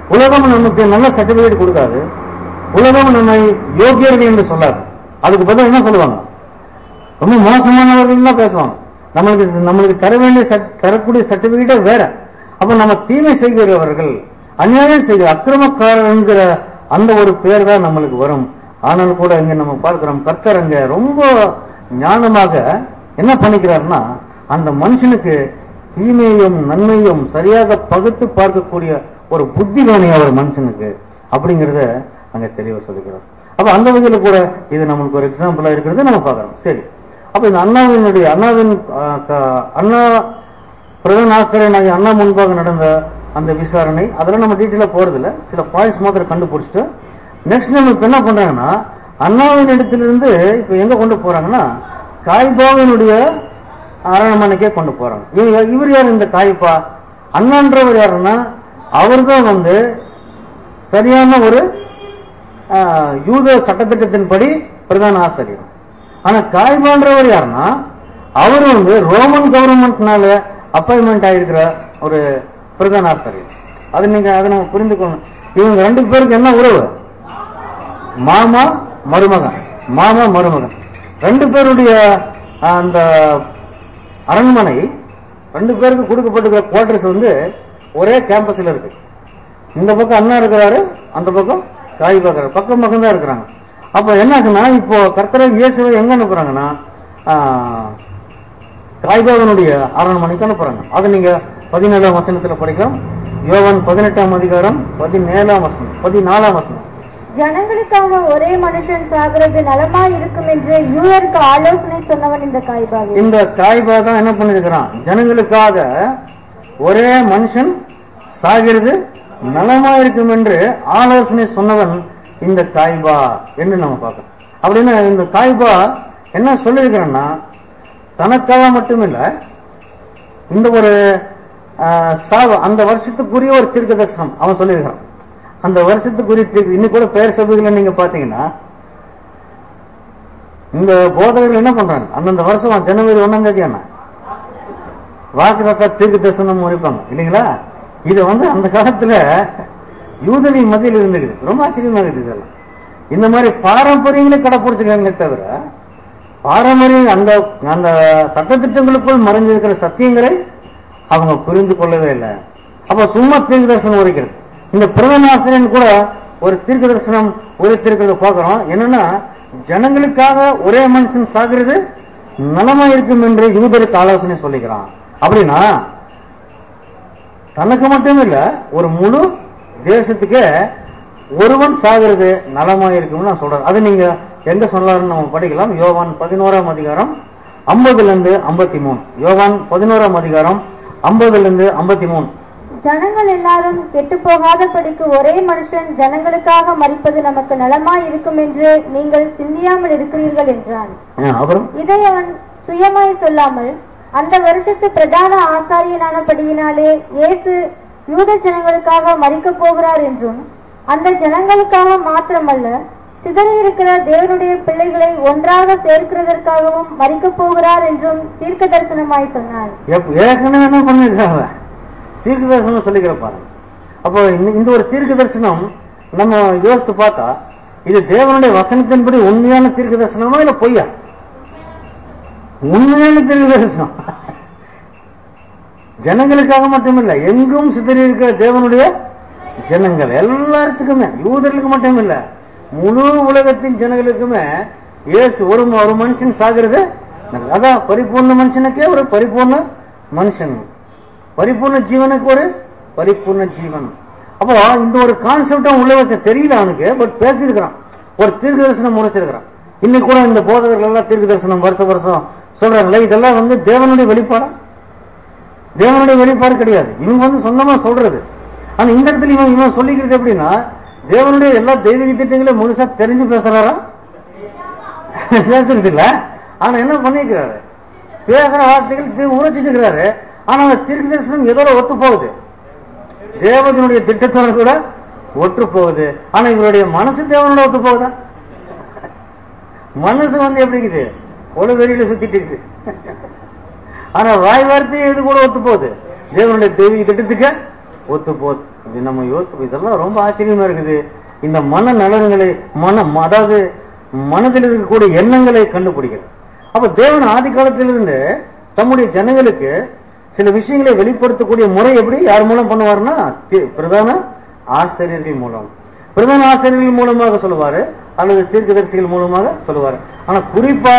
உலகம் நமக்கு நல்ல சர்டிபிகேட் கொடுக்காது உலகம் நம்மை யோகியர்கள் என்று சொல்லாது அதுக்கு பதில் என்ன சொல்லுவாங்க ரொம்ப மோசமானவர்கள் தான் பேசுவாங்க நம்மளுக்கு நம்மளுக்கு தர வேண்டிய சட்- தரக்கூடிய சர்டிபிகேட்டே வேற அப்ப நம்ம தீமை செய்கிறவர்கள் அநியாயம் செய்கிற அக்கிரமக்காரங்கிற அந்த ஒரு பேர் தான் நம்மளுக்கு வரும் ஆனாலும் கூட இங்க நம்ம பார்க்கிறோம் கர்த்தர் அங்க ரொம்ப ஞானமாக என்ன பண்ணிக்கிறாருன்னா அந்த மனுஷனுக்கு தீமையும் நன்மையும் சரியாக பகுத்து பார்க்கக்கூடிய ஒரு புத்தி வேணும் அவர் மனுஷனுக்கு அப்படிங்கறத அங்க தெளிவா சொல்லிக்கிறார் அப்ப அந்த வகையில கூட இது நம்மளுக்கு ஒரு எக்ஸாம்பிளா இருக்கிறத நம்ம பார்க்கிறோம் சரி அப்ப இந்த அண்ணாவினுடைய அண்ணாவின் ஆ, க- அண்ணா பிரதம ஆசிரியர் அண்ணா முன்பாக நடந்த அந்த விசாரணை அதெல்லாம் நம்ம டீட்டெயிலா போறதில்ல சில பாயிண்ட்ஸ் மாத்திரம் கண்டுபிடிச்சிட்டு நெக்ஸ்ட் நம்ம இப்ப என்ன பண்றாங்கன்னா அண்ணாவின் இடத்திலிருந்து இப்ப எங்க கொண்டு போறாங்கன்னா காய்பாவினுடைய அரண்மனைக்கே கொண்டு போறாங்க இவ- இவர் யார் இந்த காய்பா அண்ணான்றவர் யாருன்னா அவர்தான் வந்து சரியான ஒரு ஆ, யூத சட்டத்திட்டத்தின்படி பிரதான ஆசிரியர் ஆனா காய்பான்றவர் யாருன்னா அவர் வந்து ரோமன் கவர்மெண்ட்னால அப்பாயின்மெண்ட் ஆயிருக்கிற ஒரு பிரதான ஆசிரியர் அது நீங்க அதை நம்ம புரிந்துக்கணும் இவங்க ரெண்டு பேருக்கு என்ன உறவு மாமா மருமகன் மாமா மருமகன் ரெண்டு பேருடைய அந்த அரண்மனை ரெண்டு பேருக்கு கொடுக்கப்பட்டிருக்கிற குவார்டர்ஸ் வந்து ஒரே கேம்பஸ்ல இருக்கு இந்த பக்கம் அண்ணா இருக்கிறாரு அந்த பக்கம் காய் பார்க்கறாரு பக்கம் பக்கம் தான் இருக்கிறாங்க அப்ப என்ன ஆகுன்னா இப்போ கர்த்தரை இயேசுவை எங்க அனுப்புறாங்கன்னா ஆஹ், காய்பாவனுடைய அரண்மனைக்கு அனுப்புறாங்க அது நீங்க பதினேழாம் வசனத்துல படிக்கலாம் யோவான் பதினெட்டாம் அதிகாரம் பதினேழாம் வசனம் பதினாலாம் வசனம் ஜனங்களுக்காக ஒரே மனுஷன் சாகிறது நலமா இருக்கும் என்று யூதருக்கு ஆலோசனை சொன்னவன் இந்த காய்பாவே இந்த காய்பா தான் என்ன பண்ணிருக்கிறான் ஜனங்களுக்காக ஒரே மனுஷன் சாகிறது நலமா இருக்கும் என்று ஆலோசனை சொன்னவன் இந்த காய்பா என்று நம்ம பார்க்கணும் அப்படின்னா இந்த காய்பா என்ன சொல்லியிருக்கிறான்னா தனக்காக மட்டுமில்ல இந்த ஒரு ஆஹ், சாவு அந்த வருஷத்துக்குரிய ஒரு தீர்க்க தரிசனம் அவன் சொல்லியிருக்கிறான் அந்த வருஷத்துக்குரிய தீர்க்க இன்னைக்கு கூட பெயர் சபைகளை நீங்க பாத்தீங்கன்னா இந்த போதகர்கள் என்ன பண்றாங்க அந்தந்த வருஷம் ஜனவரி ஒண்ணாம் தேதி என்ன வாக்குதத்தா தீர்க்க தரிசனம் முடிப்பாங்க இல்லைங்களா இது வந்து அந்த காலத்துல யூதரின் மத்தியில் இருந்துக்குது ரொம்ப ஆச்சரியமா இருக்குது இதெல்லாம் இந்த மாதிரி பாரம்பரியங்களை கடைப்பிடிச்சிருக்காங்களே தவிர பாரம்பரியம் அந்த அந்த சட்டத்திட்டங்களுக்குள் மறைஞ்சிருக்கிற சத்தியங்களை அவங்க புரிந்து கொள்ளவே இல்லை அப்ப சும்மா தீர்க்க தரிசனம் உரைக்கிறது இந்த பிரதமாசிரியன் கூட ஒரு தீர்க்க தரிசனம் உரைத்திருக்கிறத பார்க்கிறோம் என்னன்னா ஜனங்களுக்காக ஒரே மனுஷன் சாகிறது நலமா இருக்கும் என்று யூதருக்கு ஆலோசனை சொல்லிக்கிறான் அப்படின்னா தனக்கு மட்டும் இல்ல ஒரு முழு தேசத்துக்கே ஒருவன் சாகிறது நலமா இருக்கும்னு நான் சொல்றேன் அது நீங்க எங்க சொன்னாருன்னு நம்ம படிக்கலாம் யோவான் பதினோராம் அதிகாரம் ஐம்பதுல இருந்து ஐம்பத்தி மூணு யோவான் பதினோராம் அதிகாரம் ஐம்பதுல இருந்து ஐம்பத்தி மூணு ஜனங்கள் எல்லாரும் கெட்டு போகாதபடிக்கு ஒரே மனுஷன் ஜனங்களுக்காக மறிப்பது நமக்கு நலமாய் இருக்கும் என்று நீங்கள் சிந்தியாமல் இருக்கிறீர்கள் என்றான் ஆ, அப்புறம் இதை அவன் சுயமாய் சொல்லாமல் அந்த வருஷத்து பிரதான ஆசாரியனானபடியினாலே இயேசு யூத ஜனங்களுக்காக மறிக்கப் போகிறார் என்றும் அந்த ஜனங்களுக்காக மாத்திரமல்ல சிதறி இருக்கிற தேவனுடைய பிள்ளைகளை ஒன்றாக சேர்க்கிறதற்காகவும் மறிக்கப் போகிறார் என்றும் தீர்க்க தரிசனமாய் சொன்னார் எப்- ஏற்கனவே என்ன பண்ணிருக்காங்க தீர்க்க தரிசனம் சொல்லிக்கிற பாருங்க அப்போ இந்த- இந்த ஒரு தீர்க்க தரிசனம் நம்ம யோசித்து பார்த்தா இது தேவனுடைய வசனத்தின்படி உண்மையான தீர்க்க தரிசனமா இல்ல பொய்யா உண்மையான தீர்க்க தரிசனம் ஜனங்களுக்காக மட்டுமில்ல எங்கும் சிதறி இருக்கிற தேவனுடைய ஜனங்கள் எல்லாத்துக்குமே யூதர்களுக்கு மட்டும் இல்ல முழு உலகத்தின் ஜனங்களுக்குமே இயேசு ஒரு ம- ஒரு மனுஷன் சாகிறது அதான் பரிபூர்ண மனுஷனுக்கே ஒரு பரிபூர்ண மனுஷன் பரிபூர்ண ஜீவனுக்கு ஒரு பரிபூர்ண ஜீவன் அப்போ இந்த ஒரு கான்செப்ட் உள்ள வச்ச தெரியல அவனுக்கு பட் பேசியிருக்கிறான் ஒரு தீர்க்க தரிசனம் முடிச்சிருக்கிறான் இன்னைக்கு கூட இந்த போதகர்கள் எல்லாம் தீர்க்க தரிசனம் வருஷ வருஷம் சொல்றாங்கல்ல இதெல்லாம் வந்து தேவனுடைய வெளிப்பாடா தேவனுடைய வெளிப்பாடு கிடையாது இவங்க வந்து சொந்தமா சொல்றது ஆனா இந்த இடத்துல இவன் இவன் சொல்லிக்கிறது எப்படின்னா தேவனுடைய எல்லா தெய்வீக திட்டங்களையும் முழுசா தெரிஞ்சு பேசுறாரா பேசுறது இல்ல ஆனா என்ன பண்ணிக்கிறாரு பேசுற வார்த்தைகள் தீ- உரைச்சிட்டு இருக்கிறாரு ஆனா அந்த தீர்க்க தரிசனம் எதோட ஒத்து போகுது தேவனுடைய திட்டத்தோட கூட ஒற்று போகுது ஆனா இவருடைய மனசு தேவனோட ஒத்து போகுதா மனசு வந்து எப்படி இருக்குது ஒரு வெளியில சுத்திட்டு இருக்குது ஆனா வாய் வார்த்தை இது கூட ஒத்து போகுது தேவனுடைய தெய்வீக திட்டத்துக்கு ஒத்து போ இது நம்ம யோசித்து இதெல்லாம் ரொம்ப ஆச்சரியமா இருக்குது இந்த மன நலன்களை மனம் அதாவது மனதில் இருக்கக்கூடிய எண்ணங்களை கண்டுபிடிக்கிறது அப்ப தேவன் ஆதி காலத்திலிருந்து தம்முடைய ஜனங்களுக்கு சில விஷயங்களை வெளிப்படுத்தக்கூடிய முறை எப்படி யார் மூலம் பண்ணுவாருன்னா தி- பிரதான ஆசிரியர்கள் மூலம் பிரதான ஆசிரியர்கள் மூலமாக சொல்லுவாரு அல்லது தீர்க்கதரிசிகள் மூலமாக சொல்லுவாரு ஆனா குறிப்பா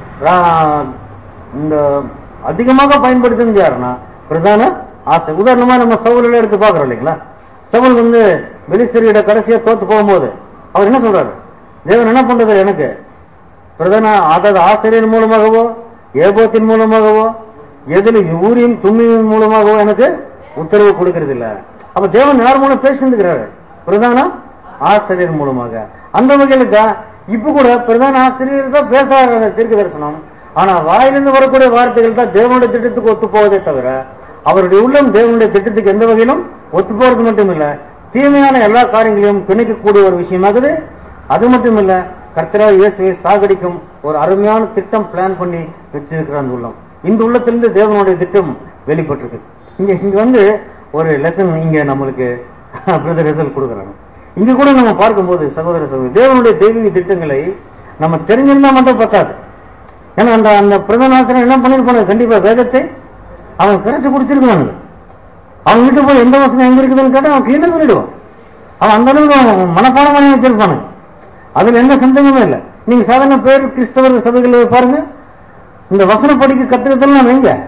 ரா- இந்த அதிகமாக பயன்படுத்துறது யாருன்னா பிரதான ஆசை உதாரணமா நம்ம சவுல எடுத்து பாக்குறோம் இல்லைங்களா சவுல் வந்து வெளிஸ்தரியிட கடைசியா தோத்து போகும்போது அவர் என்ன சொல்றாரு தேவன் என்ன பண்றது எனக்கு பிரதான அதாவது ஆசிரியர் மூலமாகவோ ஏபோத்தின் மூலமாகவோ எதில் ஊரியும் தும்மியின் மூலமாகவோ எனக்கு உத்தரவு கொடுக்கறது இல்ல அப்ப தேவன் யார் மூலம் பேசிருக்கிறாரு பிரதான ஆசிரியர் மூலமாக அந்த வகையில தான் இப்ப கூட பிரதான ஆசிரியர் தான் பேசுறாரு தீர்க்க தரிசனம் ஆனா வாயிலிருந்து வரக்கூடிய வார்த்தைகள் தான் தேவனுடைய திட்டத்துக்கு ஒத்து போவதே தவிர அவருடைய உள்ளம் தேவனுடைய திட்டத்துக்கு எந்த வகையிலும் ஒத்து போறது மட்டும் இல்ல தீமையான எல்லா காரியங்களையும் பிணைக்கக்கூடிய ஒரு விஷயமாகுது அது மட்டும் இல்ல கர்த்தராக இயேசுவை சாகடிக்கும் ஒரு அருமையான திட்டம் பிளான் பண்ணி வச்சிருக்கிற அந்த உள்ளம் இந்த உள்ளத்திலிருந்து தேவனுடைய திட்டம் வெளிப்பட்டிருக்கு இங்க இங்க வந்து ஒரு லெசன் இங்க நம்மளுக்கு பிரதர் ரிசல்ட் கொடுக்குறாங்க இங்க கூட நம்ம பார்க்கும்போது சகோதர சகோதரி தேவனுடைய தெய்வீக திட்டங்களை நம்ம தெரிஞ்சிருந்தா மட்டும் பத்தாது ஏன்னா அந்த அந்த பிரதநாசனம் என்ன பண்ணிருப்பாங்க கண்டிப்பா வேதத்தை அவன் கரைச்சு குடிச்சிருக்கானுங்க அவன் வீட்டு போய் எந்த வசனம் எங்க இருக்குதுன்னு கேட்டா அவன் கிளீனா சொல்லிடுவான் அவன் அந்த அளவுக்கு அவன் மனப்பாடம் பண்ணி வச்சிருப்பானுங்க அதுல எந்த சந்தேகமே இல்லை நீங்க சாதாரண பேர் கிறிஸ்தவர் சபைகள் பாருங்க இந்த வசனம் படிக்க கத்துக்கிறதுல நம்ம எங்க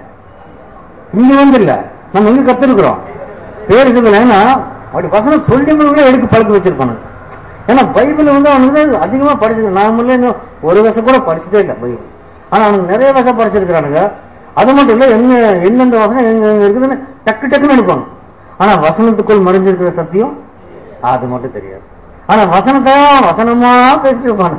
இங்க வந்து இல்ல நம்ம எங்க கத்துருக்கிறோம் பேர் சொல்லல ஏன்னா அப்படி வசனம் சொல்லி கூட எடுக்க பழக்க வச்சிருப்பானுங்க ஏன்னா பைபிள் வந்து அவனுக்கு அதிகமா படிச்சது நாமளே இன்னும் ஒரு வருஷம் கூட படிச்சதே இல்லை பைபிள் ஆனா அவனுக்கு நிறைய வருஷம் படிச்சிருக்கிறானுங்க அது மட்டும் இல்ல எங்க எந்தெந்த வசனம் எங்க எங்க இருக்குதுன்னு டக்கு டக்குன்னு எடுப்பாங்க ஆனா வசனத்துக்குள் மறைஞ்சிருக்கிற சத்தியம் அது மட்டும் தெரியாது ஆனா வசனத்தை வசனமா பேசிட்டு இருப்பானு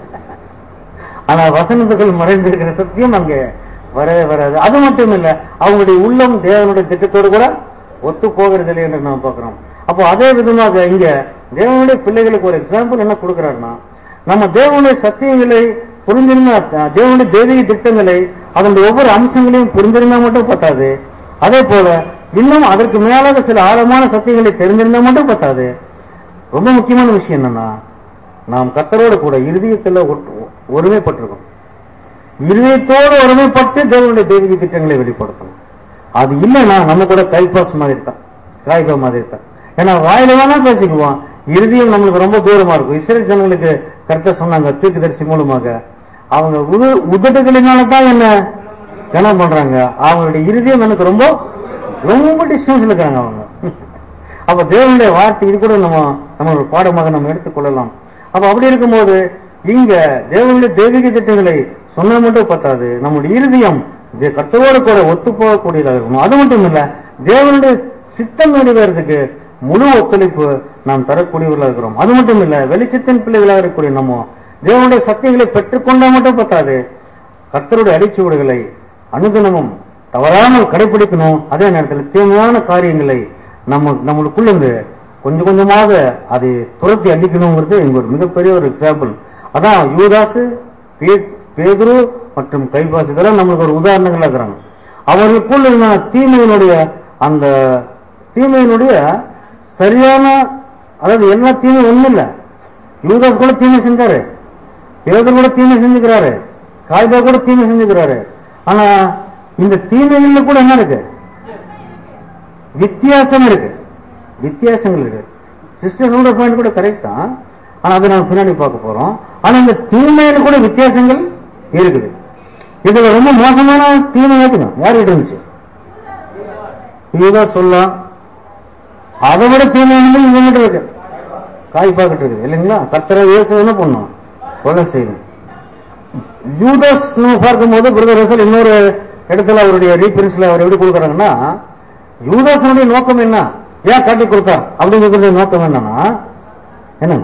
ஆனா வசனத்துக்குள் மறைந்திருக்கிற சத்தியம் அங்கே வரவே வராது அது மட்டும் இல்ல அவங்களுடைய உள்ளம் தேவனுடைய திட்டத்தோடு கூட ஒத்து போகிறது இல்லை என்று நாம் பார்க்கிறோம் அப்போ அதே விதமாக இங்க தேவனுடைய பிள்ளைகளுக்கு ஒரு எக்ஸாம்பிள் என்ன கொடுக்கிறாருன்னா நம்ம தேவனுடைய சத்தியங்களை புரிஞ்சிருந்தா தேவனுடைய தெய்வீக திட்டங்களை அதனுடைய ஒவ்வொரு அம்சங்களையும் புரிஞ்சிருந்தா மட்டும் பத்தாது அதே போல இன்னும் அதற்கு மேலாக சில ஆழமான சத்தியங்களை தெரிஞ்சிருந்தா மட்டும் பத்தாது ரொம்ப முக்கியமான விஷயம் என்னன்னா நாம் கத்தரோடு கூட இருதயத்தில் ஒட்டு- ஒருமைப்பட்டிருக்கோம் இருதயத்தோடு ஒருமைப்பட்டு தேவனுடைய தெய்வீக திட்டங்களை வெளிப்படுத்தணும் அது இல்லைன்னா நம்ம கூட கைப்பாஸ் மாதிரி தான் காய்பா மாதிரி தான் ஏன்னா வாயில வேணா பேசிக்குவோம் இறுதியும் நம்மளுக்கு ரொம்ப தூரமா இருக்கும் இஸ்ரேல் ஜனங்களுக்கு கரெக்டா சொன்னாங்க தீர்க்கதரிசி மூலமாக அவங்க உது உதடுகளினால தான் என்ன கனம் பண்றாங்க அவங்களுடைய இருதயம் எனக்கு ரொம்ப ரொம்ப டிஸ்டன்ஸ்ல இருக்காங்க அவங்க அப்ப தேவனுடைய வார்த்தை இது கூட நம்ம நம்ம ஒரு பாடமாக நம்ம எடுத்துக்கொள்ளலாம் அப்ப அப்படி இருக்கும்போது இங்க தேவனுடைய தெய்வீக திட்டங்களை சொன்ன மட்டும் பத்தாது நம்முடைய இருதயம் தே- கர்த்தரோடு கூட ஒத்து போகக்கூடியதாக இருக்கணும் அது மட்டும் இல்ல தேவனுடைய சித்தம் நிறைவேறதுக்கு முழு ஒத்துழைப்பு நாம் தரக்கூடியவர்களாக இருக்கிறோம் அது மட்டும் இல்ல வெளிச்சத்தின் பிள்ளைகளாக இருக்கக்கூடிய நம்ம தேவனுடைய சத்தியங்களை பெற்றுக்கொண்டா மட்டும் பத்தாது கர்த்தருடைய அடிச்சுவடுகளை அனுதினமும் தவறாமல் கடைபிடிக்கணும் அதே நேரத்தில் தீமையான காரியங்களை நம்ம நம்மளுக்குள்ள இருந்து கொஞ்சம் கொஞ்சமாக அதை துரத்தி அடிக்கணுங்கிறது இங்க ஒரு மிகப்பெரிய ஒரு எக்ஸாம்பிள் அதான் யூதாசு பே- பேதுரு மற்றும் கைபாசு இதெல்லாம் நம்மளுக்கு ஒரு உதாரணங்களா இருக்கிறாங்க அவர்களுக்குள்ள இருந்த தீமையினுடைய அந்த தீமையினுடைய சரியான அதாவது எல்லா தீமை ஒண்ணும் இல்ல யூதாஸ் கூட தீமை செஞ்சாரு பேதர் கூட தீமை செஞ்சுக்கிறாரு காய்பா கூட தீமை செஞ்சுக்கிறாரு ஆனா இந்த தீமைகள்ல கூட என்ன இருக்கு வித்தியாசம் இருக்கு வித்தியாசங்கள் இருக்கு சிஸ்டர் சொல்ற பாயிண்ட் கூட கரெக்ட் தான் ஆனா அதை நம்ம பின்னாடி பார்க்க போறோம் ஆனா இந்த தீமையில கூட வித்தியாசங்கள் இருக்குது இதுல ரொம்ப மோசமான தீமை ஏத்துங்க யார்கிட்ட இருந்துச்சு இதுதான் சொல்லலாம் அதை விட தீமை வந்து இவங்கிட்ட இருக்கு காய் பாக்கிட்டு இருக்குது இல்லைங்களா கர்த்தரை இயேசு என்ன பண்ணும் கொலை செய்யணும் யூதஸ் நம்ம பார்க்கும்போது பிரதர் ரசல் இன்னொரு இடத்துல அவருடைய ரீபிரின்ஸ்ல அவர் எப்படி கொடுக்குறாங்கன்னா யூதாசனுடைய நோக்கம் என்ன ஏன் காட்டி கொடுத்தார் அப்படிங்கிறது நோக்கம் என்னன்னா என்ன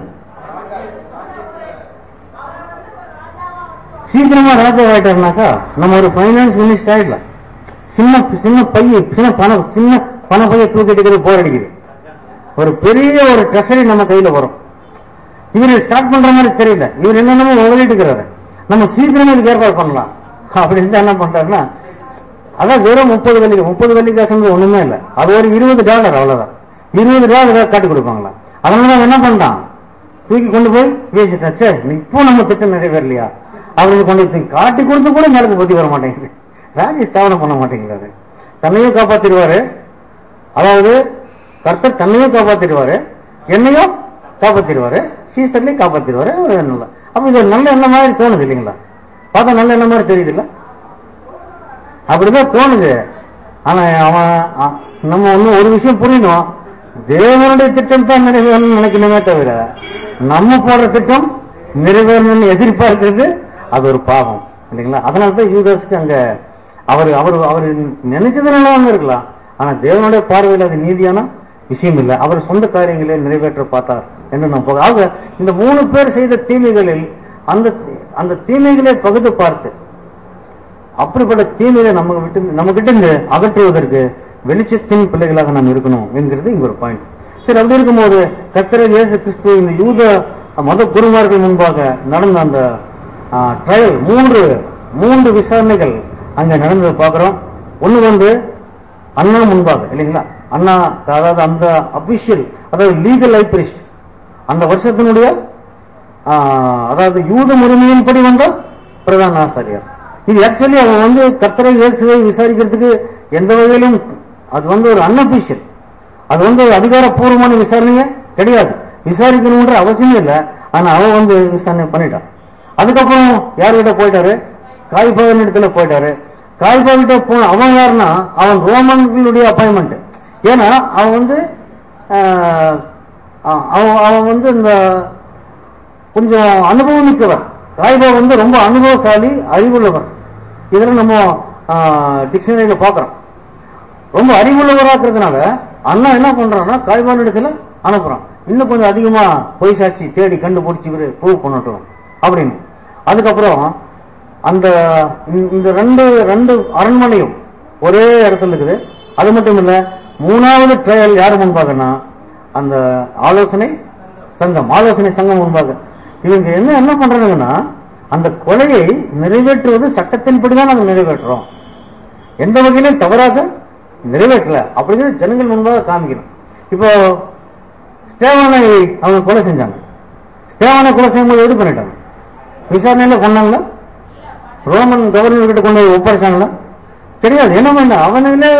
சீக்கிரமா ராஜா ஆயிட்டாருனாக்கா நம்ம ஒரு பைனான்ஸ் மினிஸ்டர் ஆயிடலாம் சின்ன சின்ன பைய சின்ன பணம் சின்ன பண பைய தூக்கிட்டு போர் அடிக்குது ஒரு பெரிய ஒரு ட்ரெஷரி நம்ம கையில வரும் இவர் ஸ்டார்ட் பண்ற மாதிரி தெரியல இவர் என்னென்னமோ உதவிட்டு இருக்கிறாரு நம்ம சீக்கிரமா இதுக்கு ஏற்பாடு பண்ணலாம் அப்படின்னு என்ன பண்றாருன்னா அதான் வெறும் முப்பது வெள்ளி முப்பது வெள்ளி காசுங்கிறது ஒண்ணுமே இல்ல அது ஒரு இருபது டாலர் அவ்வளவுதான் இருபது ரூபா ஏதாவது காட்டி கொடுப்பாங்களா அதனால அவன் என்ன பண்றான் தூக்கி கொண்டு போய் பேசிட்டான் சே இப்போ நம்ம திட்டம் நிறைவேறலையா அவருக்கு கொண்டு போய் தூக்கி காட்டி கொடுத்து கூட மேலுக்கு புத்தி வர மாட்டேங்குது ராஜி ஸ்தாபனம் பண்ண மாட்டேங்கிறாரு தன்னையும் காப்பாத்திடுவாரு அதாவது கர்த்தர் தன்னையும் காப்பாத்திடுவாரு என்னையும் காப்பாத்திடுவாரு சீசன்லையும் காப்பாத்திடுவாரு ஒரு எண்ணம் தான். அப்ப இது ஒரு நல்ல எண்ணம் மாதிரி தோணுது இல்லைங்களா பார்த்தா நல்ல எண்ணம் மாதிரி தெரியுது இல்ல அப்படிதான் தோணுது ஆனா அவன் அ- நம்ம ஒண்ணு ஒரு விஷயம் புரியணும் தேவனுடைய திட்டம் தான் நிறைவேறணும்னு நினைக்கணுமே தவிர நம்ம போடுற திட்டம் நிறைவேறணும்னு எதிர்பார்க்கிறது அது ஒரு பாவம் இல்லைங்களா அதனால தான் யூதர்ஸ்க்கு அங்க அவர் அவர் அவர் நினைச்சதுனால அங்க இருக்கலாம் ஆனா தேவனுடைய பார்வையில் அது நீதியான விஷயம் இல்லை அவர் சொந்த காரியங்களை நிறைவேற்ற பார்த்தார் என்று நாம் போக ஆக இந்த மூணு பேர் செய்த தீமைகளில் அந்த அந்த தீமைகளை பகுத்து பார்த்து அப்படிப்பட்ட தீமையை நம்ம விட்டு நம்ம கிட்ட இருந்து அகற்றுவதற்கு வெளிச்சத்தின் பிள்ளைகளாக நாம் இருக்கணும் என்கிறது இங்க ஒரு பாயிண்ட் சரி அப்படி இருக்கும்போது கர்த்தர் இயேசு கிறிஸ்து இந்த யூத மத குருமார்கள் முன்பாக நடந்த அந்த ட்ரையல் மூன்று மூன்று விசாரணைகள் அங்க நடந்ததை பார்க்கிறோம் ஒண்ணு வந்து அண்ணா முன்பாக இல்லைங்களா அண்ணா அதாவது அந்த அபிஷியல் அதாவது லீகல் லைப்ரிஸ்ட் அந்த வருஷத்தினுடைய ஆ, அதாவது யூத முறைமையின்படி வந்த பிரதான ஆசாரியர் இது ஆக்சுவலி அவன் வந்து கர்த்தரை இயேசுவை விசாரிக்கிறதுக்கு எந்த வகையிலும் அது வந்து ஒரு அன்அபிஷியல் அது வந்து ஒரு அதிகாரப்பூர்வமான விசாரணையே கிடையாது விசாரிக்கணும்ன்ற அவசியம் இல்லை ஆனா அவன் வந்து விசாரணை பண்ணிட்டான் அதுக்கப்புறம் யார்கிட்ட போயிட்டாரு காய்பாவின் இடத்துல போயிட்டாரு காய்பாவிட்ட போ அவன் யாருன்னா அவன் ரோமன்களுடைய அப்பாயின்மெண்ட் ஏன்னா அவன் வந்து ஆஹ், அவன் அவன் வந்து இந்த கொஞ்சம் அனுபவம் மிக்கவர் ராய்பா வந்து ரொம்ப அனுபவசாலி அறிவுள்ளவர் இதெல்லாம் நம்ம டிக்ஷனரியில பார்க்கிறோம் ரொம்ப அறிவுள்ளவராக இருக்கிறதுனால அண்ணா என்ன பண்றான்னா காய்பான் இடத்துல அனுப்புறான் இன்னும் கொஞ்சம் அதிகமா பொய் சாட்சி தேடி கண்டுபிடிச்சு இவரு ப்ரூவ் பண்ணட்டும் அப்படின்னு அதுக்கப்புறம் அந்த இந்த- இந்த ரெண்டு ரெண்டு அரண்மனையும் ஒரே இடத்துல இருக்குது அது மட்டும் இல்ல மூணாவது ட்ரையல் யார் முன்பாகனா அந்த ஆலோசனை சங்கம் ஆலோசனை சங்கம் முன்பாக இவங்க என்ன என்ன பண்றாங்கன்னா அந்த கொலையை நிறைவேற்றுவது சட்டத்தின்படிதான் நாங்க நிறைவேற்றுறோம் எந்த வகையிலும் தவறாக நிறைவேற்றல அப்படின்னு ஜனங்கள் முன்பாக காமிக்கணும் இப்போ ஸ்தேவானை அவங்க கொலை செஞ்சாங்க ஸ்தேவானை கொலை செய்யும்போது எது பண்ணிட்டாங்க விசாரணையில கொண்டாங்களா ரோமன் கவர்னர் கிட்ட கொண்டு போய் ஒப்படைச்சாங்களா தெரியாது என்ன பண்ண அவனுங்களே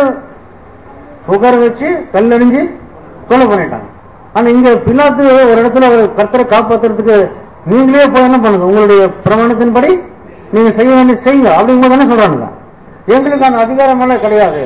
உட்கார வச்சு கல்லெறிஞ்சு கொலை பண்ணிட்டாங்க ஆனா இங்க பிலாத்து ஒரு இடத்துல ஒரு கர்த்தரை காப்பாத்துறதுக்கு நீங்களே போய் என்ன பண்ணுங்க உங்களுடைய பிரமாணத்தின்படி நீங்க செய்ய வேண்டிய செய்யுங்க அப்படிங்கும்போது என்ன சொல்றாங்க எங்களுக்கு அந்த அதிகாரம் எல்லாம் கிடையாது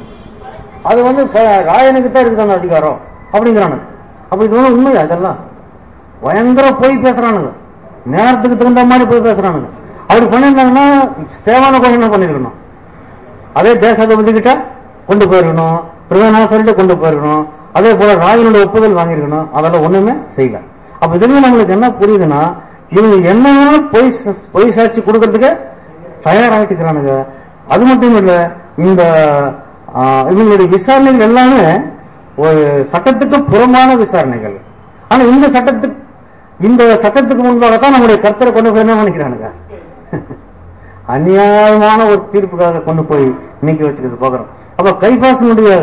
அது வந்து ப- ராயனுக்கு தான் இருக்குது அந்த அதிகாரம் அப்படிங்கிறானுங்க அப்ப இது வந்து உண்மையா இதெல்லாம் பயங்கர போய் பேசுறானுங்க நேரத்துக்கு தகுந்த மாதிரி போய் பேசுறானுங்க அப்படி பண்ணியிருந்தாங்கன்னா தேவான கூட என்ன பண்ணிருக்கணும் அதே தேசாதிபதி கிட்ட கொண்டு போயிருக்கணும் பிரதானாசர்கிட்ட கொண்டு போயிருக்கணும் அதே போல ராஜனுடைய ஒப்புதல் வாங்கியிருக்கணும் அதெல்லாம் ஒண்ணுமே செய்யல அப்ப இதுல நம்மளுக்கு என்ன புரியுதுன்னா இவங்க என்ன பொய் ச- பொய் சாட்சி கொடுக்கறதுக்கு தயாராகிட்டு இருக்கிறானுங்க அது மட்டும் இல்ல இந்த ஆ, இவங்களுடைய விசாரணைகள் எல்லாமே ஒரு சட்டத்துக்கு புறம்பான விசாரணைகள் ஆனா இந்த சட்டத்துக்கு இந்த சட்டத்துக்கு முன்பாகத்தான் நம்முடைய கர்த்தரை கொண்டு போய் என்ன நினைக்கிறானுங்க அநியாயமான ஒரு தீர்ப்புக்காக கொண்டு போய் நீக்கி வச்சுக்கிறது பாக்குறோம் அப்ப கைபாசனுடைய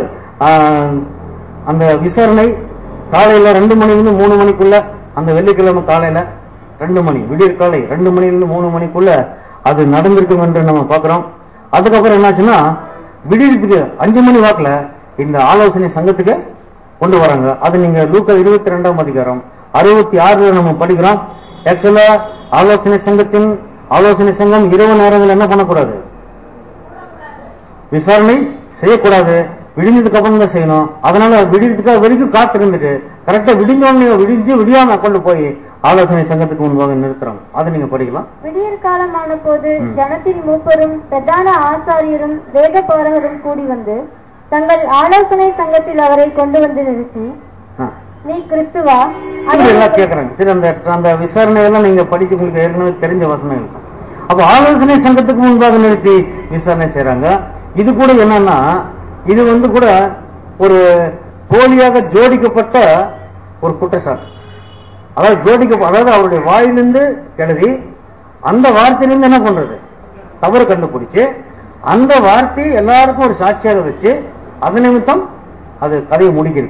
அந்த விசாரணை காலையில ரெண்டு மணிலிருந்து மூணு மணிக்குள்ள அந்த வெள்ளிக்கிழமை காலையில ரெண்டு மணி விடியற் காலை ரெண்டு மணிலிருந்து மூணு மணிக்குள்ள அது நடந்திருக்கும் என்று நம்ம பாக்குறோம் அதுக்கப்புறம் என்னாச்சுன்னா விடியறதுக்கு அஞ்சு மணி வாக்குல இந்த ஆலோசனை சங்கத்துக்கு கொண்டு வராங்க அது நீங்க லூக்கா இருபத்தி ரெண்டாம் அதிகாரம் அறுபத்தி ஆறுல நம்ம படிக்கிறோம் ஆக்சுவலா ஆலோசனை சங்கத்தின் ஆலோசனை சங்கம் இரவு நேரங்கள் என்ன பண்ணக்கூடாது விசாரணை செய்யக்கூடாது விடிஞ்சதுக்கு அப்புறம் தான் செய்யணும் அதனால விடிஞ்சதுக்கு வரைக்கும் காத்து இருந்துட்டு கரெக்டா விடிஞ்சோடனே விடிஞ்சு விடியாம கொண்டு போய் ஆலோசனை சங்கத்துக்கு முன்பாக நிறுத்துறாங்க அதை நீங்க படிக்கலாம் விடியற் காலமான போது ஜனத்தின் மூப்பரும் பிரதான ஆசாரியரும் வேத பாரகரும் கூடி வந்து தங்கள் ஆலோசனை சங்கத்தில் அவரை கொண்டு வந்து நிறுத்தி ஆ. நீ கிறிஸ்துவா இப்படி எல்லாம் கேக்குறாங்க சரி அந்த அந்த விசாரணை எல்லாம் நீங்க படிச்சு உங்களுக்கு ஏற்கனவே தெரிஞ்ச வசனம் இருக்கும் அப்ப ஆலோசனை சங்கத்துக்கு முன்பாக நிறுத்தி விசாரணை செய்யறாங்க இது கூட என்னன்னா இது வந்து கூட ஒரு போலியாக ஜோடிக்கப்பட்ட ஒரு குற்றச்சாட்டு அதாவது ஜோடிக்க அதாவது அவருடைய வாயிலிருந்து கிளறி அந்த வார்த்தையிலிருந்து என்ன பண்றது தவறு கண்டுபிடிச்சு அந்த வார்த்தையை எல்லாருக்கும் ஒரு சாட்சியாக வச்சு அது நிமித்தம் அது கதையை முடிக்கிறது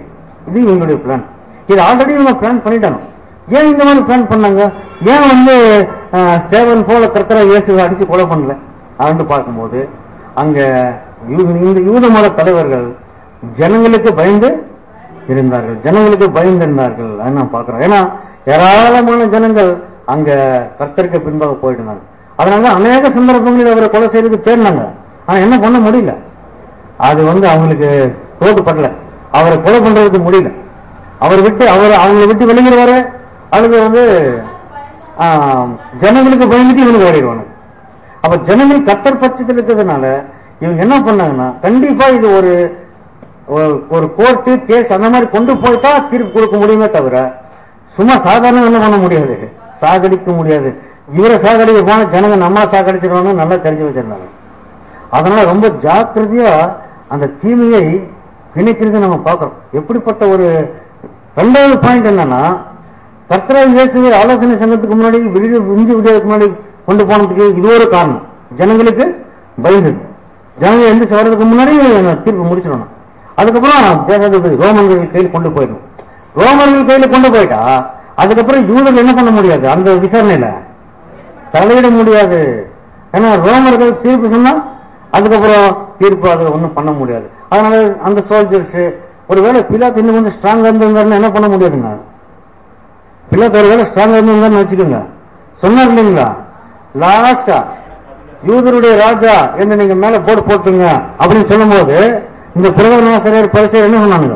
இது இவங்களுடைய பிளான் இது ஆல்ரெடி இவங்க பிளான் பண்ணிட்டாங்க ஏன் இந்த மாதிரி பிளான் பண்ணாங்க ஏன் வந்து அஹ், ஸ்டேவன் போல கர்த்தரா இயேசுவை அடிச்சு கொலை பண்ணல அப்படின்னு பார்க்கும்போது அங்க யூ- இந்த யூத மத தலைவர்கள் ஜனங்களுக்கு பயந்து இருந்தார்கள் ஜனங்களுக்கு பயந்து இருந்தார்கள் அதை நான் பார்க்கிறோம் ஏன்னா ஏராளமான ஜனங்கள் அங்க கர்த்தருக்கு பின்பாக போயிட்டு இருந்தாங்க அதனால அநேக சந்தர்ப்பங்களில் அவரை கொலை செய்யறதுக்கு தேடினாங்க ஆனா என்ன பண்ண முடியல அது வந்து அவங்களுக்கு தோட்டுப்படல அவரை கொலை பண்றதுக்கு முடியல அவர் விட்டு அவர் அவங்களை விட்டு வெளியிடுவாரு அல்லது வந்து ஆஹ், ஜனங்களுக்கு பயந்துட்டு இவனுக்கு ஓடிடுவானு அப்ப ஜனங்கள் கத்தர் பட்சத்தில் இருக்கிறதுனால இவங்க என்ன பண்ணாங்கன்னா கண்டிப்பா இது ஒரு ஒரு- ஒரு கோர்ட்டு கேஸ் அந்த மாதிரி கொண்டு போய்ட்டா தீர்ப்பு கொடுக்க முடியுமே தவிர சும்மா சாதாரண என்ன பண்ண முடியாது சாகடிக்க முடியாது இவரை சாகடிக்க போன ஜனங்க நம்ம சாகடிச்சிருவாங்க நல்லா தெரிஞ்சு வச்சிருந்தாங்க அதனால ரொம்ப ஜாக்கிரதையா அந்த தீமையை பிணைக்கிறது நம்ம பார்க்கிறோம் எப்படிப்பட்ட ஒரு ரெண்டாவது பாயிண்ட் என்னன்னா கர்த்தரா இயேசுவை ஆலோசனை சங்கத்துக்கு முன்னாடி விடிய விஞ்சு விடியதுக்கு முன்னாடி கொண்டு போனதுக்கு இது ஒரு காரணம் ஜனங்களுக்கு பயந்தது ஜனங்க எந்திரிச்சு வர்றதுக்கு முன்னாடி தீர்ப்பு முடிச்சிடணும் அதுக்கப்புறம் தேசாதிபதி ரோமன்கள் கையில் கொண்டு போயிடணும் ரோமர்கள் கையில கொண்டு போயிட்டா அதுக்கப்புறம் யூதர்கள் என்ன பண்ண முடியாது அந்த விசாரணையில தலையிட முடியாது ஏன்னா ரோமர்கள் தீர்ப்பு சொன்னா அதுக்கப்புறம் தீர்ப்பு அதை ஒண்ணும் பண்ண முடியாது அதனால அந்த சோல்ஜர்ஸ் ஒருவேளை பிலாத் இன்னும் கொஞ்சம் ஸ்ட்ராங்கா இருந்திருந்தாருன்னா என்ன பண்ண முடியாதுங்க பிலாத் ஒருவேளை ஸ்ட்ராங்கா இருந்திருந்தாருன்னு வச்சுக்கோங்க சொன்னார் இல்லைங்களா லாஸ்டா யூதருடைய ராஜா என்று நீங்க மேல போட்டு போட்டுங்க அப்படின்னு சொல்லும்போது இந்த பிரதமர் பரிசு என்ன சொன்னாங்க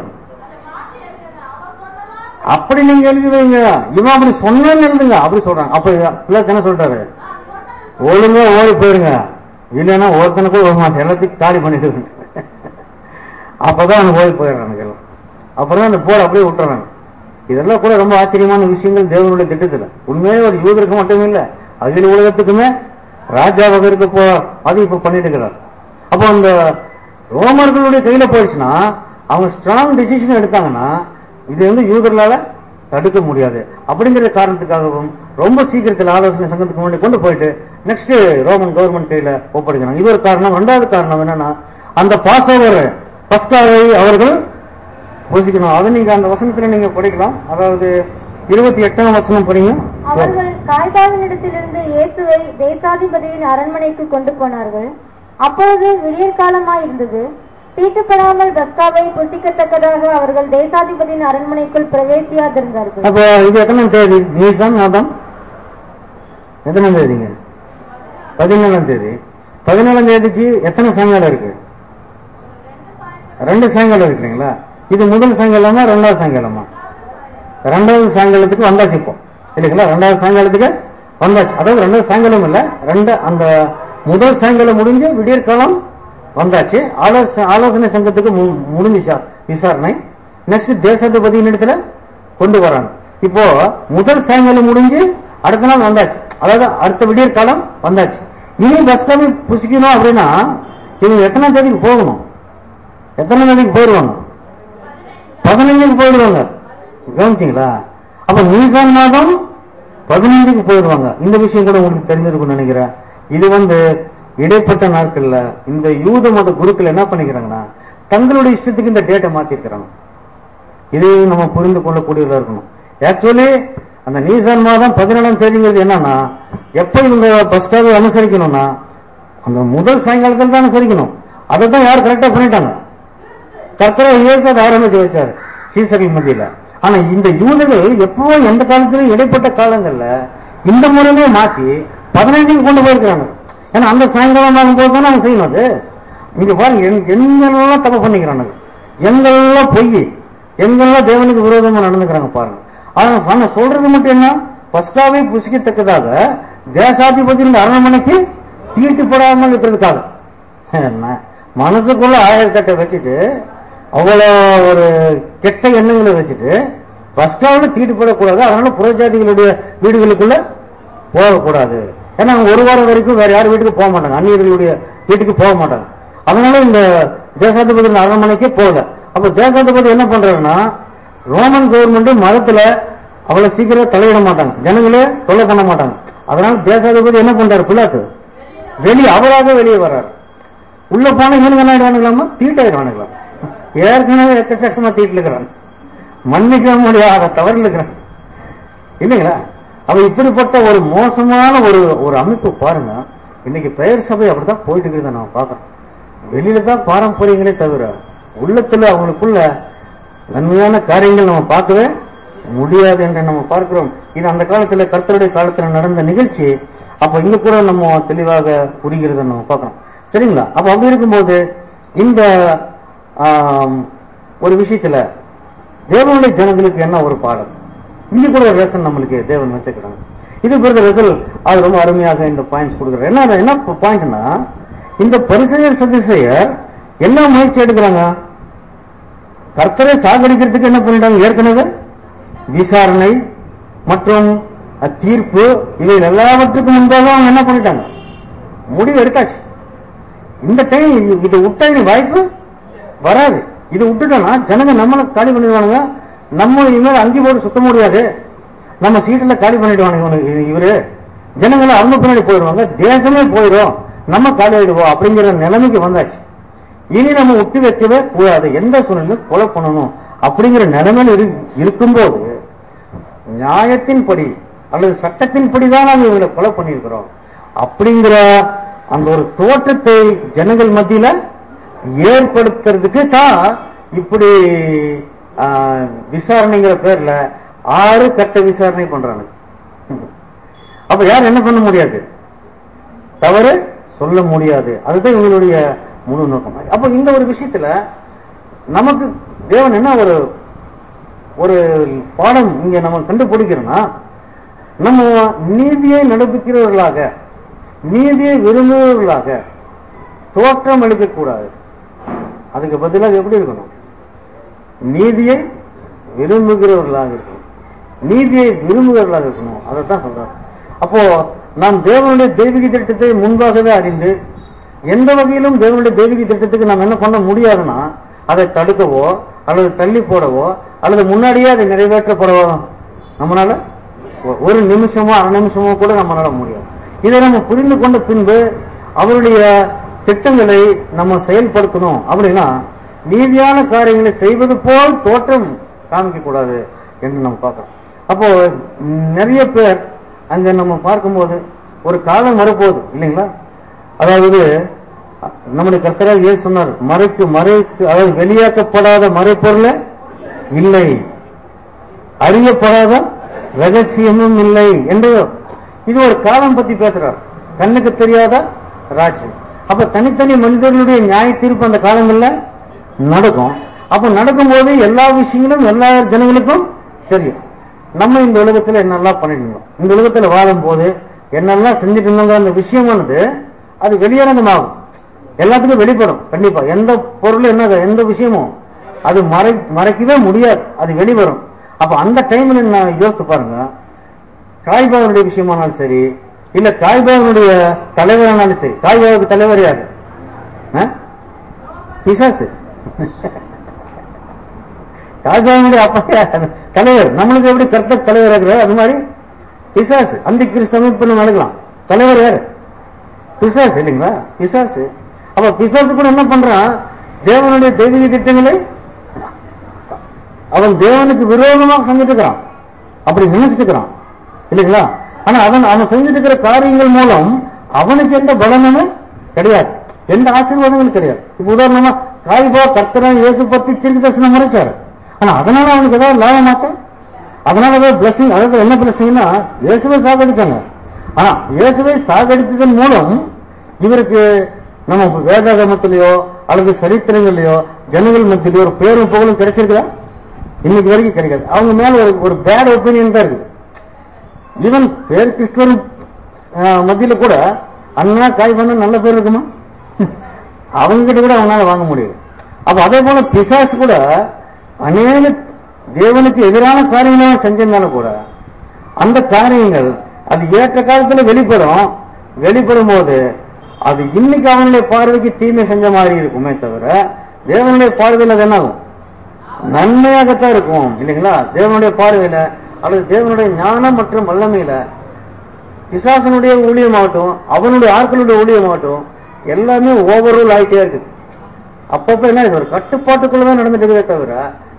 அப்படி நீங்க எழுதி வைங்க இவன் அப்படி சொன்னேன்னு எழுதுங்க அப்படி சொல்றாங்க அப்ப பிள்ளைக்கு என்ன சொல்றாரு ஒழுங்கா ஓடி போயிருங்க இல்லைன்னா ஒருத்தனுக்கும் ஒரு மாசம் எல்லாத்தையும் காலி பண்ணிட்டு அப்பதான் அவன் ஓடி போயிடுறானுங்க எல்லாம் அப்புறம் அந்த போர் அப்படியே விட்டுறாங்க இதெல்லாம் கூட ரொம்ப ஆச்சரியமான விஷயங்கள் தேவனுடைய திட்டத்துல உண்மையே ஒரு யூதருக்கு மட்டும் இல்ல அகில உலகத்துக்குமே ராஜாவாக இருக்க போ அது இப்ப பண்ணிட்டு இருக்கிறார் அப்போ அந்த ரோமர்களுடைய கையில போயிடுச்சுன்னா அவங்க ஸ்ட்ராங் டிசிஷன் எடுத்தாங்கன்னா இது வந்து யூதர்களால தடுக்க முடியாது அப்படிங்கிற காரணத்துக்காகவும் ரொம்ப சீக்கிரத்தில் ஆலோசனை சங்கத்துக்கு முன்னாடி கொண்டு போயிட்டு நெக்ஸ்ட் ரோமன் கவர்மெண்ட் கையில ஒப்படைக்கணும் இது ஒரு காரணம் ரெண்டாவது காரணம் என்னன்னா அந்த பாஸ் ஓவர் பஸ்காவை அவர்கள் பூசிக்கணும் அதை நீங்க அந்த வசனத்துல நீங்க படிக்கலாம் அதாவது இருபத்தி எட்டாம் வசனம் படிங்க அவர்கள் காய்பாவினிடத்திலிருந்து இயேசுவை தேசாதிபதியின் அரண்மனைக்கு கொண்டு போனார்கள் அப்பொழுது விடியற்காலமாய் இருந்தது தீட்டுப்படாமல் பஸ்காவை புசிக்கத்தக்கதாக அவர்கள் தேசாதிபதியின் அரண்மனைக்குள் பிரவேசியாதிருந்தார்கள் அப்போ இது எத்தனாம் தேதி நீசம் மாதம் எத்தனாம் தேதிங்க பதினேழாம் தேதி பதினேழாம் தேதிக்கு எத்தனை சாயங்காலம் இருக்கு ரெண்டு சாயங்காலம் இருக்கு இல்லைங்களா இது முதல் சாயங்காலமா ரெண்டாவது சாயங்காலமா ரெண்டாவது சாயங்காலத்துக்கு வந்தாச்சு இப்போ இல்லைங்களா ரெண்டாவது சாயங்காலத்துக்கு வந்தாச்சு அதாவது ரெண்டாவது சாயங்காலம் இல்ல ரெண்டு அந்த முதல் சாயங்காலம் முடிஞ்சு விடியற்காலம் வந்தாச்சு ஆலோசனை ஆலோசனை சங்கத்துக்கு மு- முடிஞ்சுச்சா விசாரணை நெக்ஸ்ட் தேசாதிபதியின் இடத்துல கொண்டு வராங்க இப்போ முதல் சாயங்காலம் முடிஞ்சு அடுத்த நாள் வந்தாச்சு அதாவது அடுத்த விடியற்காலம் வந்தாச்சு இனி பஸ் கம்மி புசிக்கணும் அப்படின்னா இவங்க எத்தனாம் தேதிக்கு போகணும் எத்தனை நாளைக்கு போயிடுவாங்க பதினஞ்சுக்கு போயிடுவாங்க கவனிச்சிங்களா அப்ப நீசான் மாதம் பதினஞ்சுக்கு போயிடுவாங்க இந்த விஷயம் கூட உங்களுக்கு தெரிஞ்சிருக்கும்னு நினைக்கிறேன் இது வந்து இடைப்பட்ட நாட்கள்ல இந்த யூத மத குருக்கள் என்ன பண்ணிக்கிறாங்கன்னா தங்களுடைய இஷ்டத்துக்கு இந்த டேட்டை மாத்திருக்கிறாங்க இதையும் நம்ம புரிந்து கொள்ளக்கூடியதா இருக்கணும் ஆக்சுவலி அந்த நீசான் மாதம் பதினேழாம் தேதிங்கிறது என்னன்னா எப்ப இவங்க பஸ்காவை அனுசரிக்கணும்னா அந்த முதல் சாயங்காலத்தில் தான் அனுசரிக்கணும் அதை தான் யார் கரெக்டா பண்ணிட்டாங்க கர்த்தரை இயேசு அதை ஆரம்பிச்சு வச்சாரு சீசரின் மத்தியில ஆனா இந்த யூதர்கள் எப்பவோ எந்த காலத்திலும் இடைப்பட்ட காலங்கள்ல இந்த முறையிலே மாத்தி பதினைஞ்சுக்கு கொண்டு போயிருக்கிறாங்க ஏன்னா அந்த சாயங்காலம் ஆகும் போது தானே அவங்க செய்யணும் அது இங்க பாருங்க எங்க- எங்கெல்லாம் தப்பு பண்ணிக்கிறானுங்க எங்கெல்லாம் பொய் எங்கெல்லாம் தேவனுக்கு விரோதமா நடந்துக்கிறாங்க பாருங்க ஆனா ஆனா சொல்றது மட்டும் என்ன பஸ்காவை புசிக்கத்தக்கதாக தேசாதிபதியின் அரண்மனைக்கு தீட்டுப்படாமல் இருக்கிறதுக்காக என்ன மனசுக்குள்ள ஆயிரத்தட்டை வச்சுட்டு அவ்வளோ ஒரு கெட்ட எண்ணங்களை வச்சுட்டு பஸ்காவில தீட்டுப்படக்கூடாது அதனால புறஜாதிகளுடைய வீடுகளுக்குள்ள போகக்கூடாது ஏன்னா அவங்க ஒரு வாரம் வரைக்கும் வேற யார் வீட்டுக்கு போக மாட்டாங்க அந்நியர்களுடைய வீட்டுக்கு போக மாட்டாங்க அதனால இந்த தேசாதிபதி அரண்மனைக்கே போகல அப்ப தேசாதிபதி என்ன பண்றாருன்னா ரோமன் கவர்மெண்ட் மதத்துல அவ்வளவு சீக்கிரம் தலையிட மாட்டாங்க ஜனங்களே தொல்லை பண்ண மாட்டாங்க அதனால தேசாதிபதி என்ன பண்றாரு பிள்ளாத்து வெளியே அவராக வெளியே வர்றாரு உள்ள போன இவனுக்கு என்ன ஆயிடுவானுங்களாமா தீட்டாயிடுவானுங்களாம் ஏற்கனவே எக்கச்சக்கமா தீட்டில் இருக்கிறாங்க மன்னிக்க முடியாத தவறில் இருக்கிறான் இல்லைங்களா அவ இப்படிப்பட்ட ஒரு மோசமான ஒரு ஒரு அமைப்பு பாருங்க இன்னைக்கு பெயர் சபை அப்படித்தான் போயிட்டு இருக்கிறத நான் பார்க்கறேன் வெளியில தான் பாரம்பரியங்களே தவிர உள்ளத்துல அவங்களுக்குள்ள நன்மையான காரியங்கள் நம்ம பார்க்கவே முடியாது என்று நம்ம பார்க்கிறோம் இது அந்த காலத்துல கர்த்தருடைய காலத்துல நடந்த நிகழ்ச்சி அப்ப இங்க கூட நம்ம தெளிவாக புரிகிறத நம்ம பார்க்கிறோம் சரிங்களா அப்ப அப்படி இருக்கும்போது இந்த ஆம், ஒரு விஷயத்துல தேவனுடைய ஜனங்களுக்கு என்ன ஒரு பாடம் இங்க கூட ஒரு லெசன் நம்மளுக்கு தேவன் வச்சுக்கிறாங்க இது பிறகு அது ரொம்ப அருமையாக இந்த பாயிண்ட்ஸ் கொடுக்குறாரு என்ன அது என்ன பாயிண்ட்னா இந்த பரிசெயர் சதிசெயர் என்ன முயற்சி எடுக்கிறாங்க கர்த்தரை சாகடிக்கிறதுக்கு என்ன பண்ணிட்டாங்க ஏற்கனவே விசாரணை மற்றும் அஹ், தீர்ப்பு இவை எல்லாவற்றுக்கும் முன்பாக அவங்க என்ன பண்ணிட்டாங்க முடிவு எடுத்தாச்சு இந்த டைம் இது விட்டா இனி வாய்ப்பு வராது இது விட்டுட்டோம்னா ஜனங்க நம்மள காலி பண்ணிடுவானுங்க நம்ம இனிமேல் அங்கி போட்டு சுத்த முடியாது நம்ம சீட்டுல காலி பண்ணிடுவானுங்க இவனுக்கு இவ- இவரு ஜனங்களை அவங்க பின்னாடி போயிடுவாங்க தேசமே போயிடும் நம்ம காலி ஆயிடுவோம் அப்படிங்கிற நிலைமைக்கு வந்தாச்சு இனி நம்ம விட்டு வைக்கவே கூடாது எந்த சூழ்நிலையும் கொலை பண்ணணும் அப்படிங்கிற நிலைமையில் இரு- இருக்கும்போது நியாயத்தின்படி அல்லது சட்டத்தின்படி தான் நாங்க இவங்களை கொலை பண்ணியிருக்கிறோம் அப்படிங்கிற அந்த ஒரு தோற்றத்தை ஜனங்கள் மத்தியில ஏற்படுத்துறதுக்கு தான் இப்படி ஆ, விசாரணைங்கிற பேர்ல ஆறு கட்ட விசாரணை பண்றாங்க அப்ப யார் என்ன பண்ண முடியாது தவறு சொல்ல முடியாது அதுதான் இவங்களுடைய முழு நோக்கம் அப்ப இந்த ஒரு விஷயத்துல நமக்கு தேவன் என்ன ஒரு ஒரு பாடம் இங்க நம்ம கண்டுபிடிக்கிறோம்னா நம்ம நீதியை நடப்பிக்கிறவர்களாக நீதியை விரும்புபவர்களாக தோற்றம் அளிக்கக்கூடாது அதுக்கு பதிலாக எப்படி இருக்கணும் நீதியை விரும்புகிறவர்களாக இருக்கணும் நீதியை விரும்புகிறவர்களாக இருக்கணும் அதைத்தான் சொல்றாரு அப்போ நாம் தேவனுடைய தெய்வீக திட்டத்தை முன்பாகவே அறிந்து எந்த வகையிலும் தேவனுடைய தெய்வீக திட்டத்துக்கு நாம் என்ன பண்ண முடியாதுன்னா அதை தடுக்கவோ அல்லது தள்ளி போடவோ அல்லது முன்னாடியே அதை நிறைவேற்றப்படவோ நம்மளால ஒ- ஒரு நிமிஷமோ அரை நிமிஷமோ கூட நம்மளால முடியாது இதை நம்ம புரிந்து கொண்ட பின்பு அவருடைய திட்டங்களை நம்ம செயல்படுத்தணும் அப்படின்னா நீதியான காரியங்களை செய்வது போல் தோற்றம் காமிக்க கூடாது என்று நம்ம பார்க்கிறோம் அப்போ ம், நிறைய பேர் அங்க நம்ம பார்க்கும்போது ஒரு காலம் வரப்போகுது இல்லைங்களா அதாவது அ- நம்முடைய கர்த்தராக ஏன் சொன்னார் மறைக்கு மறைக்கு அதாவது வெளியாக்கப்படாத மறைப்பொருள் இல்லை அறியப்படாத ரகசியமும் இல்லை என்று இது ஒரு காலம் பத்தி பேசுறார் கண்ணுக்கு தெரியாத ராஜ்யம் அப்ப தனித்தனி மனிதர்களுடைய நியாய தீர்ப்பு அந்த காலங்கள்ல நடக்கும் அப்ப நடக்கும்போது எல்லா விஷயங்களும் எல்லா ஜனங்களுக்கும் தெரியும் நம்ம இந்த உலகத்துல என்னெல்லாம் பண்ணிட்டு இருந்தோம் இந்த உலகத்துல வாழும் போது என்னெல்லாம் செஞ்சுட்டு இருந்தோங்க அந்த விஷயமானது அது வெளியரங்கமாகும் எல்லாத்துக்கும் வெளிப்படும் கண்டிப்பா எந்த பொருள் என்ன எந்த விஷயமும் அது மறை மறைக்கவே முடியாது அது வெளிவரும் அப்ப அந்த டைம்ல நான் யோசித்து பாருங்க காய்பாவனுடைய விஷயமானாலும் சரி இல்ல காய்பாவனுடைய தலைவரானாலும் சரி காய்பாவுக்கு தலைவர் யாரு ஆ? பிசாசு காய்பாவனுடைய அப்பா யாரு? தலைவர் நம்மளுக்கு எப்படி கர்த்த தலைவர் இருக்கிறார் அது மாதிரி பிசாசு அந்த கிறிஸ்து அமைப்பு நடக்கலாம் தலைவர் யாரு பிசாசு இல்லைங்களா பிசாசு அப்ப பிசாசு கூட என்ன பண்றான் தேவனுடைய தெய்வீக திட்டங்களை அவன் தேவனுக்கு விரோதமாக செஞ்சுட்டு இருக்கிறான் அப்படி நினைச்சிட்டு இருக்கிறான் இல்லைங்களா ஆனா அவன் அவன் செஞ்சுட்டு இருக்கிற காரியங்கள் மூலம் அவனுக்கு எந்த பலனுமே கிடையாது எந்த ஆசீர்வாதங்களும் கிடையாது இப்ப உதாரணமா காய்பா கர்த்தரன் இயேசு பத்தி தீர்க்க தரிசனம் மறைச்சாரு ஆனா அதனால அவனுக்கு ஏதாவது லாபமாச்சா அதனால ஏதாவது பிளஸிங் அதாவது என்ன பிளஸிங்னா இயேசுவை சாகடிச்சாங்க ஆனா இயேசுவை சாகடித்ததன் மூலம் இவருக்கு நம்ம வேதாகமத்திலேயோ அல்லது சரித்திரங்களையோ ஜனங்கள் மத்தியிலோ ஒரு பேரும் புகழும் கிடைச்சிருக்குதா இன்னைக்கு வரைக்கும் கிடைக்காது அவங்க மேல ஒரு ஒரு பேட் ஒப்பீனியன் தான் இருக்குது ஈவன் பேர் கிறிஸ்தவன் அஹ், மத்தியில கூட அண்ணா காய் பண்ண நல்ல பேர் இருக்குமா அவங்க கிட்ட கூட அவனால வாங்க முடியாது அப்ப அதே போல பிசாசு கூட அநேக தேவனுக்கு எதிரான காரியங்களை செஞ்சிருந்தாலும் கூட அந்த காரியங்கள் அது ஏற்ற காலத்துல வெளிப்படும் வெளிப்படும் போது அது இன்னைக்கு அவனுடைய பார்வைக்கு தீமை செஞ்ச மாதிரி இருக்குமே தவிர தேவனுடைய பார்வையில் அது என்ன ஆகும் நன்மையாகத்தான் இருக்கும் இல்லைங்களா தேவனுடைய பார்வையில அல்லது தேவனுடைய ஞானம் மற்றும் வல்லமையில பிசாசனுடைய ஊழியமாகட்டும் அவனுடைய ஆட்களுடைய ஊழியமாகட்டும் எல்லாமே ஓவர்ரூல் ஆயிட்டே இருக்குது அப்பப்ப என்ன இது ஒரு கட்டுப்பாட்டுக்குள்ளதான் நடந்துட்டு இருக்கே தவிர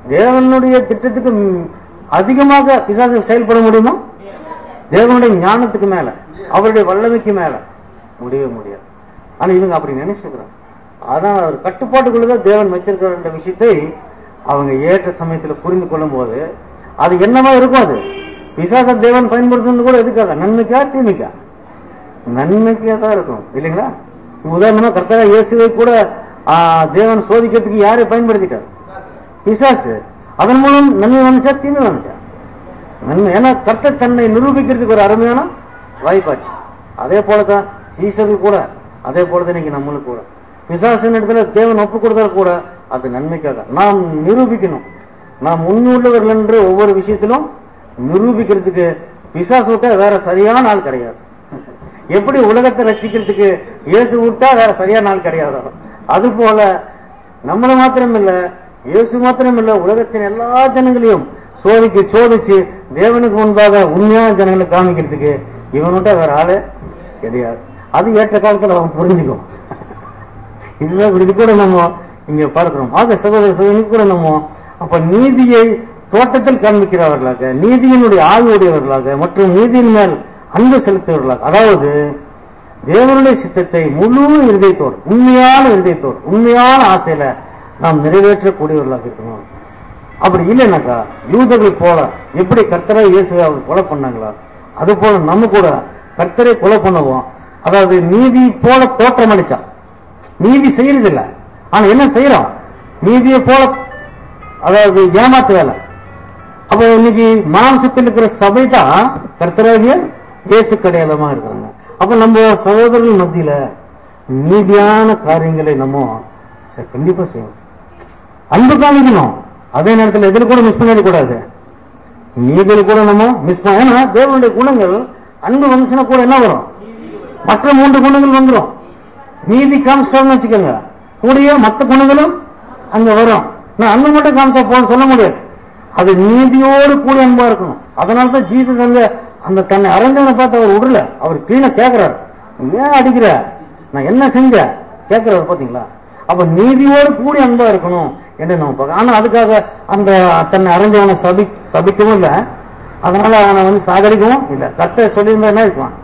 தேவனுடைய திட்டத்துக்கு ம், அதிகமாக பிசாசு செயல்பட முடியுமா தேவனுடைய ஞானத்துக்கு மேல அவருடைய வல்லமைக்கு மேல முடியவே முடியாது ஆனா இவங்க அப்படி நினைச்சுக்கிறாங்க அதான் அவர் கட்டுப்பாட்டுக்குள்ளதான் தேவன் வச்சிருக்கிற இந்த விஷயத்தை அவங்க ஏற்ற சமயத்துல புரிந்து கொள்ளும் போது அது என்னவா இருக்கும் அது பிசாச தேவன் பயன்படுத்துறது கூட எதுக்காக நன்மைக்கா தீமைக்கா நன்மைக்கா தான் இருக்கும் இல்லைங்களா உதாரணமா கர்த்தரா இயேசுவை கூட ஆ, தேவன் சோதிக்கிறதுக்கு யாரை பயன்படுத்திட்டார் பிசாசு அதன் மூலம் நன்மை வந்துச்சா தீமை வந்துச்சா நன்மை ஏன்னா கர்த்தர் தன்னை நிரூபிக்கிறதுக்கு ஒரு அருமையான வாய்ப்பாச்சு அதே போலதான் சீசர்கள் கூட அதே போலதான் இன்னைக்கு நம்மளுக்கு கூட பிசாசின் இடத்துல தேவன் ஒப்பு கொடுத்தால் கூட அது நன்மைக்காக நாம் நிரூபிக்கணும் நாம் உண்மையுள்ளவர்கள் என்று ஒவ்வொரு விஷயத்திலும் நிரூபிக்கிறதுக்கு பிசாசு விட்டா வேற சரியான ஆள் கிடையாது எப்படி உலகத்தை ரட்சிக்கிறதுக்கு இயேசு விட்டா வேற சரியான ஆள் கிடையாது அது போல நம்மள மாத்திரம் இல்ல இயேசு மாத்திரம் இல்ல உலகத்தின் எல்லா ஜனங்களையும் சோதிக்கு சோதிச்சு தேவனுக்கு முன்பாக உண்மையான ஜனங்களை காமிக்கிறதுக்கு இவன்கிட்ட வேற ஆளு கிடையாது அது ஏற்ற காலத்துல அவன் புரிஞ்சுக்கும் இதுதான் இது கூட நம்ம இங்க பார்க்கிறோம் ஆக சகோதர சகோதரி கூட நம்ம அப்ப நீதியை தோட்டத்தில் காண்பிக்கிறவர்களாக நீதியினுடைய ஆய்வுடையவர்களாக மற்றும் நீதியின் மேல் அன்பு செலுத்தியவர்களாக அதாவது தேவனுடைய சித்தத்தை முழு இருதயத்தோடு உண்மையான இருதயத்தோடு உண்மையான ஆசையில நாம் நிறைவேற்றக்கூடியவர்களாக இருக்கணும் அப்படி இல்லைனாக்கா யூதர்கள் போல எப்படி கர்த்தரை இயேசுவை அவங்க கொலை பண்ணாங்களா அது போல நம்ம கூட கர்த்தரை கொலை பண்ணுவோம் அதாவது நீதி போல தோற்றம் அளிச்சான் நீதி செய்யறதில்ல ஆனா என்ன செய்யறோம் நீதியை போல அதாவது ஏமாத்து வேலை அப்ப இன்னைக்கு மாம்சத்தில் இருக்கிற சபை தான் கர்த்தராகிய இயேசு கடையாளமா இருக்கிறாங்க அப்ப நம்ம சகோதரர்கள் மத்தியில நீதியான காரியங்களை நம்ம ச- கண்டிப்பா செய்யணும் அன்பு காமிக்கணும் அதே நேரத்தில் எதில் கூட மிஸ் பண்ணிடக்கூடாது நீதியில் கூட நம்ம மிஸ் பண்ண ஏன்னா தேவனுடைய குணங்கள் அன்பு வந்துச்சுன்னா கூட என்ன வரும் மற்ற மூன்று குணங்கள் வந்துரும் நீதி காமிச்சிட்டாங்கன்னு வச்சுக்கோங்க கூடிய மற்ற குணங்களும் அங்க வரும் நான் அன்பு மட்டும் காமிச்சா போன்னு சொல்ல முடியாது அது நீதியோடு கூட அன்பா இருக்கணும் அதனால தான் ஜீசஸ் அங்க அந்த தன்னை அரஞ்சவனை பார்த்து அவர் விடல அவர் கீழே கேட்கிறார் "நீ ஏன் அடிக்கிற நான் என்ன செஞ்ச கேட்கிறார் பாத்தீங்களா அப்ப நீதியோடு கூடி அன்பா இருக்கணும் என்று நம்ம பார்க்க ஆனா அதுக்காக அந்த தன்னை அறிஞ்சவனை சபி சபிக்கவும் இல்ல அதனால அவனை வந்து சாகடிக்கவும் இல்ல கட்ட சொல்லியிருந்தா என்ன இருப்பான்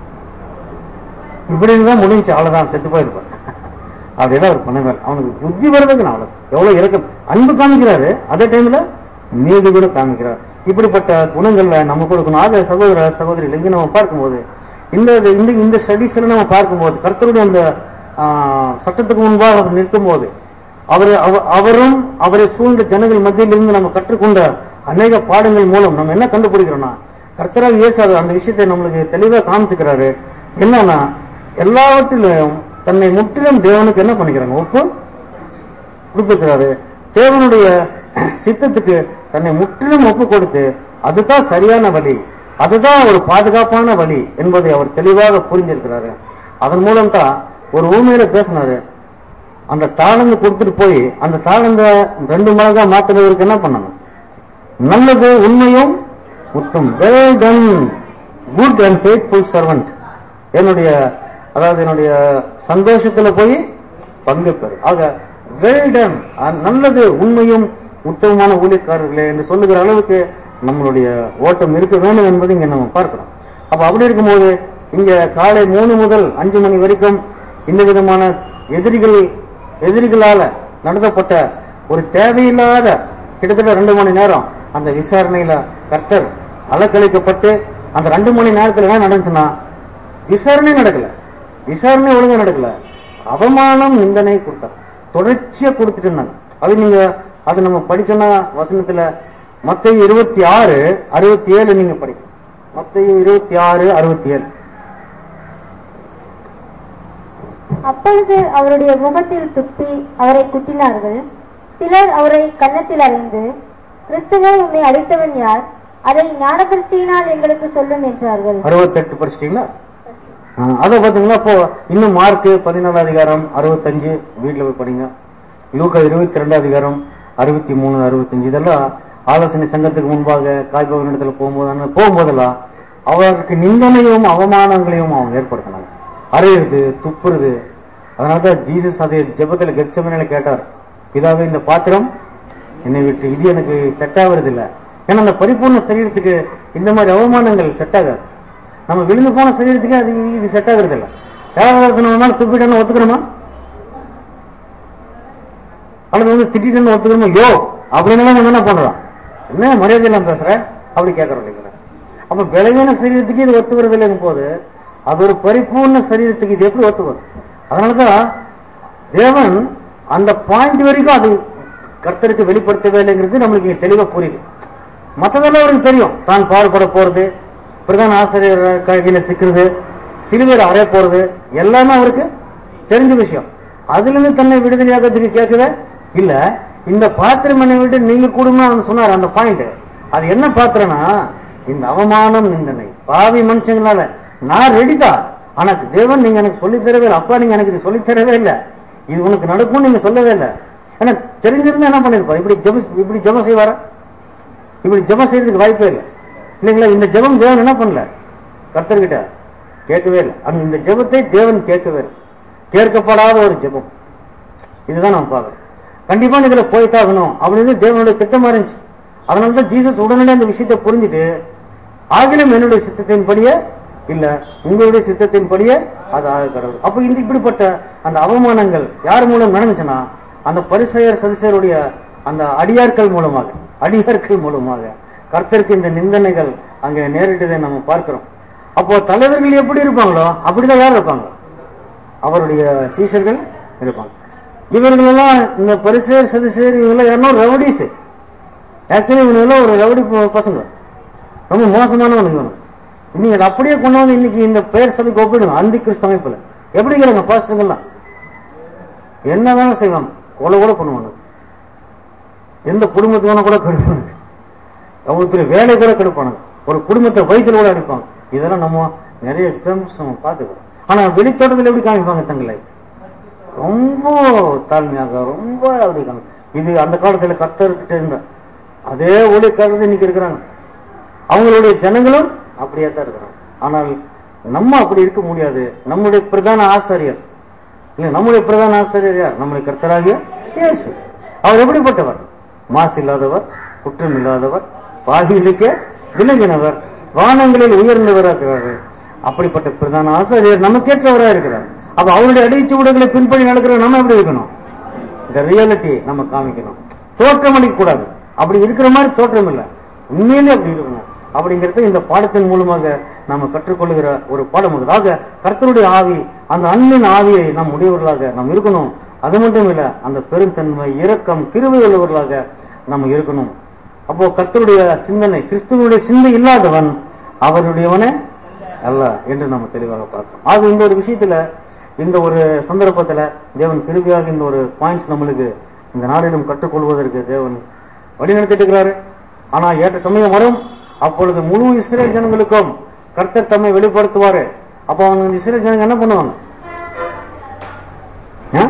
இப்படின்னு தான் முடிஞ்சு அவ்வளவுதான் செத்து போயிருப்பான் அப்படியெல்லாம் அவர் பண்ணவே இல்லை. அவனுக்கு புத்தி வருதுக்கு நான் அவ்வளவு எவ்வளவு இறக்கம் அன்பு காமிக்கிறாரு அதே டைம்ல நீதி கூட காமிக்கிறார் இப்படிப்பட்ட குணங்கள்ல நம்ம கொடுக்கணும் ஆக சகோதர சகோதரிகள் இங்க நம்ம பார்க்கும்போது இந்த இந்த இந்த ஸ்டடிஸ்ல நம்ம பார்க்கும்போது கர்த்தருடைய அந்த ஆ, சட்டத்துக்கு முன்பாக அவர் நிற்கும் போது அவர் அவ- அவரும் அவரை சூழ்ந்த ஜனங்கள் மத்தியில் இருந்து நம்ம கற்றுக்கொண்ட அநேக பாடங்கள் மூலம் நம்ம என்ன கண்டுபிடிக்கிறோம்னா கர்த்தராக இயேசு அது அந்த விஷயத்தை நம்மளுக்கு தெளிவா காமிச்சுக்கிறாரு என்னன்னா எல்லாவற்றிலும் தன்னை முற்றிலும் தேவனுக்கு என்ன பண்ணிக்கிறாங்க ஒப்பு கொடுத்துக்கிறாரு தேவனுடைய சித்தத்துக்கு தன்னை முற்றிலும் ஒப்பு கொடுத்து அதுதான் சரியான வழி அதுதான் ஒரு பாதுகாப்பான வழி என்பதை அவர் தெளிவாக புரிஞ்சிருக்கிறாரு அதன் மூலம் தான் ஒரு ஊமையில பேசினாரு அந்த தாளந்து கொடுத்துட்டு போய் அந்த தாளந்த ரெண்டு மடங்கா மாத்துறதுக்கு என்ன பண்ணணும் நல்லது உண்மையும் முத்தும் well done good and faithful servant என்னுடைய அதாவது என்னுடைய சந்தோஷத்துல போய் பங்கு பெறு ஆக வெல் டன் நல்லது உண்மையும் உத்தமமான ஊழியக்காரர்களே என்று சொல்லுகிற அளவுக்கு நம்மளுடைய ஓட்டம் இருக்க வேண்டும் என்பதை இங்க நம்ம பார்க்கிறோம் அப்ப அப்படி இருக்கும்போது இங்க காலை மூணு முதல் அஞ்சு மணி வரைக்கும் இந்த விதமான எதிரிகள் எதிரிகளால நடத்தப்பட்ட ஒரு தேவையில்லாத கிட்டத்தட்ட ரெண்டு மணி நேரம் அந்த விசாரணையில கர்த்தர் அலக்கழிக்கப்பட்டு அந்த ரெண்டு மணி நேரத்துல என்ன நடந்துச்சுன்னா விசாரணை நடக்கல விசாரணை ஒழுங்கா நடக்கல அவமானம் நிந்தனை கொடுத்தார் தொடர்ச்சியா கொடுத்துட்டு இருந்தாங்க அது நீங்க அது நம்ம படிச்சோம்னா வசனத்துல மத்திய இருபத்தி ஆறு அறுபத்தி ஏழு நீங்க படிக்கணும் மத்திய இருபத்தி ஆறு அறுபத்தி ஏழு அப்பொழுது அவருடைய முகத்தில் துப்பி அவரை குத்தினார்கள் சிலர் அவரை கன்னத்தில் அறைந்து கிறிஸ்துவே உம்மை அடித்தவன் யார் அதை ஞானபரிசையினால் எங்களுக்கு சொல்லும் என்றார்கள் அறுபத்தெட்டு படிச்சிட்டீங்களா ஆ, அதை பாத்தீங்கன்னா இப்போ இன்னும் மார்க் பதினாலு அதிகாரம் அறுபத்தஞ்சு வீட்டுல போய் படிங்க லூக்கா இருபத்தி ரெண்டு அதிகாரம் அறுபத்தி மூணு அறுபத்தஞ்சு இதெல்லாம் ஆலோசனை சங்கத்துக்கு முன்பாக காய்பவன் இடத்துல போகும்போது அந்த போகும்போதெல்லாம் அவருக்கு நிந்தனையும் அவமானங்களையும் அவங்க ஏற்படுத்தினாங்க அறையிறது துப்புறது அதனாலதான் ஜீசஸ் அதை ஜெபத்துல கெச்சமனையில கேட்டார் பிதாவே இந்த பாத்திரம் என்னை விட்டு இது எனக்கு செட் ஆகுறது இல்ல ஏன்னா அந்த பரிபூர்ண சரீரத்துக்கு இந்த மாதிரி அவமானங்கள் செட் ஆகாது நம்ம விழுந்து போன சரீரத்துக்கு அது இது செட் ஆகுறது இல்ல யாராவது நம்ம மேல துப்பிட்டோன்னு ஒத்துக்கிறோமா அல்லது வந்து திட்டிட்டு ஒத்துக்கிறோமா யோ அப்படின்னு நம்ம என்ன பண்றோம் என்ன மரியாதை இல்லாம பேசுற அப்படி கேட்கறோம் இல்லைங்களா அப்ப விளைவின சரீரத்துக்கு இது ஒத்து வருது இல்லைங்க போது அது ஒரு பரிபூர்ண சரீரத்துக்கு இது எப்படி ஒத்து வரும் அதனாலதான் தேவன் அந்த பாயிண்ட் வரைக்கும் அது கர்த்தருக்கு வெளிப்படுத்தவே இல்லைங்கிறது நம்மளுக்கு இங்க தெளிவா புரியுது மத்ததெல்லாம் அவருக்கு தெரியும் தான் பாடுபட போறது பிரதான ஆசிரியர் கையில சிக்கிறது சிலுவையில் அறைய போறது எல்லாமே அவருக்கு தெரிஞ்ச விஷயம் அதுல இருந்து தன்னை விடுதலையாகிறதுக்கு கேட்கவே இல்ல இந்த பாத்திரம் என்னை விட்டு நீங்க கூடுமா அவன் சொன்னார் அந்த பாயிண்ட் அது என்ன பாத்திரம்னா இந்த அவமானம் நிந்தனை பாவி மனுஷங்களால நான் ரெடிதான் ஆனா தேவன் நீங்க எனக்கு சொல்லித் தரவே இல்லை அப்பா நீங்க எனக்கு இது சொல்லித் தரவே இல்லை இது உனக்கு நடக்கும் நீங்க சொல்லவே இல்லை ஏன்னா தெரிஞ்சிருந்தா என்ன பண்ணிருப்பா இப்படி ஜெப இப்படி ஜெபம் செய்வாரா இப்படி ஜெபம் செய்யறதுக்கு வாய்ப்பே இல்லை இல்லைங்களா இந்த ஜெபம் தேவன் என்ன பண்ணல கர்த்தர்கிட்ட கேட்கவே இல்லை அந்த இந்த ஜெபத்தை தேவன் கேட்கவே இல்லை கேட்கப்படாத ஒரு ஜெபம் இதுதான் நம்ம பார்க்கறோம் கண்டிப்பா இதுல போய்த்தாகணும் அப்படின்னு தேவனுடைய திட்டமா இருந்துச்சு அதனால தான் ஜீசஸ் உடனடியே அந்த விஷயத்தை புரிஞ்சுட்டு ஆகிலும் என்னுடைய சித்தத்தின்படியே இல்ல உங்களுடைய சித்தத்தின்படியே அது ஆக கடவுள் அப்ப இந்த இப்படிப்பட்ட அந்த அவமானங்கள் யார் மூலம் நடந்துச்சுன்னா அந்த பரிசெயர் சதிசருடைய அந்த அடியார்கள் மூலமாக அடியார்கள் மூலமாக கர்த்தருக்கு இந்த நிந்தனைகள் அங்க நேரிட்டதை நம்ம பார்க்கிறோம் அப்போ தலைவர்கள் எப்படி இருப்பாங்களோ அப்படிதான் யார் இருப்பாங்க அவருடைய சீஷர்கள் இருப்பாங்க இவர்கள் எல்லாம் இந்த பரிசேர் சதிசேர் இவங்க யாருன்னா ரவுடிஸ் ஆக்சுவலி இவங்க எல்லாம் ஒரு ரவுடி ப- பசங்க ரொம்ப மோசமானவனுங்க இவனு நீங்க அதை அப்படியே கொண்டு வந்து இன்னைக்கு இந்த பெயர் சபைக்கு ஒப்பிடுங்க அந்தி கிறிஸ்து அமைப்புல எப்படிங்கிறாங்க பாஸ்டங்கள்லாம் என்ன வேணாலும் செய்வாங்க கொலை கூட பண்ணுவாங்க எந்த குடும்பத்துக்கு வேணா கூட கெடுப்பாங்க அவ்வளவு பெரிய வேலை கூட கெடுப்பானுங்க ஒரு குடும்பத்தை வயிற்றுல கூட அடிப்பாங்க இதெல்லாம் நம்ம நிறைய எக்ஸாம்பிள்ஸ் நம்ம பார்த்துக்கிறோம் ஆனா வெளித்தோட்டத்தில் எப்படி காமிப்பாங்க தங்களை ரொம்ப தாழ்மையாக ரொம்ப அப்படி காமி- இது அந்த காலத்துல கர்த்தர்கிட்ட இருந்த அதே ஊழியக்காரர்கள் இன்னைக்கு இருக்கிறாங்க அவங்களுடைய ஜனங்களும் அப்படியே தான் இருக்கிறாங்க ஆனால் நம்ம அப்படி இருக்க முடியாது நம்முடைய பிரதான ஆசாரியர் இல்ல நம்முடைய பிரதான ஆசிரியர் யார் நம்முடைய கர்த்தராகிய இயேசு அவர் எப்படிப்பட்டவர் மாசு இல்லாதவர் குற்றம் இல்லாதவர் பாதியிலுக்கே விலகினவர் வானங்களில் உயர்ந்தவராகிறார் அப்படிப்பட்ட பிரதான ஆசிரியர் நமக்கேற்றவராக இருக்கிறார் அப்ப அவருடைய அடிச்சுவடுகளை பின்பற்றி நடக்கிற நம்ம எப்படி இருக்கணும் இந்த ரியாலிட்டி நம்ம காமிக்கணும் தோற்றம் அளிக்க கூடாது அப்படி இருக்கிற மாதிரி தோற்றம் இல்ல உண்மையிலே அப்படி இருக்கணும் அப்படிங்கிறது இந்த பாடத்தின் மூலமாக நம்ம கற்றுக்கொள்கிற ஒரு பாடம் அது. ஆக கர்த்தருடைய ஆவி அந்த அன்பின் ஆவியை நாம் உடையவர்களாக நாம் இருக்கணும் அது மட்டும் இல்ல அந்த பெருந்தன்மை இரக்கம் கிருபை உள்ளவர்களாக நம்ம இருக்கணும் அப்போ கர்த்தருடைய சிந்தனை கிறிஸ்துவனுடைய சிந்தை இல்லாதவன் அவருடையவனே அல்ல என்று நம்ம தெளிவாக பார்த்தோம் ஆக இந்த ஒரு விஷயத்துல இந்த ஒரு சந்தர்ப்பத்துல தேவன் கிருபியாக இந்த ஒரு பாயிண்ட்ஸ் நம்மளுக்கு இந்த நாளிலும் கற்றுக்கொள்வதற்கு தேவன் வழிநடத்திட்டு இருக்கிறாரு ஆனா ஏற்ற சமயம் வரும் அப்பொழுது முழு இஸ்ரேல் ஜனங்களுக்கும் கர்த்தர் தம்மை வெளிப்படுத்துவாரு அப்ப அவங்க இஸ்ரேல் ஜனங்க என்ன பண்ணுவாங்க ஆ?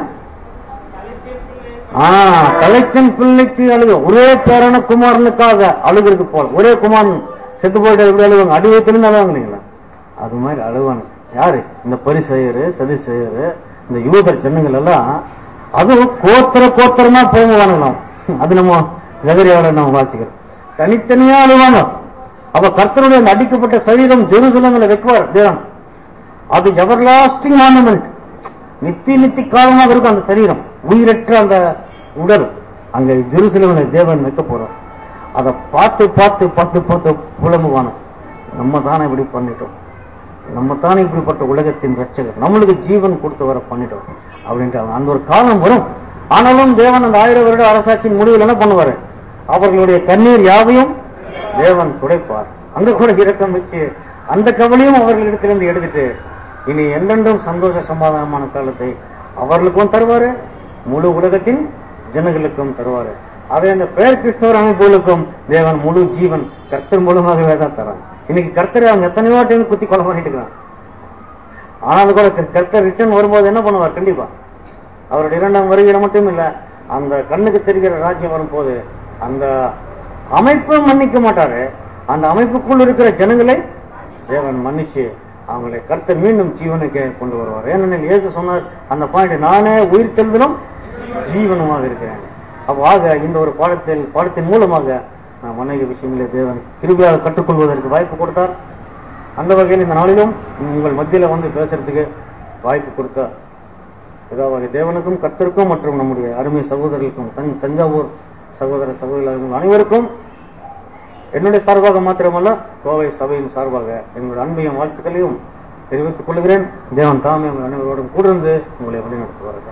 ஆ, தலைச்சன் பிள்ளைக்கு அழுக ஒரே பேரான குமாரனுக்காக அழுகிறது போல ஒரே குமாரன் செத்து போயிட்டு எப்படி அழுவாங்க அடிவத்திலிருந்து அழுவாங்க இல்லைங்களா அது மாதிரி அழுவாங்க யாரு இந்த பரிசெயரு சதி செய்யரு இந்த யூதர் ஜனங்கள் எல்லாம் அதுவும் கோத்திர கோத்திரமா போவானுங்களாம் அது நம்ம நகரியாவில் நம்ம வாசிக்கிறோம் தனித்தனியா அழுவாங்க அப்ப கர்த்தருடைய அந்த அடிக்கப்பட்ட சரீரம் ஜெருசலங்களை வைக்குவார் தேவன் அது எவர்லாஸ்டிங் ஆர்னமெண்ட் நித்தி நித்தி காலமாக இருக்கும் அந்த சரீரம் உயிரற்ற அந்த உடல் அங்க ஜெருசலேமில் தேவன் வைக்க போறார் அதை பார்த்து பார்த்து பார்த்து பார்த்து புலம்புவான நம்ம தானே இப்படி பண்ணிட்டோம் நம்ம தானே இப்படிப்பட்ட உலகத்தின் ரட்சகர் நம்மளுக்கு ஜீவன் கொடுத்து வர பண்ணிட்டோம் அப்படின்ட்டு அவன் அந்த ஒரு காலம் வரும் ஆனாலும் தேவன் அந்த ஆயிரம் வருட அரசாட்சியின் முடிவில் என்ன பண்ணுவாரு அவர்களுடைய கண்ணீர் யாவையும் தேவன் துடைப்பார் அங்க கூட இரக்கம் வச்சு அந்த கவலையும் அவர்களிடத்திலிருந்து எடுத்துட்டு இனி என்றென்றும் சந்தோஷ சமாதானமான காலத்தை அவர்களுக்கும் தருவாரு முழு உலகத்தின் ஜனங்களுக்கும் தருவாரு அதை அந்த பெயர் கிறிஸ்தவர் அமைப்புகளுக்கும் தேவன் முழு ஜீவன் கர்த்தர் மூலமாகவே தான் தரான் இன்னைக்கு கர்த்தரை அவங்க எத்தனையோ டைம் குத்தி கொலை பண்ணிட்டு இருக்கிறான் ஆனாலும் கூட கர்- கர்த்தர் ரிட்டர்ன் வரும்போது என்ன பண்ணுவார் கண்டிப்பா அவருடைய இரண்டாம் வருகையில மட்டும் இல்ல அந்த கண்ணுக்கு தெரிகிற ராஜ்யம் வரும்போது அந்த அமைப்பை மன்னிக்க மாட்டாரு அந்த அமைப்புக்குள் இருக்கிற ஜனங்களை தேவன் மன்னிச்சு அவங்களை கர்த்தர் மீண்டும் ஜீவனுக்கு கொண்டு வருவார் ஏனெனில் இயேசு சொன்னார் அந்த பாயிண்ட் நானே உயிர் தெழுதலும் ஜீவனுமாக இருக்கிறேன் அவ்வாக இந்த ஒரு பாடத்தில் பாடத்தின் மூலமாக நாம் அநேக விஷயங்களை தேவன் கிருபையாக கற்றுக்கொள்வதற்கு வாய்ப்பு கொடுத்தார் அந்த வகையில் இந்த நாளிலும் உங்கள் மத்தியில வந்து பேசுறதுக்கு வாய்ப்பு கொடுத்தார் பிதாவாகிய தேவனுக்கும் கர்த்தருக்கும் மற்றும் நம்முடைய அருமை சகோதரர்களுக்கும் தன் தஞ்சாவூர் சகோதர சகோதரர்கள் அனைவருக்கும் என்னுடைய சார்பாக மாத்திரமல்ல கோவை சபையின் சார்பாக என்னுடைய அன்பையும் வாழ்த்துக்களையும் தெரிவித்துக் கொள்கிறேன் தேவன் தாமே உங்கள் அனைவரோடும் கூட இருந்து உங்களை வழிநடத்துவார்கள்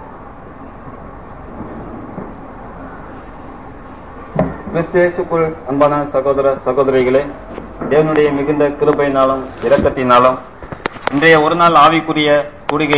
கிறிஸ்து இயேசுக்குள் அன்பான சகோதர சகோதரிகளே தேவனுடைய மிகுந்த கிருபையினாலும் இரக்கத்தினாலும் இன்றைய ஒரு நாள் ஆவிக்குரிய கூடுகை